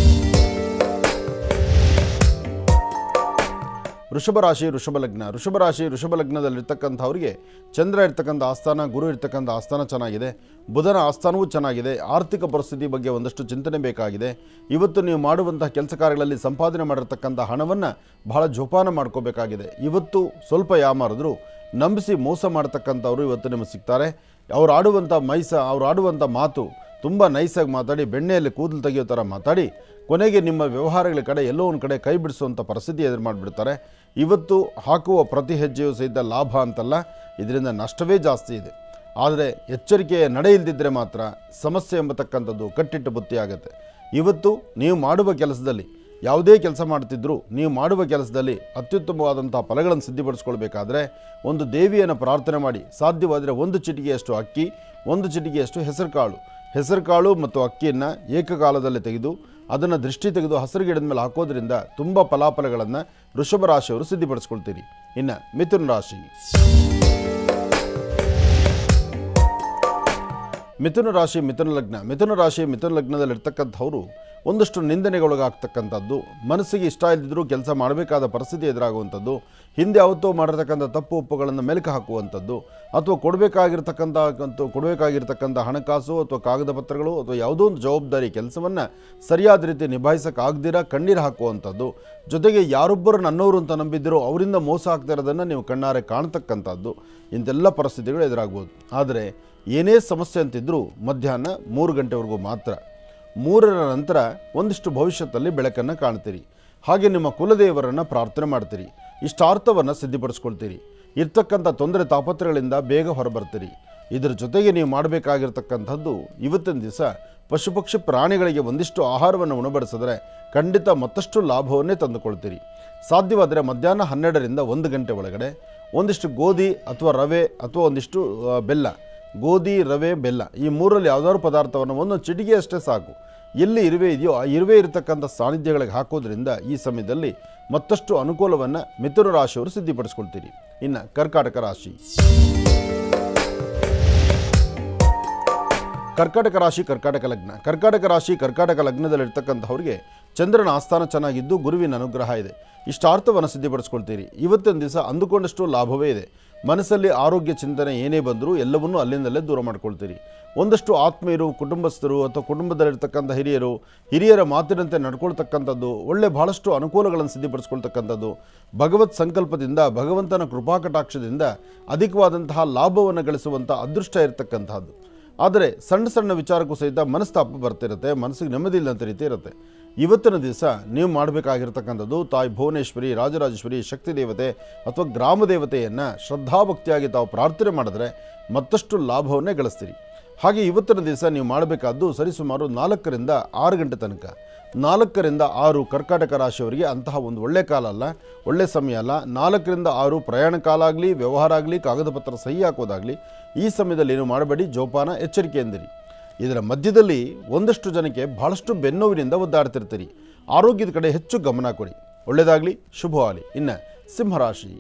ವೃಷಭ ರಾಶಿ ವೃಷಭ ಲಗ್ನ ವೃಷಭ ರಾಶಿ ವೃಷಭ ಲಗ್ನದಲ್ಲಿರ್ತಕ್ಕಂಥವ್ರಿಗೆ ಚಂದ್ರ ಇರ್ತಕ್ಕಂಥ ಆಸ್ಥಾನ ಗುರು ಇರ್ತಕ್ಕಂಥ ಆಸ್ಥಾನ ಚೆನ್ನಾಗಿದೆ ಬುಧನ ಆಸ್ಥಾನವೂ ಚೆನ್ನಾಗಿದೆ ಆರ್ಥಿಕ ಪರಿಸ್ಥಿತಿ ಬಗ್ಗೆ ಒಂದಷ್ಟು ಚಿಂತನೆ ಬೇಕಾಗಿದೆ ಇವತ್ತು ನೀವು ಮಾಡುವಂತಹ ಕೆಲಸ ಕಾರ್ಯಗಳಲ್ಲಿ ಸಂಪಾದನೆ ಮಾಡಿರ್ತಕ್ಕಂಥ ಹಣವನ್ನು ಬಹಳ ಜೋಪಾನ ಮಾಡ್ಕೋಬೇಕಾಗಿದೆ ಇವತ್ತು ಸ್ವಲ್ಪ ಯಾಮಾರಿದ್ರು ನಂಬಿಸಿ ಮೋಸ ಮಾಡ್ತಕ್ಕಂಥವ್ರು ಇವತ್ತು ನಿಮಗೆ ಸಿಗ್ತಾರೆ ಅವ್ರು ಆಡುವಂಥ ಮೈಸ ಅವ್ರು ಆಡುವಂಥ ಮಾತು ತುಂಬ ನೈಸಾಗಿ ಮಾತಾಡಿ ಬೆಣ್ಣೆಯಲ್ಲಿ ಕೂದಲು ತೆಗೆಯೋ ಥರ ಮಾತಾಡಿ ಕೊನೆಗೆ ನಿಮ್ಮ ವ್ಯವಹಾರಗಳ ಕಡೆ ಎಲ್ಲೋ ಒಂದು ಕಡೆ ಕೈ ಬಿಡಿಸುವಂಥ ಪರಿಸ್ಥಿತಿ ಎದುರು ಮಾಡಿಬಿಡ್ತಾರೆ ಇವತ್ತು ಹಾಕುವ ಪ್ರತಿ ಹೆಜ್ಜೆಯೂ ಸಹಿತ ಲಾಭ ಅಂತಲ್ಲ ಇದರಿಂದ ನಷ್ಟವೇ ಜಾಸ್ತಿ ಇದೆ ಆದರೆ ಎಚ್ಚರಿಕೆಯ ನಡೆ ಇಲ್ದಿದ್ದರೆ ಮಾತ್ರ ಸಮಸ್ಯೆ ಎಂಬತಕ್ಕಂಥದ್ದು ಕಟ್ಟಿಟ್ಟು ಬುತ್ತಿಯಾಗತ್ತೆ ಇವತ್ತು ನೀವು ಮಾಡುವ ಕೆಲಸದಲ್ಲಿ ಯಾವುದೇ ಕೆಲಸ ಮಾಡ್ತಿದ್ರೂ ನೀವು ಮಾಡುವ ಕೆಲಸದಲ್ಲಿ ಅತ್ಯುತ್ತಮವಾದಂಥ ಫಲಗಳನ್ನು ಸಿದ್ಧಿಪಡಿಸ್ಕೊಳ್ಬೇಕಾದ್ರೆ ಒಂದು ದೇವಿಯನ್ನು ಪ್ರಾರ್ಥನೆ ಮಾಡಿ ಸಾಧ್ಯವಾದರೆ ಒಂದು ಚಿಟಿಕೆಯಷ್ಟು ಅಕ್ಕಿ ಒಂದು ಚಿಟಿಕೆಯಷ್ಟು ಹೆಸರುಕಾಳು ಹೆಸರುಕಾಳು ಮತ್ತು ಅಕ್ಕಿಯನ್ನು ಏಕಕಾಲದಲ್ಲಿ ತೆಗೆದು ಅದನ್ನು ದೃಷ್ಟಿ ತೆಗೆದು ಹಸಿರು ಗಿಡದ ಮೇಲೆ ಹಾಕೋದ್ರಿಂದ ತುಂಬ ಫಲಾಫಲಗಳನ್ನು ವೃಷಭ ರಾಶಿಯವರು ಸಿದ್ಧಿಪಡಿಸ್ಕೊಳ್ತೀರಿ ಇನ್ನು ಮಿಥುನ ರಾಶಿ ಮಿಥುನ ರಾಶಿ ಮಿಥುನ ಲಗ್ನ ಮಿಥುನ ರಾಶಿ ಮಿಥುನ ಲಗ್ನದಲ್ಲಿರ್ತಕ್ಕಂಥವ್ರು ಒಂದಷ್ಟು ನಿಂದನೆಗೊಳಗಾಗ್ತಕ್ಕಂಥದ್ದು ಮನಸ್ಸಿಗೆ ಇಷ್ಟ ಇಲ್ಲದಿದ್ದರೂ ಕೆಲಸ ಮಾಡಬೇಕಾದ ಪರಿಸ್ಥಿತಿ ಎದುರಾಗುವಂಥದ್ದು ಹಿಂದೆ ಯಾವತ್ತೋ ಮಾಡಿರ್ತಕ್ಕಂಥ ತಪ್ಪು ಒಪ್ಪುಗಳನ್ನು ಮೆಲುಕು ಹಾಕುವಂಥದ್ದು ಅಥವಾ ಕೊಡಬೇಕಾಗಿರ್ತಕ್ಕಂಥ ಕೊಡಬೇಕಾಗಿರ್ತಕ್ಕಂಥ ಹಣಕಾಸು ಅಥವಾ ಕಾಗದ ಪತ್ರಗಳು ಅಥವಾ ಯಾವುದೋ ಒಂದು ಜವಾಬ್ದಾರಿ ಕೆಲಸವನ್ನು ಸರಿಯಾದ ರೀತಿ ನಿಭಾಯಿಸೋಕ್ಕಾಗ್ದಿರ ಕಣ್ಣೀರು ಹಾಕುವಂಥದ್ದು ಜೊತೆಗೆ ಯಾರೊಬ್ಬರು ನನ್ನವರು ಅಂತ ನಂಬಿದ್ದರೂ ಅವರಿಂದ ಮೋಸ ಆಗ್ತಾ ಇರೋದನ್ನು ನೀವು ಕಣ್ಣಾರೆ ಕಾಣ್ತಕ್ಕಂಥದ್ದು ಇಂತೆಲ್ಲ ಪರಿಸ್ಥಿತಿಗಳು ಎದುರಾಗ್ಬೋದು ಆದರೆ ಏನೇ ಸಮಸ್ಯೆ ಅಂತಿದ್ರೂ ಮಧ್ಯಾಹ್ನ ಮೂರು ಗಂಟೆವರೆಗೂ ಮಾತ್ರ ಮೂರರ ನಂತರ ಒಂದಿಷ್ಟು ಭವಿಷ್ಯದಲ್ಲಿ ಬೆಳಕನ್ನು ಕಾಣ್ತೀರಿ ಹಾಗೆ ನಿಮ್ಮ ಕುಲದೇವರನ್ನು ಪ್ರಾರ್ಥನೆ ಮಾಡ್ತೀರಿ ಇಷ್ಟಾರ್ಥವನ್ನು ಸಿದ್ಧಿಪಡಿಸ್ಕೊಳ್ತೀರಿ ಇರ್ತಕ್ಕಂಥ ತೊಂದರೆ ತಾಪತ್ರಗಳಿಂದ ಬೇಗ ಹೊರಬರ್ತೀರಿ ಇದರ ಜೊತೆಗೆ ನೀವು ಮಾಡಬೇಕಾಗಿರ್ತಕ್ಕಂಥದ್ದು ಇವತ್ತಿನ ದಿವಸ ಪಶು ಪಕ್ಷಿ ಪ್ರಾಣಿಗಳಿಗೆ ಒಂದಿಷ್ಟು ಆಹಾರವನ್ನು ಉಣಬಡಿಸಿದ್ರೆ ಖಂಡಿತ ಮತ್ತಷ್ಟು ಲಾಭವನ್ನೇ ತಂದುಕೊಳ್ತೀರಿ ಸಾಧ್ಯವಾದರೆ ಮಧ್ಯಾಹ್ನ ಹನ್ನೆರಡರಿಂದ ಒಂದು ಗಂಟೆ ಒಳಗಡೆ ಒಂದಿಷ್ಟು ಗೋಧಿ ಅಥವಾ ರವೆ ಅಥವಾ ಒಂದಿಷ್ಟು ಆ, ಬೆಲ್ಲ ಗೋಧಿ ರವೆ ಬೆಲ್ಲ ಈ ಮೂರಲ್ಲಿ ಯಾವುದಾದ್ರು ಪದಾರ್ಥವನ್ನು ಒಂದೊಂದು ಚಿಟಿಕೆ ಅಷ್ಟೇ ಸಾಕು ಎಲ್ಲಿ ಇರುವೆ ಇದೆಯೋ ಆ ಇರುವೆ ಇರತಕ್ಕಂಥ ಸಾನ್ನಿಧ್ಯಗಳಿಗೆ ಹಾಕೋದ್ರಿಂದ ಈ ಸಮಯದಲ್ಲಿ ಮತ್ತಷ್ಟು ಅನುಕೂಲವನ್ನು ಮಿಥುನ ರಾಶಿಯವರು ಸಿದ್ಧಿಪಡಿಸ್ಕೊಳ್ತೀರಿ ಇನ್ನು ಕರ್ಕಾಟಕ ರಾಶಿ ಕರ್ಕಾಟಕ ರಾಶಿ ಕರ್ಕಾಟಕ ಲಗ್ನ ಕರ್ಕಾಟಕ ರಾಶಿ ಕರ್ಕಾಟಕ ಲಗ್ನದಲ್ಲಿರ್ತಕ್ಕಂಥವ್ರಿಗೆ ಚಂದ್ರನ ಆಸ್ಥಾನ ಚೆನ್ನಾಗಿದ್ದು ಗುರುವಿನ ಅನುಗ್ರಹ ಇದೆ ಇಷ್ಟಾರ್ಥವನ್ನು ಸಿದ್ಧಿಪಡಿಸ್ಕೊಳ್ತೀರಿ ಇವತ್ತಿನ ದಿವಸ ಅಂದುಕೊಂಡಷ್ಟು ಲಾಭವೇ ಇದೆ ಮನಸ್ಸಲ್ಲಿ ಆರೋಗ್ಯ ಚಿಂತನೆ ಏನೇ ಬಂದರೂ ಎಲ್ಲವನ್ನೂ ಅಲ್ಲಿಂದಲೇ ದೂರ ಮಾಡ್ಕೊಳ್ತೀರಿ ಒಂದಷ್ಟು ಆತ್ಮೀಯರು ಕುಟುಂಬಸ್ಥರು ಅಥವಾ ಕುಟುಂಬದಲ್ಲಿರ್ತಕ್ಕಂಥ ಹಿರಿಯರು ಹಿರಿಯರ ಮಾತಿನಂತೆ ನಡ್ಕೊಳ್ತಕ್ಕಂಥದ್ದು ಒಳ್ಳೆ ಬಹಳಷ್ಟು ಅನುಕೂಲಗಳನ್ನು ಸಿದ್ಧಪಡಿಸ್ಕೊಳ್ತಕ್ಕಂಥದ್ದು ಭಗವತ್ ಸಂಕಲ್ಪದಿಂದ ಭಗವಂತನ ಕೃಪಾಕಟಾಕ್ಷದಿಂದ ಅಧಿಕವಾದಂತಹ ಲಾಭವನ್ನು ಗಳಿಸುವಂಥ ಅದೃಷ್ಟ ಇರತಕ್ಕಂತಹದ್ದು ಆದರೆ ಸಣ್ಣ ಸಣ್ಣ ವಿಚಾರಕ್ಕೂ ಸಹಿತ ಮನಸ್ತಾಪ ಬರ್ತಿರುತ್ತೆ ಮನಸ್ಸಿಗೆ ನೆಮ್ಮದಿ ಇಲ್ಲಂತ ರೀತಿ ಇರುತ್ತೆ ಇವತ್ತಿನ ದಿವಸ ನೀವು ಮಾಡಬೇಕಾಗಿರ್ತಕ್ಕಂಥದ್ದು ತಾಯಿ ಭುವನೇಶ್ವರಿ ರಾಜರಾಜೇಶ್ವರಿ ಶಕ್ತಿ ದೇವತೆ ಅಥವಾ ಗ್ರಾಮ ದೇವತೆಯನ್ನು ಶ್ರದ್ಧಾಭಕ್ತಿಯಾಗಿ ತಾವು ಪ್ರಾರ್ಥನೆ ಮಾಡಿದ್ರೆ ಮತ್ತಷ್ಟು ಲಾಭವನ್ನೇ ಗಳಿಸ್ತೀರಿ ಹಾಗೆ ಇವತ್ತಿನ ದಿವಸ ನೀವು ಮಾಡಬೇಕಾದ್ದು ಸರಿಸುಮಾರು ನಾಲ್ಕರಿಂದ ಆರು ಗಂಟೆ ತನಕ ನಾಲ್ಕರಿಂದ ಆರು ಕರ್ಕಾಟಕ ರಾಶಿಯವರಿಗೆ ಅಂತಹ ಒಂದು ಒಳ್ಳೆ ಕಾಲ ಅಲ್ಲ ಒಳ್ಳೆ ಸಮಯ ಅಲ್ಲ ನಾಲ್ಕರಿಂದ ಆರು ಪ್ರಯಾಣ ಕಾಲ ಆಗಲಿ ವ್ಯವಹಾರ ಆಗಲಿ ಕಾಗದ ಪತ್ರ ಸಹಿ ಹಾಕೋದಾಗಲಿ ಈ ಸಮಯದಲ್ಲಿ ಏನು ಮಾಡಬೇಡಿ ಜೋಪಾನ ಎಚ್ಚರಿಕೆಯಿಂದಿರಿ ಇದರ ಮಧ್ಯದಲ್ಲಿ ಒಂದಷ್ಟು ಜನಕ್ಕೆ ಬಹಳಷ್ಟು ಬೆನ್ನೋವಿನಿಂದ ಒದ್ದಾಡ್ತಿರ್ತೀರಿ ಆರೋಗ್ಯದ ಕಡೆ ಹೆಚ್ಚು ಗಮನ ಕೊಡಿ ಒಳ್ಳೆಯದಾಗಲಿ ಶುಭವಾಗಲಿ ಇನ್ನು ಸಿಂಹರಾಶಿ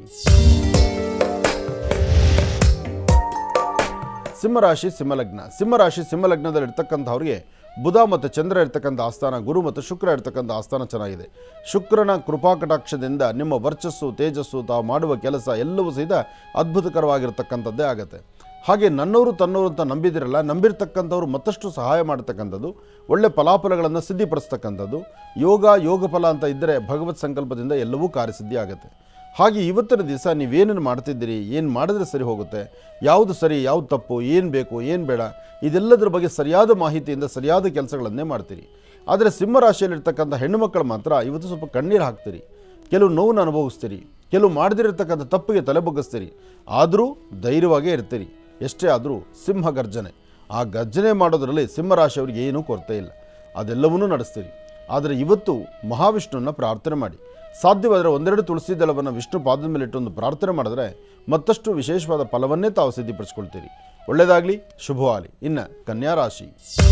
ಸಿಂಹರಾಶಿ ಸಿಂಹಲಗ್ನ ಸಿಂಹರಾಶಿ ಸಿಂಹಲಗ್ನದಲ್ಲಿ ಇರ್ತಕ್ಕಂಥವ್ರಿಗೆ ಬುಧ ಮತ್ತು ಚಂದ್ರ ಇರ್ತಕ್ಕಂಥ ಆಸ್ಥಾನ ಗುರು ಮತ್ತು ಶುಕ್ರ ಇರ್ತಕ್ಕಂಥ ಆಸ್ಥಾನ ಚೆನ್ನಾಗಿದೆ ಶುಕ್ರನ ಕೃಪಾಕಟಾಕ್ಷದಿಂದ ನಿಮ್ಮ ವರ್ಚಸ್ಸು ತೇಜಸ್ಸು ತಾವು ಮಾಡುವ ಕೆಲಸ ಎಲ್ಲವೂ ಸಹಿತ ಅದ್ಭುತಕರವಾಗಿರ್ತಕ್ಕಂಥದ್ದೇ ಆಗುತ್ತೆ ಹಾಗೆ ನನ್ನವರು ತನ್ನವರು ಅಂತ ನಂಬಿದಿರಲ್ಲ ನಂಬಿರ್ತಕ್ಕಂಥವ್ರು ಮತ್ತಷ್ಟು ಸಹಾಯ ಮಾಡತಕ್ಕಂಥದ್ದು ಒಳ್ಳೆ ಫಲಾಫಲಗಳನ್ನು ಸಿದ್ಧಿಪಡಿಸ್ತಕ್ಕಂಥದ್ದು ಯೋಗ ಯೋಗ ಫಲ ಅಂತ ಇದ್ದರೆ ಭಗವತ್ ಸಂಕಲ್ಪದಿಂದ ಎಲ್ಲವೂ ಕಾರ್ಯಸಿದ್ಧಿ ಆಗುತ್ತೆ ಹಾಗೆ ಇವತ್ತಿನ ದಿವಸ ನೀವೇನೇನು ಮಾಡ್ತಿದ್ದೀರಿ ಏನು ಮಾಡಿದ್ರೆ ಸರಿ ಹೋಗುತ್ತೆ ಯಾವುದು ಸರಿ ಯಾವುದು ತಪ್ಪು ಏನು ಬೇಕು ಏನು ಬೇಡ ಇದೆಲ್ಲದರ ಬಗ್ಗೆ ಸರಿಯಾದ ಮಾಹಿತಿಯಿಂದ ಸರಿಯಾದ ಕೆಲಸಗಳನ್ನೇ ಮಾಡ್ತೀರಿ ಆದರೆ ಸಿಂಹರಾಶಿಯಲ್ಲಿರ್ತಕ್ಕಂಥ ಹೆಣ್ಣುಮಕ್ಕಳು ಮಾತ್ರ ಇವತ್ತು ಸ್ವಲ್ಪ ಕಣ್ಣೀರು ಹಾಕ್ತೀರಿ ಕೆಲವು ನೋವನ್ನು ಅನುಭವಿಸ್ತೀರಿ ಕೆಲವು ಮಾಡದಿರತಕ್ಕಂಥ ತಪ್ಪಿಗೆ ತಲೆ ಬಗ್ಗಿಸ್ತೀರಿ ಆದರೂ ಧೈರ್ಯವಾಗೇ ಇರ್ತೀರಿ ಎಷ್ಟೇ ಆದರೂ ಸಿಂಹ ಗರ್ಜನೆ ಆ ಗರ್ಜನೆ ಮಾಡೋದರಲ್ಲಿ ಸಿಂಹರಾಶಿಯವರಿಗೆ ಏನೂ ಕೊರತೆ ಇಲ್ಲ ಅದೆಲ್ಲವನ್ನೂ ನಡೆಸ್ತೀರಿ ಆದರೆ ಇವತ್ತು ಮಹಾವಿಷ್ಣುವನ್ನ ಪ್ರಾರ್ಥನೆ ಮಾಡಿ ಸಾಧ್ಯವಾದರೆ ಒಂದೆರಡು ತುಳಸಿ ದಳವನ್ನು ವಿಷ್ಣು ಪಾದದ ಮೇಲೆ ಇಟ್ಟೊಂದು ಪ್ರಾರ್ಥನೆ ಮಾಡಿದ್ರೆ ಮತ್ತಷ್ಟು ವಿಶೇಷವಾದ ಫಲವನ್ನೇ ತಾವು ಸಿದ್ಧಿಪಡಿಸ್ಕೊಳ್ತೀರಿ ಒಳ್ಳೆಯದಾಗಲಿ ಶುಭವಾಗಲಿ ಇನ್ನು ಕನ್ಯಾ ರಾಶಿ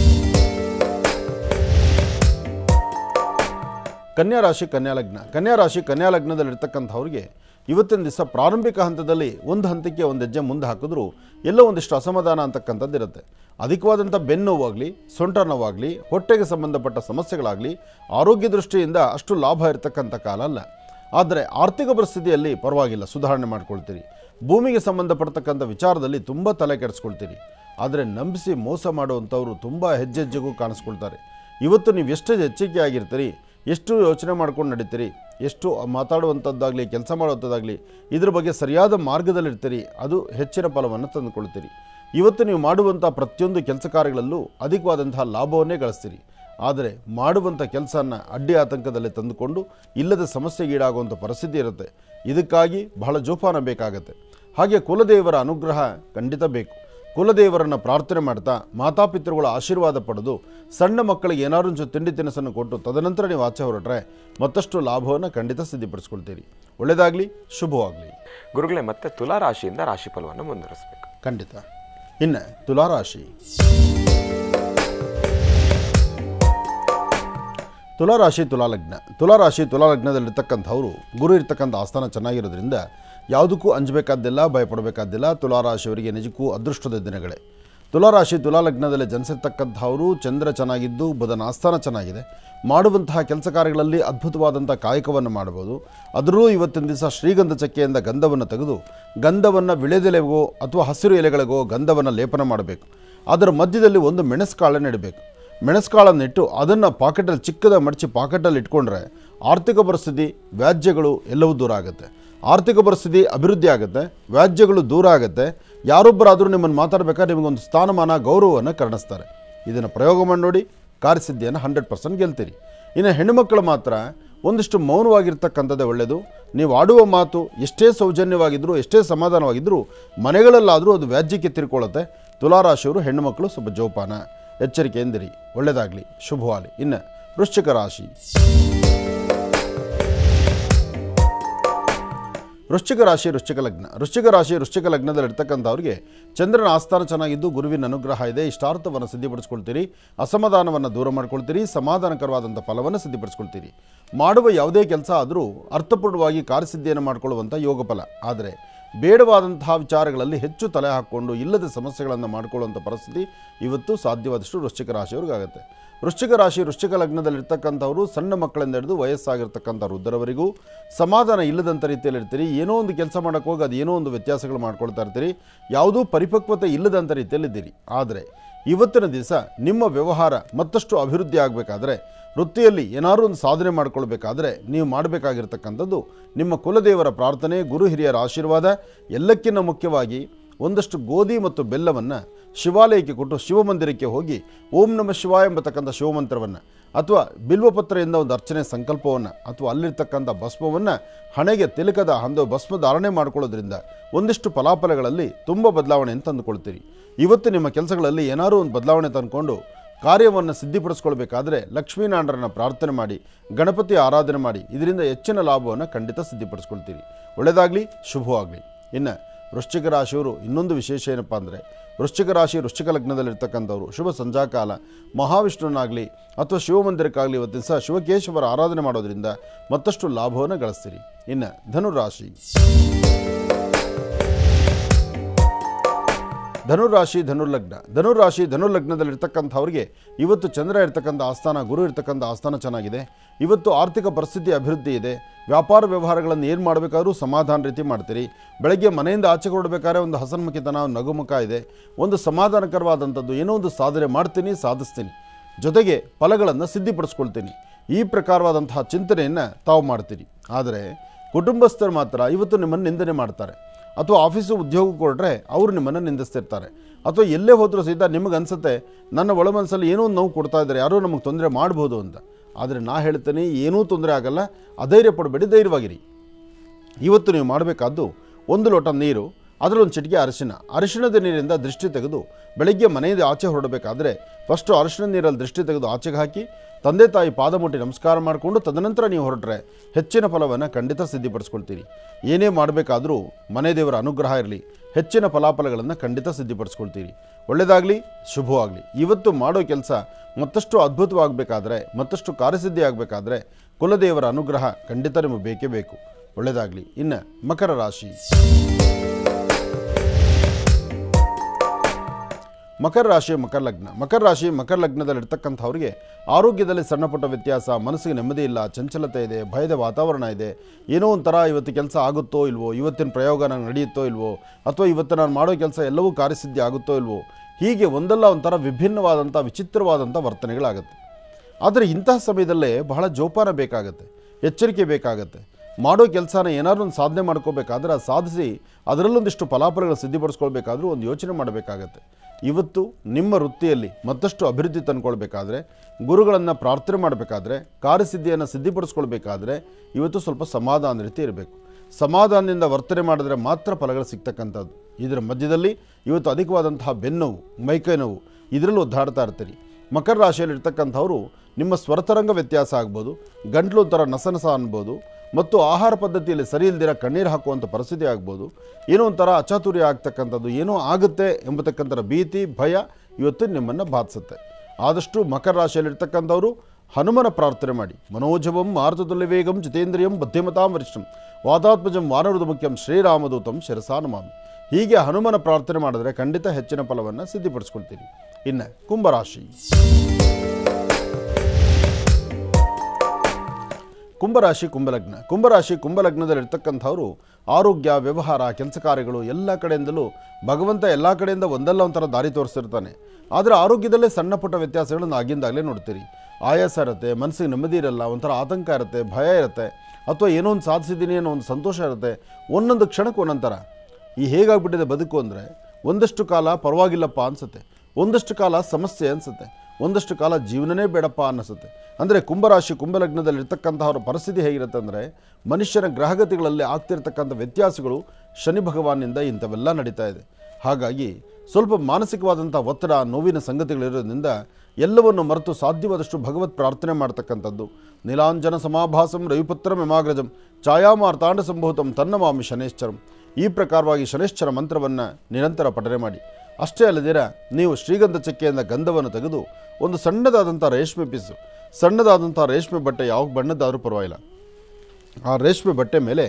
ಕನ್ಯಾ ರಾಶಿ ಕನ್ಯಾ ಲಗ್ನ ಕನ್ಯಾ ರಾಶಿ ಕನ್ಯಾ ಲಗ್ನದಲ್ಲಿರ್ತಕ್ಕಂಥವ್ರಿಗೆ ಇವತ್ತಿನ ದಿವಸ ಪ್ರಾರಂಭಿಕ ಹಂತದಲ್ಲಿ ಒಂದು ಹಂತಕ್ಕೆ ಒಂದು ಹೆಜ್ಜೆ ಮುಂದೆ ಹಾಕಿದ್ರು ಎಲ್ಲೋ ಒಂದಿಷ್ಟು ಅಸಮಾಧಾನ ಅಂತಕ್ಕಂಥದ್ದು ಇರುತ್ತೆ ಅಧಿಕವಾದಂಥ ಬೆನ್ನೋವಾಗಲಿ ಸೊಂಟ ನೋವಾಗಲಿ ಹೊಟ್ಟೆಗೆ ಸಂಬಂಧಪಟ್ಟ ಸಮಸ್ಯೆಗಳಾಗಲಿ ಆರೋಗ್ಯ ದೃಷ್ಟಿಯಿಂದ ಅಷ್ಟು ಲಾಭ ಇರತಕ್ಕಂಥ ಕಾಲ ಅಲ್ಲ ಆದರೆ ಆರ್ಥಿಕ ಪರಿಸ್ಥಿತಿಯಲ್ಲಿ ಪರವಾಗಿಲ್ಲ ಸುಧಾರಣೆ ಮಾಡ್ಕೊಳ್ತೀರಿ ಭೂಮಿಗೆ ಸಂಬಂಧಪಡ್ತಕ್ಕಂಥ ವಿಚಾರದಲ್ಲಿ ತುಂಬ ತಲೆ ಕೆಡಿಸ್ಕೊಳ್ತೀರಿ ಆದರೆ ನಂಬಿಸಿ ಮೋಸ ಮಾಡುವಂಥವರು ತುಂಬ ಹೆಜ್ಜೆ ಹೆಜ್ಜೆಗೂ ಕಾಣಿಸ್ಕೊಳ್ತಾರೆ ಇವತ್ತು ನೀವು ಎಷ್ಟು ಎಚ್ಚರಿಕೆ ಆಗಿರ್ತೀರಿ ಎಷ್ಟು ಯೋಚನೆ ಮಾಡ್ಕೊಂಡು ನಡೀತೀರಿ ಎಷ್ಟು ಮಾತಾಡುವಂಥದ್ದಾಗಲಿ ಕೆಲಸ ಮಾಡುವಂಥದ್ದಾಗಲಿ ಇದ್ರ ಬಗ್ಗೆ ಸರಿಯಾದ ಮಾರ್ಗದಲ್ಲಿರ್ತೀರಿ ಅದು ಹೆಚ್ಚಿನ ಫಲವನ್ನು ತಂದುಕೊಳ್ತೀರಿ ಇವತ್ತು ನೀವು ಮಾಡುವಂಥ ಪ್ರತಿಯೊಂದು ಕೆಲಸ ಕಾರ್ಯಗಳಲ್ಲೂ ಅಧಿಕವಾದಂತಹ ಲಾಭವನ್ನೇ ಗಳಿಸ್ತೀರಿ ಆದರೆ ಮಾಡುವಂಥ ಕೆಲಸನ ಅಡ್ಡಿ ಆತಂಕದಲ್ಲಿ ತಂದುಕೊಂಡು ಇಲ್ಲದ ಸಮಸ್ಯೆಗೀಡಾಗುವಂಥ ಪರಿಸ್ಥಿತಿ ಇರುತ್ತೆ ಇದಕ್ಕಾಗಿ ಬಹಳ ಜೋಪಾನ ಬೇಕಾಗತ್ತೆ ಹಾಗೆ ಕುಲದೇವರ ಅನುಗ್ರಹ ಖಂಡಿತ ಬೇಕು ಕುಲದೇವರನ್ನು ಪ್ರಾರ್ಥನೆ ಮಾಡ್ತಾ ಮಾತಾಪಿತೃಗಳ ಆಶೀರ್ವಾದ ಪಡೆದು ಸಣ್ಣ ಮಕ್ಕಳಿಗೆ ಏನಾದ್ರು ಒಂಚೂರು ತಿಂಡಿ ತಿನಿಸನ್ನು ಕೊಟ್ಟು ತದನಂತರ ನೀವು ಆಚೆ ಹೊರಟ್ರೆ ಮತ್ತಷ್ಟು ಲಾಭವನ್ನು ಖಂಡಿತ ಸಿದ್ಧಿಪಡಿಸ್ಕೊಳ್ತೀರಿ ಒಳ್ಳೆಯದಾಗಲಿ ಶುಭವಾಗಲಿ ಗುರುಗಳೇ ಮತ್ತೆ ತುಲಾ ರಾಶಿಯಿಂದ ರಾಶಿ ಫಲವನ್ನು ಮುಂದುವರಿಸಬೇಕು ಖಂಡಿತ ಇನ್ನು ತುಲಾರಾಶಿ ತುಲಾರಾಶಿ ತುಲಾಲಗ್ನ ತುಲಾರಾಶಿ ತುಲಾಲಗ್ನದಲ್ಲಿರ್ತಕ್ಕಂಥವ್ರು ಗುರು ಇರ್ತಕ್ಕಂಥ ಆಸ್ಥಾನ ಚೆನ್ನಾಗಿರೋದ್ರಿಂದ ಯಾವುದಕ್ಕೂ ಅಂಜಬೇಕಾದ್ದಿಲ್ಲ ಭಯಪಡಬೇಕಾದ್ದಿಲ್ಲ ತುಲಾರಾಶಿಯವರಿಗೆ ನಿಜಕ್ಕೂ ಅದೃಷ್ಟದ ದಿನಗಳೇ ತುಲಾರಾಶಿ ತುಲಾಲಗ್ನದಲ್ಲಿ ಜನಿಸಿರ್ತಕ್ಕಂಥವರು ಚಂದ್ರ ಚೆನ್ನಾಗಿದ್ದು ಬುಧನ ಆಸ್ಥಾನ ಚೆನ್ನಾಗಿದೆ ಮಾಡುವಂತಹ ಕೆಲಸ ಕಾರ್ಯಗಳಲ್ಲಿ ಅದ್ಭುತವಾದಂಥ ಕಾಯಕವನ್ನು ಮಾಡ್ಬೋದು ಅದರಲ್ಲೂ ಇವತ್ತಿನ ದಿವಸ ಶ್ರೀಗಂಧ ಚಕ್ಕೆಯಿಂದ ಗಂಧವನ್ನು ತೆಗೆದು ಗಂಧವನ್ನು ವಿಳೆದೆಲೆಗೋ ಅಥವಾ ಹಸಿರು ಎಲೆಗಳಿಗೋ ಗಂಧವನ್ನು ಲೇಪನ ಮಾಡಬೇಕು ಅದರ ಮಧ್ಯದಲ್ಲಿ ಒಂದು ಮೆಣಸು ಕಾಳನ್ನು ಇಡಬೇಕು ಮೆಣಸು ಕಾಳನ್ನು ಇಟ್ಟು ಅದನ್ನು ಪಾಕೆಟಲ್ಲಿ ಚಿಕ್ಕದ ಮಡಚಿ ಪಾಕೆಟಲ್ಲಿ ಇಟ್ಕೊಂಡ್ರೆ ಆರ್ಥಿಕ ಪರಿಸ್ಥಿತಿ ವ್ಯಾಜ್ಯಗಳು ಎಲ್ಲವೂ ದೂರ ಆಗುತ್ತೆ ಆರ್ಥಿಕ ಪರಿಸ್ಥಿತಿ ಅಭಿವೃದ್ಧಿ ಆಗುತ್ತೆ ವ್ಯಾಜ್ಯಗಳು ದೂರ ಆಗುತ್ತೆ ಯಾರೊಬ್ಬರಾದರೂ ನಿಮ್ಮನ್ನು ಮಾತಾಡಬೇಕಾದ್ರೆ ನಿಮಗೊಂದು ಸ್ಥಾನಮಾನ ಗೌರವವನ್ನು ಕರುಣಿಸ್ತಾರೆ ಇದನ್ನು ಪ್ರಯೋಗ ಮಾಡಿ ನೋಡಿ ಕಾರ್ಯಸಿದ್ಧಿಯನ್ನು ಹಂಡ್ರೆಡ್ ಪರ್ಸೆಂಟ್ ಗೆಲ್ತೀರಿ ಇನ್ನು ಹೆಣ್ಣುಮಕ್ಕಳು ಮಾತ್ರ ಒಂದಿಷ್ಟು ಮೌನವಾಗಿರ್ತಕ್ಕಂಥದ್ದೇ ಒಳ್ಳೆಯದು ನೀವು ಆಡುವ ಮಾತು ಎಷ್ಟೇ ಸೌಜನ್ಯವಾಗಿದ್ದರೂ ಎಷ್ಟೇ ಸಮಾಧಾನವಾಗಿದ್ದರೂ ಮನೆಗಳಲ್ಲಾದರೂ ಅದು ವ್ಯಾಜ್ಯಕ್ಕೆ ತಿರ್ಕೊಳ್ಳುತ್ತೆ ತುಲಾರಾಶಿಯವರು ಹೆಣ್ಣುಮಕ್ಕಳು ಸ್ವಲ್ಪ ಜೋಪಾನ ಎಚ್ಚರಿಕೆಯಿಂದಿರಿ ಒಳ್ಳೆಯದಾಗಲಿ ಶುಭವಾಗಲಿ ಇನ್ನು ವೃಶ್ಚಿಕ ರಾಶಿ ವೃಶ್ಚಿಕ ರಾಶಿ ವೃಶ್ಚಿಕ ಲಗ್ನ ವೃಶ್ಚಿಕ ರಾಶಿ ವೃಶ್ಚಿಕ ಲಗ್ನದಲ್ಲಿರ್ತಕ್ಕಂಥವ್ರಿಗೆ ಚಂದ್ರನ ಆಸ್ಥಾನ ಚೆನ್ನಾಗಿದ್ದು ಗುರುವಿನ ಅನುಗ್ರಹ ಇದೆ ಇಷ್ಟಾರ್ಥವನ್ನು ಸಿದ್ಧಿಪಡಿಸ್ಕೊಳ್ತೀರಿ ಅಸಮಾಧಾನವನ್ನು ದೂರ ಮಾಡ್ಕೊಳ್ತೀರಿ ಸಮಾಧಾನಕರವಾದಂಥ ಫಲವನ್ನು ಸಿದ್ಧಿಪಡಿಸ್ಕೊಳ್ತೀರಿ ಮಾಡುವ ಯಾವುದೇ ಕೆಲಸ ಆದರೂ ಅರ್ಥಪೂರ್ಣವಾಗಿ ಕಾರ್ಯಸಿದ್ಧಿಯನ್ನು ಮಾಡಿಕೊಳ್ಳುವಂಥ ಯೋಗ ಫಲ ಆದರೆ ಬೇಡವಾದಂತಹ ವಿಚಾರಗಳಲ್ಲಿ ಹೆಚ್ಚು ತಲೆ ಹಾಕ್ಕೊಂಡು ಇಲ್ಲದ ಸಮಸ್ಯೆಗಳನ್ನು ಮಾಡಿಕೊಳ್ಳುವಂಥ ಪರಿಸ್ಥಿತಿ ಇವತ್ತು ಸಾಧ್ಯವಾದಷ್ಟು ವೃಶ್ಚಿಕ ರಾಶಿಯವ್ರಿಗಾಗುತ್ತೆ ವೃಶ್ಚಿಕ ರಾಶಿ ವೃಶ್ಚಿಕ ಲಗ್ನದಲ್ಲಿರ್ತಕ್ಕಂಥವರು ಸಣ್ಣ ಮಕ್ಕಳಿಂದ ಹಿಡಿದು ವಯಸ್ಸಾಗಿರ್ತಕ್ಕಂಥ ವೃದ್ಧರವರೆಗೂ ಸಮಾಧಾನ ಇಲ್ಲದಂಥ ರೀತಿಯಲ್ಲಿ ಇರ್ತೀರಿ ಏನೋ ಒಂದು ಕೆಲಸ ಮಾಡೋಕ್ಕೆ ಹೋಗಿ ಅದು ಏನೋ ಒಂದು ವ್ಯತ್ಯಾಸಗಳು ಮಾಡ್ಕೊಳ್ತಾ ಇರ್ತೀರಿ ಯಾವುದೂ ಪರಿಪಕ್ವತೆ ಇಲ್ಲದಂಥ ರೀತಿಯಲ್ಲಿದ್ದೀರಿ ಆದರೆ ಇವತ್ತಿನ ದಿವಸ ನಿಮ್ಮ ವ್ಯವಹಾರ ಮತ್ತಷ್ಟು ಅಭಿವೃದ್ಧಿ ಆಗಬೇಕಾದ್ರೆ ವೃತ್ತಿಯಲ್ಲಿ ಏನಾದರೂ ಒಂದು ಸಾಧನೆ ಮಾಡ್ಕೊಳ್ಬೇಕಾದ್ರೆ ನೀವು ಮಾಡಬೇಕಾಗಿರ್ತಕ್ಕಂಥದ್ದು ನಿಮ್ಮ ಕುಲದೇವರ ಪ್ರಾರ್ಥನೆ ಗುರು ಹಿರಿಯರ ಆಶೀರ್ವಾದ ಎಲ್ಲಕ್ಕಿಂತ ಮುಖ್ಯವಾಗಿ ಒಂದಷ್ಟು ಗೋಧಿ ಮತ್ತು ಬೆಲ್ಲವನ್ನು ಶಿವಾಲಯಕ್ಕೆ ಕೊಟ್ಟು ಶಿವಮಂದಿರಕ್ಕೆ ಹೋಗಿ ಓಂ ನಮ ಶಿವಾಯ ಎಂಬತಕ್ಕಂಥ ಶಿವಮಂತ್ರವನ್ನು ಅಥವಾ ಬಿಲ್ವಪತ್ರೆಯಿಂದ ಒಂದು ಅರ್ಚನೆ ಸಂಕಲ್ಪವನ್ನು ಅಥವಾ ಅಲ್ಲಿರ್ತಕ್ಕಂಥ ಭಸ್ಮವನ್ನು ಹಣೆಗೆ ತಿಲಕದ ಒಂದು ಭಸ್ಮ ಧಾರಣೆ ಮಾಡ್ಕೊಳ್ಳೋದ್ರಿಂದ ಒಂದಿಷ್ಟು ಫಲಾಫಲಗಳಲ್ಲಿ ತುಂಬ ಬದಲಾವಣೆಯನ್ನು ತಂದುಕೊಳ್ತೀರಿ ಇವತ್ತು ನಿಮ್ಮ ಕೆಲಸಗಳಲ್ಲಿ ಏನಾದರೂ ಒಂದು ಬದಲಾವಣೆ ತಂದುಕೊಂಡು ಕಾರ್ಯವನ್ನು ಸಿದ್ಧಿಪಡಿಸ್ಕೊಳ್ಬೇಕಾದ್ರೆ ಲಕ್ಷ್ಮೀನಾರಾಯಣನ ಪ್ರಾರ್ಥನೆ ಮಾಡಿ ಗಣಪತಿ ಆರಾಧನೆ ಮಾಡಿ ಇದರಿಂದ ಹೆಚ್ಚಿನ ಲಾಭವನ್ನು ಖಂಡಿತ ಸಿದ್ಧಿಪಡಿಸ್ಕೊಳ್ತೀರಿ ಒಳ್ಳೆಯದಾಗಲಿ ಶುಭವಾಗಲಿ ಇನ್ನು ವೃಶ್ಚಿಕ ರಾಶಿಯವರು ಇನ್ನೊಂದು ವಿಶೇಷ ಏನಪ್ಪ ಅಂದರೆ ವೃಶ್ಚಿಕ ರಾಶಿ ವೃಶ್ಚಿಕ ಲಗ್ನದಲ್ಲಿರ್ತಕ್ಕಂಥವ್ರು ಶುಭ ಸಂಜಾಕಾಲ ಮಹಾವಿಷ್ಣುವನ್ನಾಗಲಿ ಅಥವಾ ಶಿವಮಂದಿರಕ್ಕಾಗಲಿ ಇವತ್ತಿನ ಸಹ ಶಿವಕೇಶವರ ಆರಾಧನೆ ಮಾಡೋದ್ರಿಂದ ಮತ್ತಷ್ಟು ಲಾಭವನ್ನು ಗಳಿಸ್ತೀರಿ ಇನ್ನು ಧನುರಾಶಿ ಧನುರಾಶಿ ಧನುರ್ಲಗ್ನ ಧನುರಾಶಿ ಧನುರ್ಲಗ್ನದಲ್ಲಿರ್ತಕ್ಕಂಥವ್ರಿಗೆ ಇವತ್ತು ಚಂದ್ರ ಇರ್ತಕ್ಕಂಥ ಆಸ್ಥಾನ ಗುರು ಇರ್ತಕ್ಕಂಥ ಆಸ್ಥಾನ ಚೆನ್ನಾಗಿದೆ ಇವತ್ತು ಆರ್ಥಿಕ ಪರಿಸ್ಥಿತಿ ಅಭಿವೃದ್ಧಿ ಇದೆ ವ್ಯಾಪಾರ ವ್ಯವಹಾರಗಳನ್ನು ಏನು ಮಾಡಬೇಕಾದ್ರೂ ಸಮಾಧಾನ ರೀತಿ ಮಾಡ್ತೀರಿ ಬೆಳಗ್ಗೆ ಮನೆಯಿಂದ ಆಚೆ ಹೊರಡಬೇಕಾದ್ರೆ ಒಂದು ಹಸನ್ಮುಖಿತನ ಒಂದು ನಗುಮುಖ ಇದೆ ಒಂದು ಸಮಾಧಾನಕರವಾದಂಥದ್ದು ಏನೋ ಒಂದು ಸಾಧನೆ ಮಾಡ್ತೀನಿ ಸಾಧಿಸ್ತೀನಿ ಜೊತೆಗೆ ಫಲಗಳನ್ನು ಸಿದ್ಧಿಪಡಿಸ್ಕೊಳ್ತೀನಿ ಈ ಪ್ರಕಾರವಾದಂತಹ ಚಿಂತನೆಯನ್ನು ತಾವು ಮಾಡ್ತೀರಿ ಆದರೆ ಕುಟುಂಬಸ್ಥರು ಮಾತ್ರ ಇವತ್ತು ನಿಮ್ಮನ್ನು ನಿಂದನೆ ಮಾಡ್ತಾರೆ ಅಥವಾ ಆಫೀಸು ಉದ್ಯೋಗ ಕೊಟ್ಟರೆ ಅವರು ನಿಮ್ಮನ್ನು ನಿಂದಿಸ್ತಿರ್ತಾರೆ ಅಥವಾ ಎಲ್ಲೇ ಹೋದರೂ ಸಹಿತ ನಿಮಗೆ ಅನಿಸುತ್ತೆ ನನ್ನ ಒಳ ಮನಸ್ಸಲ್ಲಿ ಏನೋ ಒಂದು ನೋವು ಕೊಡ್ತಾ ಇದ್ದಾರೆ ಯಾರೋ ನಮಗೆ ತೊಂದರೆ ಮಾಡ್ಬೋದು ಅಂತ ಆದರೆ ನಾ ಹೇಳ್ತೇನೆ ಏನೂ ತೊಂದರೆ ಆಗಲ್ಲ ಅಧೈರ್ಯ ಪಡಬೇಡಿ ಧೈರ್ಯವಾಗಿರಿ ಇವತ್ತು ನೀವು ಮಾಡಬೇಕಾದ್ದು ಒಂದು ಲೋಟ ನೀರು ಅದರಲ್ಲೊಂದು ಚಿಟಿಕೆ ಅರಿಶಿನ ಅರಿಶಿಣದ ನೀರಿಂದ ದೃಷ್ಟಿ ತೆಗೆದು ಬೆಳಗ್ಗೆ ಮನೆಯಿಂದ ಆಚೆ ಹೊರಡಬೇಕಾದ್ರೆ ಫಸ್ಟು ಅರಿಶಿಣ ನೀರಲ್ಲಿ ದೃಷ್ಟಿ ತೆಗೆದು ಆಚೆಗೆ ಹಾಕಿ ತಂದೆ ತಾಯಿ ಪಾದ ಮುಟ್ಟಿ ನಮಸ್ಕಾರ ಮಾಡಿಕೊಂಡು ತದನಂತರ ನೀವು ಹೊರಟ್ರೆ ಹೆಚ್ಚಿನ ಫಲವನ್ನು ಖಂಡಿತ ಸಿದ್ಧಿಪಡಿಸ್ಕೊಳ್ತೀರಿ ಏನೇ ಮಾಡಬೇಕಾದರೂ ಮನೆ ದೇವರ ಅನುಗ್ರಹ ಇರಲಿ ಹೆಚ್ಚಿನ ಫಲಾಫಲಗಳನ್ನು ಖಂಡಿತ ಸಿದ್ಧಿಪಡಿಸ್ಕೊಳ್ತೀರಿ ಒಳ್ಳೆಯದಾಗಲಿ ಶುಭವಾಗಲಿ ಇವತ್ತು ಮಾಡೋ ಕೆಲಸ ಮತ್ತಷ್ಟು ಅದ್ಭುತವಾಗಬೇಕಾದ್ರೆ ಮತ್ತಷ್ಟು ಕಾರ್ಯಸಿದ್ಧಿ ಆಗಬೇಕಾದ್ರೆ ಕುಲದೇವರ ಅನುಗ್ರಹ ಖಂಡಿತ ನಿಮಗೆ ಬೇಕೇ ಬೇಕು ಒಳ್ಳೆಯದಾಗಲಿ ಇನ್ನು ಮಕರ ರಾಶಿ ಮಕರ ರಾಶಿ ಮಕರ ಲಗ್ನ ಮಕರ ರಾಶಿ ಮಕರ ಲಗ್ನದಲ್ಲಿರ್ತಕ್ಕಂಥವ್ರಿಗೆ ಆರೋಗ್ಯದಲ್ಲಿ ಸಣ್ಣ ಪುಟ್ಟ ವ್ಯತ್ಯಾಸ ಮನಸ್ಸಿಗೆ ನೆಮ್ಮದಿ ಇಲ್ಲ ಚಂಚಲತೆ ಇದೆ ಭಯದ ವಾತಾವರಣ ಇದೆ ಏನೋ ಒಂಥರ ಇವತ್ತು ಕೆಲಸ ಆಗುತ್ತೋ ಇಲ್ವೋ ಇವತ್ತಿನ ಪ್ರಯೋಗ ನಂಗೆ ನಡೆಯುತ್ತೋ ಇಲ್ವೋ ಅಥವಾ ಇವತ್ತು ನಾನು ಮಾಡೋ ಕೆಲಸ ಎಲ್ಲವೂ ಕಾರ್ಯಸಿದ್ಧಿ ಆಗುತ್ತೋ ಇಲ್ವೋ ಹೀಗೆ ಒಂದಲ್ಲ ಒಂಥರ ವಿಭಿನ್ನವಾದಂಥ ವಿಚಿತ್ರವಾದಂಥ ವರ್ತನೆಗಳಾಗುತ್ತೆ ಆದರೆ ಇಂತಹ ಸಮಯದಲ್ಲೇ ಬಹಳ ಜೋಪಾನ ಬೇಕಾಗತ್ತೆ ಎಚ್ಚರಿಕೆ ಬೇಕಾಗತ್ತೆ ಮಾಡೋ ಕೆಲಸನ ಏನಾದ್ರು ಒಂದು ಸಾಧನೆ ಮಾಡ್ಕೋಬೇಕಾದ್ರೆ ಅದು ಸಾಧಿಸಿ ಅದರಲ್ಲೊಂದಿಷ್ಟು ಫಲಾಫಲಗಳು ಸಿದ್ಧಿಪಡಿಸ್ಕೊಳ್ಬೇಕಾದ್ರೂ ಒಂದು ಯೋಚನೆ ಮಾಡಬೇಕಾಗತ್ತೆ ಇವತ್ತು ನಿಮ್ಮ ವೃತ್ತಿಯಲ್ಲಿ ಮತ್ತಷ್ಟು ಅಭಿವೃದ್ಧಿ ತಂದ್ಕೊಳ್ಬೇಕಾದ್ರೆ ಗುರುಗಳನ್ನು ಪ್ರಾರ್ಥನೆ ಮಾಡಬೇಕಾದ್ರೆ ಕಾರ್ಯಸಿದ್ಧಿಯನ್ನು ಸಿದ್ಧಿಪಡಿಸ್ಕೊಳ್ಬೇಕಾದ್ರೆ ಇವತ್ತು ಸ್ವಲ್ಪ ಸಮಾಧಾನ ರೀತಿ ಇರಬೇಕು ಸಮಾಧಾನದಿಂದ ವರ್ತನೆ ಮಾಡಿದ್ರೆ ಮಾತ್ರ ಫಲಗಳು ಸಿಗ್ತಕ್ಕಂಥದ್ದು ಇದರ ಮಧ್ಯದಲ್ಲಿ ಇವತ್ತು ಅಧಿಕವಾದಂತಹ ಬೆನ್ನೋವು ಮೈಕೈ ನೋವು ಇದರಲ್ಲೂ ಒದ್ದಾಡ್ತಾ ಇರ್ತೀರಿ ಮಕರ ರಾಶಿಯಲ್ಲಿ ಇರ್ತಕ್ಕಂಥವ್ರು ನಿಮ್ಮ ಸ್ವರತರಂಗ ವ್ಯತ್ಯಾಸ ಆಗ್ಬೋದು ಗಂಟ್ಲು ಒಂಥರ ನಸನಸ ಅನ್ಬೋದು ಮತ್ತು ಆಹಾರ ಪದ್ಧತಿಯಲ್ಲಿ ಸರಿ ಇಲ್ದಿರ ಕಣ್ಣೀರು ಹಾಕುವಂಥ ಪರಿಸ್ಥಿತಿ ಆಗ್ಬೋದು ಏನೋ ಒಂಥರ ಅಚಾತುರ್ಯ ಆಗ್ತಕ್ಕಂಥದ್ದು ಏನೋ ಆಗುತ್ತೆ ಎಂಬತಕ್ಕಂಥ ಭೀತಿ ಭಯ ಇವತ್ತು ನಿಮ್ಮನ್ನು ಬಾಧಿಸುತ್ತೆ ಆದಷ್ಟು ಮಕರ ರಾಶಿಯಲ್ಲಿರ್ತಕ್ಕಂಥವರು ಹನುಮನ ಪ್ರಾರ್ಥನೆ ಮಾಡಿ ಮನೋಜವಂ ಮಾರುತದುಲ್ಯ ವೇಗಂ ಜಿತೇಂದ್ರಿಯಂ ಬುದ್ಧಿಮತಾಂ ವರಿಷ್ಠಂ ವಾತಾತ್ಮಜಂ ವಾನರುದ ಮುಖ್ಯಂ ಶ್ರೀರಾಮದೂತಂ ಶಿರಸಾನುಮಾಮಿ ಹೀಗೆ ಹನುಮನ ಪ್ರಾರ್ಥನೆ ಮಾಡಿದ್ರೆ ಖಂಡಿತ ಹೆಚ್ಚಿನ ಫಲವನ್ನು ಸಿದ್ಧಿಪಡಿಸ್ಕೊಳ್ತೀರಿ ಇನ್ನು ಕುಂಭರಾಶಿ ಕುಂಭರಾಶಿ ಕುಂಭಲಗ್ನ ಕುಂಭರಾಶಿ ಕುಂಭಲಗ್ನದಲ್ಲಿರ್ತಕ್ಕಂಥವ್ರು ಆರೋಗ್ಯ ವ್ಯವಹಾರ ಕೆಲಸ ಕಾರ್ಯಗಳು ಎಲ್ಲ ಕಡೆಯಿಂದಲೂ ಭಗವಂತ ಎಲ್ಲ ಕಡೆಯಿಂದ ಒಂದಲ್ಲ ಒಂಥರ ದಾರಿ ತೋರಿಸಿರ್ತಾನೆ ಆದರೆ ಆರೋಗ್ಯದಲ್ಲೇ ಸಣ್ಣ ಪುಟ್ಟ ವ್ಯತ್ಯಾಸಗಳನ್ನು ಆಗಿಂದಾಗಲೇ ನೋಡ್ತೀರಿ ಆಯಾಸ ಇರುತ್ತೆ ಮನಸ್ಸಿಗೆ ನೆಮ್ಮದಿ ಇರಲ್ಲ ಒಂಥರ ಆತಂಕ ಇರುತ್ತೆ ಭಯ ಇರುತ್ತೆ ಅಥವಾ ಏನೋ ಒಂದು ಸಾಧಿಸಿದ್ದೀನಿ ಅನ್ನೋ ಒಂದು ಸಂತೋಷ ಇರುತ್ತೆ ಒಂದೊಂದು ಕ್ಷಣಕ್ಕೆ ಒಂದೊಂಥರ ಈ ಹೇಗಾಗ್ಬಿಟ್ಟಿದೆ ಬದುಕು ಅಂದರೆ ಒಂದಷ್ಟು ಕಾಲ ಪರವಾಗಿಲ್ಲಪ್ಪ ಅನಿಸುತ್ತೆ ಒಂದಷ್ಟು ಕಾಲ ಸಮಸ್ಯೆ ಅನಿಸುತ್ತೆ ಒಂದಷ್ಟು ಕಾಲ ಜೀವನನೇ ಬೇಡಪ್ಪ ಅನ್ನಿಸುತ್ತೆ ಅಂದರೆ ಕುಂಭರಾಶಿ ಕುಂಭಲಗ್ನದಲ್ಲಿ ಇರ್ತಕ್ಕಂಥವ್ರ ಪರಿಸ್ಥಿತಿ ಹೇಗಿರುತ್ತೆ ಅಂದರೆ ಮನುಷ್ಯನ ಗ್ರಹಗತಿಗಳಲ್ಲಿ ಆಗ್ತಿರ್ತಕ್ಕಂಥ ವ್ಯತ್ಯಾಸಗಳು ಶನಿ ಭಗವಾನಿಂದ ಇಂಥವೆಲ್ಲ ನಡೀತಾ ಇದೆ ಹಾಗಾಗಿ ಸ್ವಲ್ಪ ಮಾನಸಿಕವಾದಂಥ ಒತ್ತಡ ನೋವಿನ ಸಂಗತಿಗಳಿರೋದ್ರಿಂದ ಎಲ್ಲವನ್ನು ಮರೆತು ಸಾಧ್ಯವಾದಷ್ಟು ಭಗವತ್ ಪ್ರಾರ್ಥನೆ ಮಾಡ್ತಕ್ಕಂಥದ್ದು ನೀಲಾಂಜನ ಸಮಾಭಾಸಂ ರವಿಪುತ್ರ ಮೆಮಾಗ್ರಜಂ ಛಾಯಾಮಾರ್ತಾಂಡ ಸಂಭೂತಂ ತನ್ನಮಾಮಿ ಶನೇಶ್ಚರಂ ಈ ಪ್ರಕಾರವಾಗಿ ಶನೇಶ್ಚರ ಮಂತ್ರವನ್ನು ನಿರಂತರ ಪಠನೆ ಮಾಡಿ ಅಷ್ಟೇ ಅಲ್ಲದಿರ ನೀವು ಶ್ರೀಗಂಧ ಚಕ್ಕೆಯಿಂದ ಗಂಧವನ್ನು ತೆಗೆದು ಒಂದು ಸಣ್ಣದಾದಂಥ ರೇಷ್ಮೆ ಪೀಸು ಸಣ್ಣದಾದಂಥ ರೇಷ್ಮೆ ಬಟ್ಟೆ ಯಾವ ಬಣ್ಣದ್ದಾದರೂ ಪರವಾಗಿಲ್ಲ ಆ ರೇಷ್ಮೆ ಬಟ್ಟೆ ಮೇಲೆ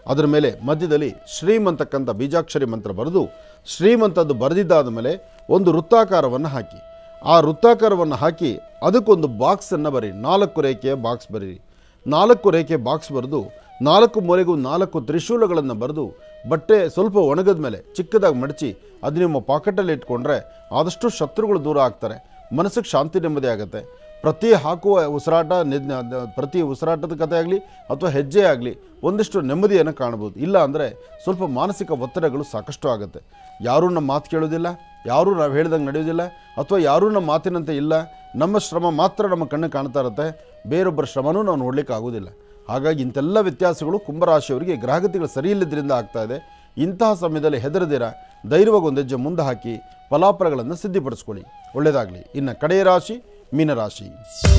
ಅದರ ಮೇಲೆ ಮಧ್ಯದಲ್ಲಿ ಶ್ರೀಮಂತಕ್ಕಂಥ ಬೀಜಾಕ್ಷರಿ ಮಂತ್ರ ಬರೆದು ಶ್ರೀಮಂತದ್ದು ಬರೆದಿದ್ದಾದ ಮೇಲೆ ಒಂದು ವೃತ್ತಾಕಾರವನ್ನು ಹಾಕಿ ಆ ವೃತ್ತಾಕಾರವನ್ನು ಹಾಕಿ ಅದಕ್ಕೊಂದು ಬಾಕ್ಸನ್ನು ಬರೀ ನಾಲ್ಕು ರೇಖೆಯ ಬಾಕ್ಸ್ ಬರೀರಿ ನಾಲ್ಕು ರೇಖೆ ಬಾಕ್ಸ್ ಬರೆದು ನಾಲ್ಕು ಮೂಲೆಗೂ ನಾಲ್ಕು ತ್ರಿಶೂಲಗಳನ್ನು ಬರೆದು ಬಟ್ಟೆ ಸ್ವಲ್ಪ ಒಣಗಿದ ಮೇಲೆ ಚಿಕ್ಕದಾಗಿ ಮಡಚಿ ಅದು ನಿಮ್ಮ ಪಾಕೆಟಲ್ಲಿ ಇಟ್ಕೊಂಡ್ರೆ ಆದಷ್ಟು ಶತ್ರುಗಳು ದೂರ ಆಗ್ತಾರೆ ಮನಸ್ಸಿಗೆ ಶಾಂತಿ ನೆಮ್ಮದಿ ಆಗುತ್ತೆ ಪ್ರತಿ ಹಾಕುವ ಉಸಿರಾಟ ನಿದ್- ನ- ಪ್ರತಿ ಉಸಿರಾಟದ ಕಥೆ ಆಗಲಿ ಅಥವಾ ಹೆಜ್ಜೆ ಆಗಲಿ ಒಂದಿಷ್ಟು ನೆಮ್ಮದಿಯನ್ನು ಕಾಣ್ಬೋದು ಇಲ್ಲ ಅಂದರೆ ಸ್ವಲ್ಪ ಮಾನಸಿಕ ಒತ್ತಡಗಳು ಸಾಕಷ್ಟು ಆಗುತ್ತೆ ಯಾರೂ ನಮ್ಮ ಮಾತು ಕೇಳೋದಿಲ್ಲ ಯಾರೂ ನಾವು ಹೇಳ್ದಂಗೆ ನಡೆಯೋದಿಲ್ಲ ಅಥವಾ ಯಾರೂ ನಮ್ಮ ಮಾತಿನಂತೆ ಇಲ್ಲ ನಮ್ಮ ಶ್ರಮ ಮಾತ್ರ ನಮ್ಮ ಕಣ್ಣು ಕಾಣ್ತಾ ಇರುತ್ತೆ ಬೇರೊಬ್ಬರ ಶ್ರಮನೂ ನಾವು ನೋಡಲಿಕ್ಕೆ ಆಗೋದಿಲ್ಲ ಹಾಗಾಗಿ ಇಂಥೆಲ್ಲ ವ್ಯತ್ಯಾಸಗಳು ಕುಂಭರಾಶಿಯವರಿಗೆ ಗ್ರಹಗತಿಗಳು ಸರಿ ಇಲ್ಲದ್ರಿಂದ ಆಗ್ತಾ ಇದೆ ಇಂತಹ ಸಮಯದಲ್ಲಿ ಹೆದರದಿರ ಧೈರ್ಯವಾಗಿ ಒಂದು ಹೆಜ್ಜೆ ಮುಂದೆ ಹಾಕಿ ಫಲಾಫಲಗಳನ್ನು ಸಿದ್ಧಿಪಡಿಸ್ಕೊಳ್ಳಿ ಒಳ್ಳೆಯದಾಗಲಿ ಇನ್ನು ಕಡೆಯ ರಾಶಿ ಮೀನರಾಶಿ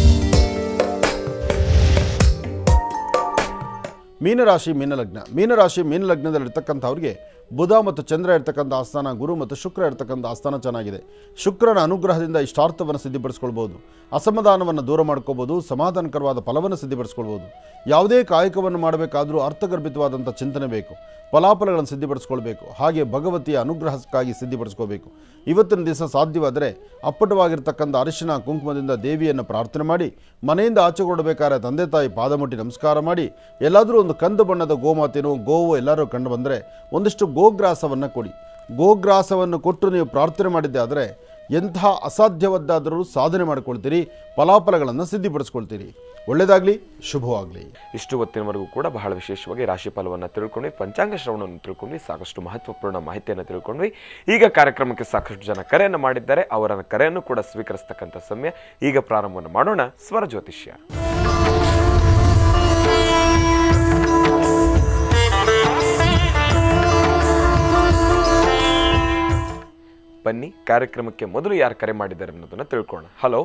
ಮೀನರಾಶಿ ಮೀನಲಗ್ನ ಮೀನರಾಶಿ ಮೀನಲಗ್ನದಲ್ಲಿರ್ತಕ್ಕಂಥವ್ರಿಗೆ ಬುಧ ಮತ್ತು ಚಂದ್ರ ಇರ್ತಕ್ಕಂಥ ಆಸ್ಥಾನ ಗುರು ಮತ್ತು ಶುಕ್ರ ಇರ್ತಕ್ಕಂಥ ಆಸ್ಥಾನ ಚೆನ್ನಾಗಿದೆ ಶುಕ್ರನ ಅನುಗ್ರಹದಿಂದ ಇಷ್ಟಾರ್ಥವನ್ನು ಸಿದ್ಧಿಪಡಿಸ್ಕೊಳ್ಬೋದು ಅಸಮಾಧಾನವನ್ನು ದೂರ ಮಾಡ್ಕೋಬೋದು ಸಮಾಧಾನಕರವಾದ ಫಲವನ್ನು ಸಿದ್ಧಿಪಡಿಸ್ಕೊಳ್ಬೋದು ಯಾವುದೇ ಕಾಯಕವನ್ನು ಮಾಡಬೇಕಾದರೂ ಅರ್ಥಗರ್ಭಿತವಾದಂಥ ಚಿಂತನೆ ಬೇಕು ಫಲಾಫಲಗಳನ್ನು ಸಿದ್ಧಿಪಡಿಸ್ಕೊಳ್ಬೇಕು ಹಾಗೆ ಭಗವತಿಯ ಅನುಗ್ರಹಕ್ಕಾಗಿ ಸಿದ್ಧಿಪಡಿಸ್ಕೋಬೇಕು ಇವತ್ತಿನ ದಿವಸ ಸಾಧ್ಯವಾದರೆ ಅಪ್ಪಟವಾಗಿರ್ತಕ್ಕಂಥ ಅರಿಶಿನ ಕುಂಕುಮದಿಂದ ದೇವಿಯನ್ನು ಪ್ರಾರ್ಥನೆ ಮಾಡಿ ಮನೆಯಿಂದ ಆಚೆ ಕೊಡಬೇಕಾದ್ರೆ ತಂದೆ ತಾಯಿ ಪಾದ ಮುಟ್ಟಿ ನಮಸ್ಕಾರ ಮಾಡಿ ಎಲ್ಲಾದರೂ ಒಂದು ಕಂದು ಬಣ್ಣದ ಗೋಮಾತೆನೋ ಗೋವು ಎಲ್ಲರೂ ಕಂಡು ಬಂದರೆ ಒಂದಿಷ್ಟು ಗೋಗ್ರಾಸವನ್ನು ಕೊಡಿ ಗೋಗ್ರಾಸವನ್ನು ಕೊಟ್ಟು ನೀವು ಪ್ರಾರ್ಥನೆ ಮಾಡಿದ್ದೆ ಆದರೆ ಎಂತಹ ಅಸಾಧ್ಯವಾದ್ದಾದರೂ ಸಾಧನೆ ಮಾಡಿಕೊಳ್ತೀರಿ ಫಲಾಫಲಗಳನ್ನು ಸಿದ್ಧಿಪಡಿಸ್ಕೊಳ್ತೀರಿ ಒಳ್ಳೆಯದಾಗಲಿ ಶುಭವಾಗಲಿ ಇಷ್ಟು ಹೊತ್ತಿನವರೆಗೂ ಕೂಡ ಬಹಳ ವಿಶೇಷವಾಗಿ ರಾಶಿ ಫಲವನ್ನು ತಿಳ್ಕೊಂಡ್ವಿ ಪಂಚಾಂಗ ಶ್ರವಣವನ್ನು ತಿಳ್ಕೊಂಡ್ವಿ ಸಾಕಷ್ಟು ಮಹತ್ವಪೂರ್ಣ ಮಾಹಿತಿಯನ್ನು ತಿಳ್ಕೊಂಡ್ವಿ ಈಗ ಕಾರ್ಯಕ್ರಮಕ್ಕೆ ಸಾಕಷ್ಟು ಜನ ಕರೆಯನ್ನು ಮಾಡಿದ್ದಾರೆ ಅವರ ಕರೆಯನ್ನು ಕೂಡ ಸ್ವೀಕರಿಸ್ತಕ್ಕಂಥ ಸಮಯ ಈಗ ಪ್ರಾರಂಭವನ್ನು ಮಾಡೋಣ ಸ್ವರ ಜ್ಯೋತಿಷ್ಯ ಬನ್ನಿ ಕಾರ್ಯಕ್ರಮಕ್ಕೆ ಮೊದಲು ಯಾರು ಕರೆ ಮಾಡಿದ್ದಾರೆ ಅನ್ನೋದನ್ನ ತಿಳ್ಕೊಳ್ಳೋಣ ಹಲೋ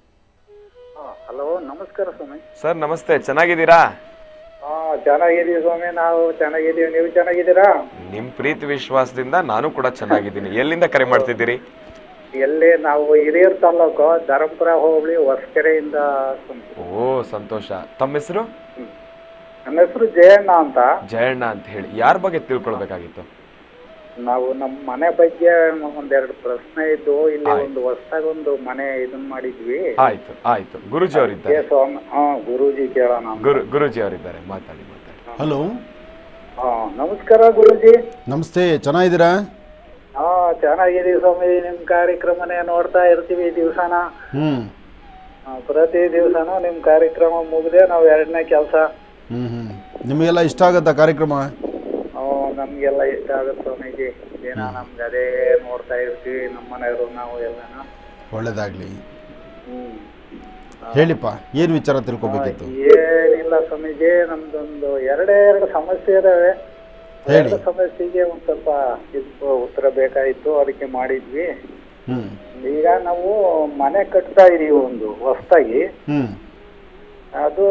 ಹಲೋ ನಮಸ್ಕಾರ ಸ್ವಾಮಿ ಸರ್ ನಮಸ್ತೆ ಚೆನ್ನಾಗಿದ್ದೀರಾ ಹಾ ಚೆನ್ನಾಗಿದ್ದೀವಿ ಸ್ವಾಮಿ ನಾವು ಚೆನ್ನಾಗಿದ್ದೀವಿ ನೀವು ಚೆನ್ನಾಗಿದ್ದೀರಾ ನಿಮ್ ಪ್ರೀತಿ ವಿಶ್ವಾಸದಿಂದ ನಾನು ಕೂಡ ಚೆನ್ನಾಗಿದ್ದೀನಿ ಎಲ್ಲಿಂದ ಕರೆ ಮಾಡ್ತಿದ್ದೀರಿ ಎಲ್ಲಿ ನಾವು ಹಿರಿಯೂರು ತಾಲೂಕು ಧರ್ಮಪುರ ಹೋಬಳಿ ಹೊಸಕೆರೆಯಿಂದ ಸ್ವಾಮಿ. ಓ ಸಂತೋಷ ತಮ್ಮ ಹೆಸರು ಹ್ಮ್. ನನ್ನ ಹೆಸರು ಜಯಣ್ಣ ಅಂತ ಜಯಣ್ಣ ಅಂತ ಹೇಳಿ ಯಾರ ಬಗ್ಗೆ ತಿಳ್ಕೊಳ್ಬೇಕಾಗಿತ್ತು ನಾವು ನಮ್ಮ ಮನೆ ಬಗ್ಗೆ ಒಂದೆರಡು ಪ್ರಶ್ನೆ ಇದ್ದು ಇಲ್ಲಿ ಒಂದು ಹೊಸದಾಗಿ ಒಂದು ಮನೆ ಇದನ್ ಮಾಡಿದ್ವಿ ಆಯ್ತು ಆಯ್ತು ಗುರುಜಿ ಅವರಿದ್ದಾರೆ ಏ ಸ್ವಾಮಿ ಹಾ ಗುರೂಜಿ ಕೇಳೋಣ ಅಂತ. ಗುರು ಗುರುಜಿ ಅವರಿದ್ದಾರೆ ಮಾತಾಡಿ ಮಾತಾಡಿ ಹಲೋ ಹಾ ನಮಸ್ಕಾರ ಗುರೂಜಿ ನಮಸ್ತೆ ಚೆನ್ನಾಗಿದ್ದೀರಾ ಹಾ ಚೆನ್ನಾಗಿದ್ದೀವಿ ಸ್ವಾಮಿ ನಿಮ್ ಕಾರ್ಯಕ್ರಮನೇ ನೋಡ್ತಾ ಇರ್ತೀವಿ ದಿವ್ಸನ ಹ್ಞೂ ಆ, ಪ್ರತಿ ದಿವಸನೂ ನಿಮ್ಮ ಕಾರ್ಯಕ್ರಮ ಮುಗ್ದೆ ನಾವು ಎರಡನೇ ಕೆಲಸ ಹ್ಞೂ ಹ್ಞೂ ನಿಮಗೆಲ್ಲ ಇಷ್ಟ ಆಗುತ್ತಾ ಕಾರ್ಯಕ್ರಮ ನಮಗೆಲ್ಲ ಇಷ್ಟ ಆಗುತ್ತೆ ಸ್ವಾಮೀಜಿ ದಿನ ನಮ್ಗೆ ಅದೇ ನೋಡ್ತಾ ಇರ್ತೀವಿ ನಮ್ಮ ಮನೆಯವರು ನಾವು ಎಲ್ಲನ ಒಳ್ಳೆಯದಾಗಲಿ ಹ್ಮ್ ಹೇಳಿಪ್ಪ ಏನು ವಿಚಾರ ತಿಳ್ಕೊಬೇಕಿತ್ತು ಏನಿಲ್ಲ ಸ್ವಾಮೀಜಿ ನಮ್ದೊಂದು ಎರಡೇ ಎರಡು ಸಮಸ್ಯೆ ಇದಾವೆ ಹೇಳಿ. ಎರಡು ಸಮಸ್ಯೆಗೆ ಒಂದ್ ಸ್ವಲ್ಪ ಇದು ಉತ್ತರ ಬೇಕಾಗಿತ್ತು ಅದಕ್ಕೆ ಮಾಡಿದ್ವಿ ಹ್ಞೂ ಈಗ ನಾವು ಮನೆ ಕಟ್ತಾ ಇದೀವಿ ಒಂದು ಹೊಸ್ದಾಗಿ ಹ್ಞೂ ಅದು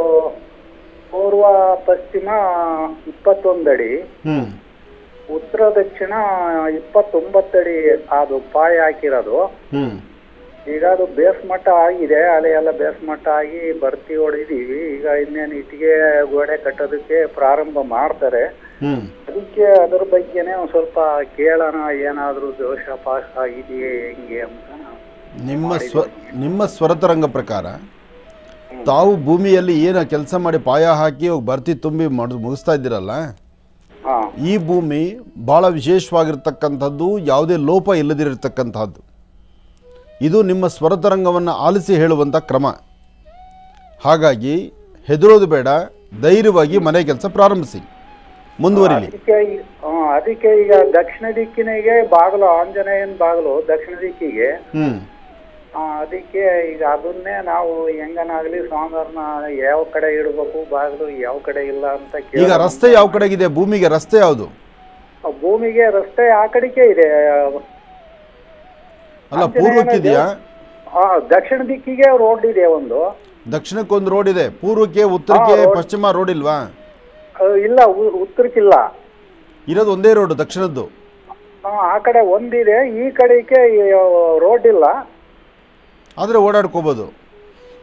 ಪೂರ್ವ ಪಶ್ಚಿಮ ಇಪ್ಪತ್ತೊಂದಡಿ ಹ್ಞೂ ಉತ್ತರ ದಕ್ಷಿಣ ಇಪ್ಪತ್ತೊಂಬತ್ತಡಿ ಅದು ಪಾಯ ಹಾಕಿರೋದು ಹ್ಞೂ ಈಗ ಅದು ಬೇಸ್ ಮಟ್ಟ ಆಗಿದೆ ಅಲೆ ಎಲ್ಲ ಬೇಸ್ ಮಟ್ಟ ಆಗಿ ಬರ್ತಿ ಹೊಡೆದಿದ್ದೀವಿ ಈಗ ಇನ್ನೇನು ಇಟ್ಟಿಗೆ ಗೋಡೆ ಕಟ್ಟೋದಕ್ಕೆ ಪ್ರಾರಂಭ ಮಾಡ್ತಾರೆ ಹ್ಞೂ ಅದಕ್ಕೆ ಅದ್ರ ಬಗ್ಗೆನೇ ಒಂದು ಸ್ವಲ್ಪ ಕೇಳೋಣ ಏನಾದರೂ ದೋಷ ಪಾಸ್ ಆಗಿದೆಯೇ ಹೆಂಗೆ ಅಂತ ನಿಮ್ಮ ಸ್ವ ನಿಮ್ಮ ಸ್ವರತರಂಗ ಪ್ರಕಾರ ತಾವು ಭೂಮಿಯಲ್ಲಿ ಏನು ಕೆಲಸ ಮಾಡಿ ಪಾಯ ಹಾಕಿ ಹೋಗಿ ಬರ್ತಿ ತುಂಬಿ ಮಾಡಿ ಮುಗಿಸ್ತಾ ಇದ್ದೀರಲ್ಲ ಹಾ ಈ ಭೂಮಿ ಭಾಳ ವಿಶೇಷವಾಗಿರ್ತಕ್ಕಂಥದ್ದು ಯಾವುದೇ ಲೋಪ ಇಲ್ಲದಿರತಕ್ಕಂಥದ್ದು ಇದು ನಿಮ್ಮ ಸ್ವರತರಂಗವನ್ನು ಆಲಿಸಿ ಹೇಳುವಂಥ ಕ್ರಮ ಹಾಗಾಗಿ ಹೆದರೋದು ಬೇಡ ಧೈರ್ಯವಾಗಿ ಮನೆ ಕೆಲಸ ಪ್ರಾರಂಭಿಸಿ ಮುಂದುವರಿಲಿ ಅದಕ್ಕೆ ಈ- ಹಾ, ಅದಕ್ಕೆ ಈಗ ದಕ್ಷಿಣ ದಿಕ್ಕಿನಿಗೆ ಬಾಗಿಲು ಆಂಜನೇಯನ ಬಾಗಿಲು ದಕ್ಷಿಣ ದಿಕ್ಕಿಗೆ ಹ್ಞೂ ಆ, ಅದಕ್ಕೆ ಈಗ ಅದನ್ನೇ ನಾವು ಹೆಂಗನಾಗ್ಲಿ ಸ್ವಾಮಿಯವ್ರನ್ನ ಯಾವ ಕಡೆ ಇಡಬೇಕು ಬಾಗಿಲು ಯಾವ ಕಡೆ ಇಲ್ಲ ಅಂತ ಈಗ ಕೇಳಿ ರಸ್ತೆ ಯಾವ ಕಡೆಗಿದೆ ಭೂಮಿಗೆ ರಸ್ತೆ ಯಾವುದು ಭೂಮಿಗೆ ರಸ್ತೆ ಆ ಕಡೆಗೆ ಇದೆ ಅಲ್ಲ ಪೂರ್ವಕ್ಕಿದೆಯಾ ಆ, ದಕ್ಷಿಣ ದಿಕ್ಕಿಗೆ ರೋಡ್ ಇದೆ ಒಂದು ದಕ್ಷಿಣಕ್ಕೊಂದು ರೋಡ್ ಇದೆ ಪೂರ್ವಕ್ಕೆ ಉತ್ತರಕ್ಕೆ ಹಾ, road. ಪಶ್ಚಿಮ ರೋಡ್ ಇಲ್ವಾ ಆ, ಇಲ್ಲ ಉ- ಉತ್ತರಕ್ಕಿಲ್ಲ ಇರೋದು ಒಂದೇ ರೋಡ್ ದಕ್ಷಿಣದ್ದು ಆ, ಆ ಕಡೆ ಒಂದಿದೆ ಈ ಕಡೆಗೆ ರೋಡ್ ಇಲ್ಲ ಆದರೆ ಓಡಾಡ್ಕೋಬೋದು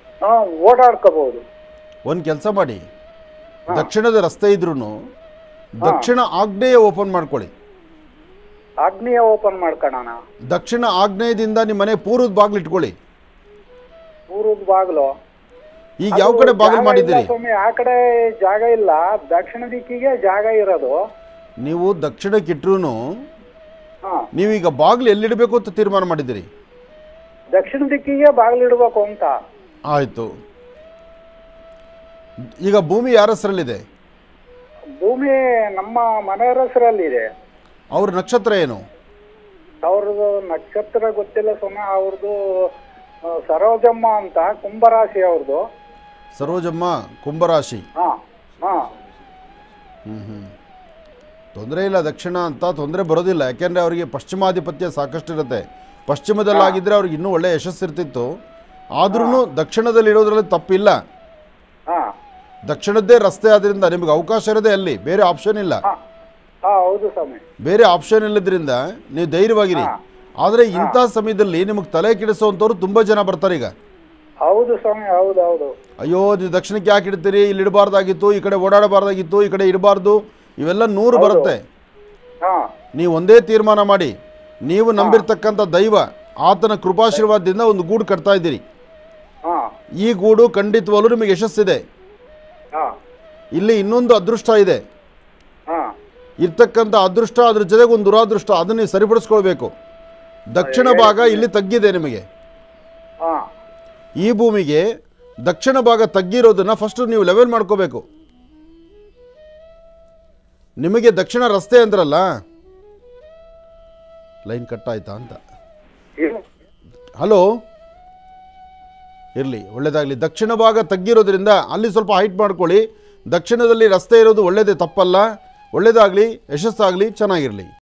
ಆ, ಓಡಾಡ್ಕೋಬಹುದು ಒಂದು ಕೆಲಸ ಮಾಡಿ ದಕ್ಷಿಣದ ರಸ್ತೆ ಇದ್ರೂ ದಕ್ಷಿಣ ಆಗ್ನೇಯ ಓಪನ್ ಮಾಡ್ಕೊಳ್ಳಿ ಆಗ್ನೇಯ ಓಪನ್ ಮಾಡ್ಕೊಳ್ಳೋಣ ದಕ್ಷಿಣ ಆಗ್ನೇಯದಿಂದ ನಿಮ್ಮ ಮನೆ ಪೂರ್ವದ ಬಾಗಿಲು ಇಟ್ಕೊಳ್ಳಿ ಪೂರ್ವದ ಬಾಗಿಲು ಈಗ ಯಾವ ಕಡೆ ಬಾಗಿಲು ಮಾಡಿದ್ದೀರಿ ಸ್ವಾಮಿ ಆ ಕಡೆ ಜಾಗ ಇಲ್ಲ ದಕ್ಷಿಣ ದಿಕ್ಕಿಗೆ ಜಾಗ ಇರೋದು ನೀವು ದಕ್ಷಿಣಕ್ಕೆ ಇಟ್ರೂ ಹಾ ನೀವೀಗ ಬಾಗಿಲು ಎಲ್ಲಿಡಬೇಕು ಅಂತ ತೀರ್ಮಾನ ಮಾಡಿದ್ದೀರಿ ದಕ್ಷಿಣ ದಿಕ್ಕಿಗೆ ಬಾಗಿಲು ಇಡಬೇಕು ಅಂತ ಆಯಿತು ಈಗ ಭೂಮಿ ಯಾರ ಹೆಸರಲ್ಲಿದೆ ಭೂಮಿ ನಮ್ಮ ಮನೆಯವರ ಹೆಸರಲ್ಲಿದೆ ಅವ್ರ ನಕ್ಷತ್ರ ಏನು ಅವ್ರದ್ದು ನಕ್ಷತ್ರ ಗೊತ್ತಿಲ್ಲ ಸ್ವಾಮಿ ಅವ್ರದ್ದು ಆ, ಸರೋಜಮ್ಮ ಅಂತ ಕುಂಭರಾಶಿ ಅವ್ರದ್ದು ಸರೋಜಮ್ಮ ಕುಂಭರಾಶಿ ಹಾ ಹಾ ಹ್ಞೂ ಹ್ಞೂ ತೊಂದರೆ ಇಲ್ಲ ದಕ್ಷಿಣ ಅಂತ ತೊಂದರೆ ಬರೋದಿಲ್ಲ ಯಾಕೆಂದರೆ ಅವರಿಗೆ ಪಶ್ಚಿಮಾಧಿಪತ್ಯ ಸಾಕಷ್ಟು ಇರುತ್ತೆ ಪಶ್ಚಿಮದಲ್ಲಾಗಿದ್ದರೆ ಅವ್ರಿಗೆ ಇನ್ನೂ ಒಳ್ಳೆಯ ಯಶಸ್ಸಿರ್ತಿತ್ತು ಆದ್ರೂ ದಕ್ಷಿಣದಲ್ಲಿ ಇಡೋದ್ರಲ್ಲಿ ತಪ್ಪಿಲ್ಲ ಹಾ ದಕ್ಷಿಣದ್ದೇ ರಸ್ತೆ ಆದ್ದರಿಂದ ನಿಮಗೆ ಅವಕಾಶ ಇರೋದೇ ಅಲ್ಲಿ ಬೇರೆ ಆಪ್ಷನ್ ಇಲ್ಲ ಹಾ ಹಾ ಹೌದು ಸ್ವಾಮಿ ಬೇರೆ ಆಪ್ಷನ್ ಇಲ್ಲದ್ರಿಂದ ನೀವು ಧೈರ್ಯವಾಗಿರಿ ಆದರೆ ಇಂಥ ಸಮಯದಲ್ಲಿ ನಿಮಗೆ ತಲೆ ಕೆಡಿಸುವಂಥವ್ರು ತುಂಬ ಜನ ಬರ್ತಾರೆ ಈಗ ಹೌದು ಸ್ವಾಮಿ ಹೌದು ಹೌದು ಅಯ್ಯೋ ನೀವು ದಕ್ಷಿಣಕ್ಕೆ ಯಾಕೆ ಇಡ್ತೀರಿ ಇಲ್ಲಿ ಇಡಬಾರ್ದಾಗಿತ್ತು ಈ ಕಡೆ ಓಡಾಡಬಾರ್ದಾಗಿತ್ತು ಈ ಕಡೆ ಇಡಬಾರ್ದು ಇವೆಲ್ಲ ನೂರು ಬರುತ್ತೆ ಹಾ ನೀವು ಒಂದೇ ತೀರ್ಮಾನ ಮಾಡಿ ನೀವು ನಂಬಿರ್ತಕ್ಕಂಥ ದೈವ ಆತನ ಕೃಪಾಶೀರ್ವಾದದಿಂದ ಒಂದು ಗೂಡು ಕಟ್ತಾ ಇದ್ದೀರಿ ಹಾ ಈ ಗೂಡು ಖಂಡಿತವಾಗ್ಲೂ ನಿಮಗೆ ಯಶಸ್ಸಿದೆ ಹಾ ಇಲ್ಲಿ ಇನ್ನೊಂದು ಅದೃಷ್ಟ ಇದೆ ಹಾ ಇರ್ತಕ್ಕಂಥ ಅದೃಷ್ಟ ಅದ್ರ ಜೊತೆಗೆ ಒಂದು ದುರಾದೃಷ್ಟ ಅದನ್ನು ನೀವು ಸರಿಪಡಿಸ್ಕೊಳ್ಬೇಕು ದಕ್ಷಿಣ ಭಾಗ ಇಲ್ಲಿ ತಗ್ಗಿದೆ ನಿಮಗೆ ಹಾ ಈ ಭೂಮಿಗೆ ದಕ್ಷಿಣ ಭಾಗ ತಗ್ಗಿರೋದನ್ನ ಫಸ್ಟ್ ನೀವು ಲೆವೆಲ್ ಮಾಡ್ಕೋಬೇಕು ನಿಮಗೆ ದಕ್ಷಿಣ ರಸ್ತೆ ಅಂದ್ರಲ್ಲ ಲೈನ್ ಕಟ್ ಆಯ್ತಾ ಅಂತ ಇದು ಹಲೋ ಇರಲಿ ಒಳ್ಳೇದಾಗಲಿ ದಕ್ಷಿಣ ಭಾಗ ತಗ್ಗಿರೋದ್ರಿಂದ ಅಲ್ಲಿ ಸ್ವಲ್ಪ ಹೈಟ್ ಮಾಡ್ಕೊಳ್ಳಿ ದಕ್ಷಿಣದಲ್ಲಿ ರಸ್ತೆ ಇರೋದು ಒಳ್ಳೇದೇ ತಪ್ಪಲ್ಲ ಒಳ್ಳೇದಾಗಲಿ ಯಶಸ್ಸಾಗಲಿ ಚೆನ್ನಾಗಿರಲಿ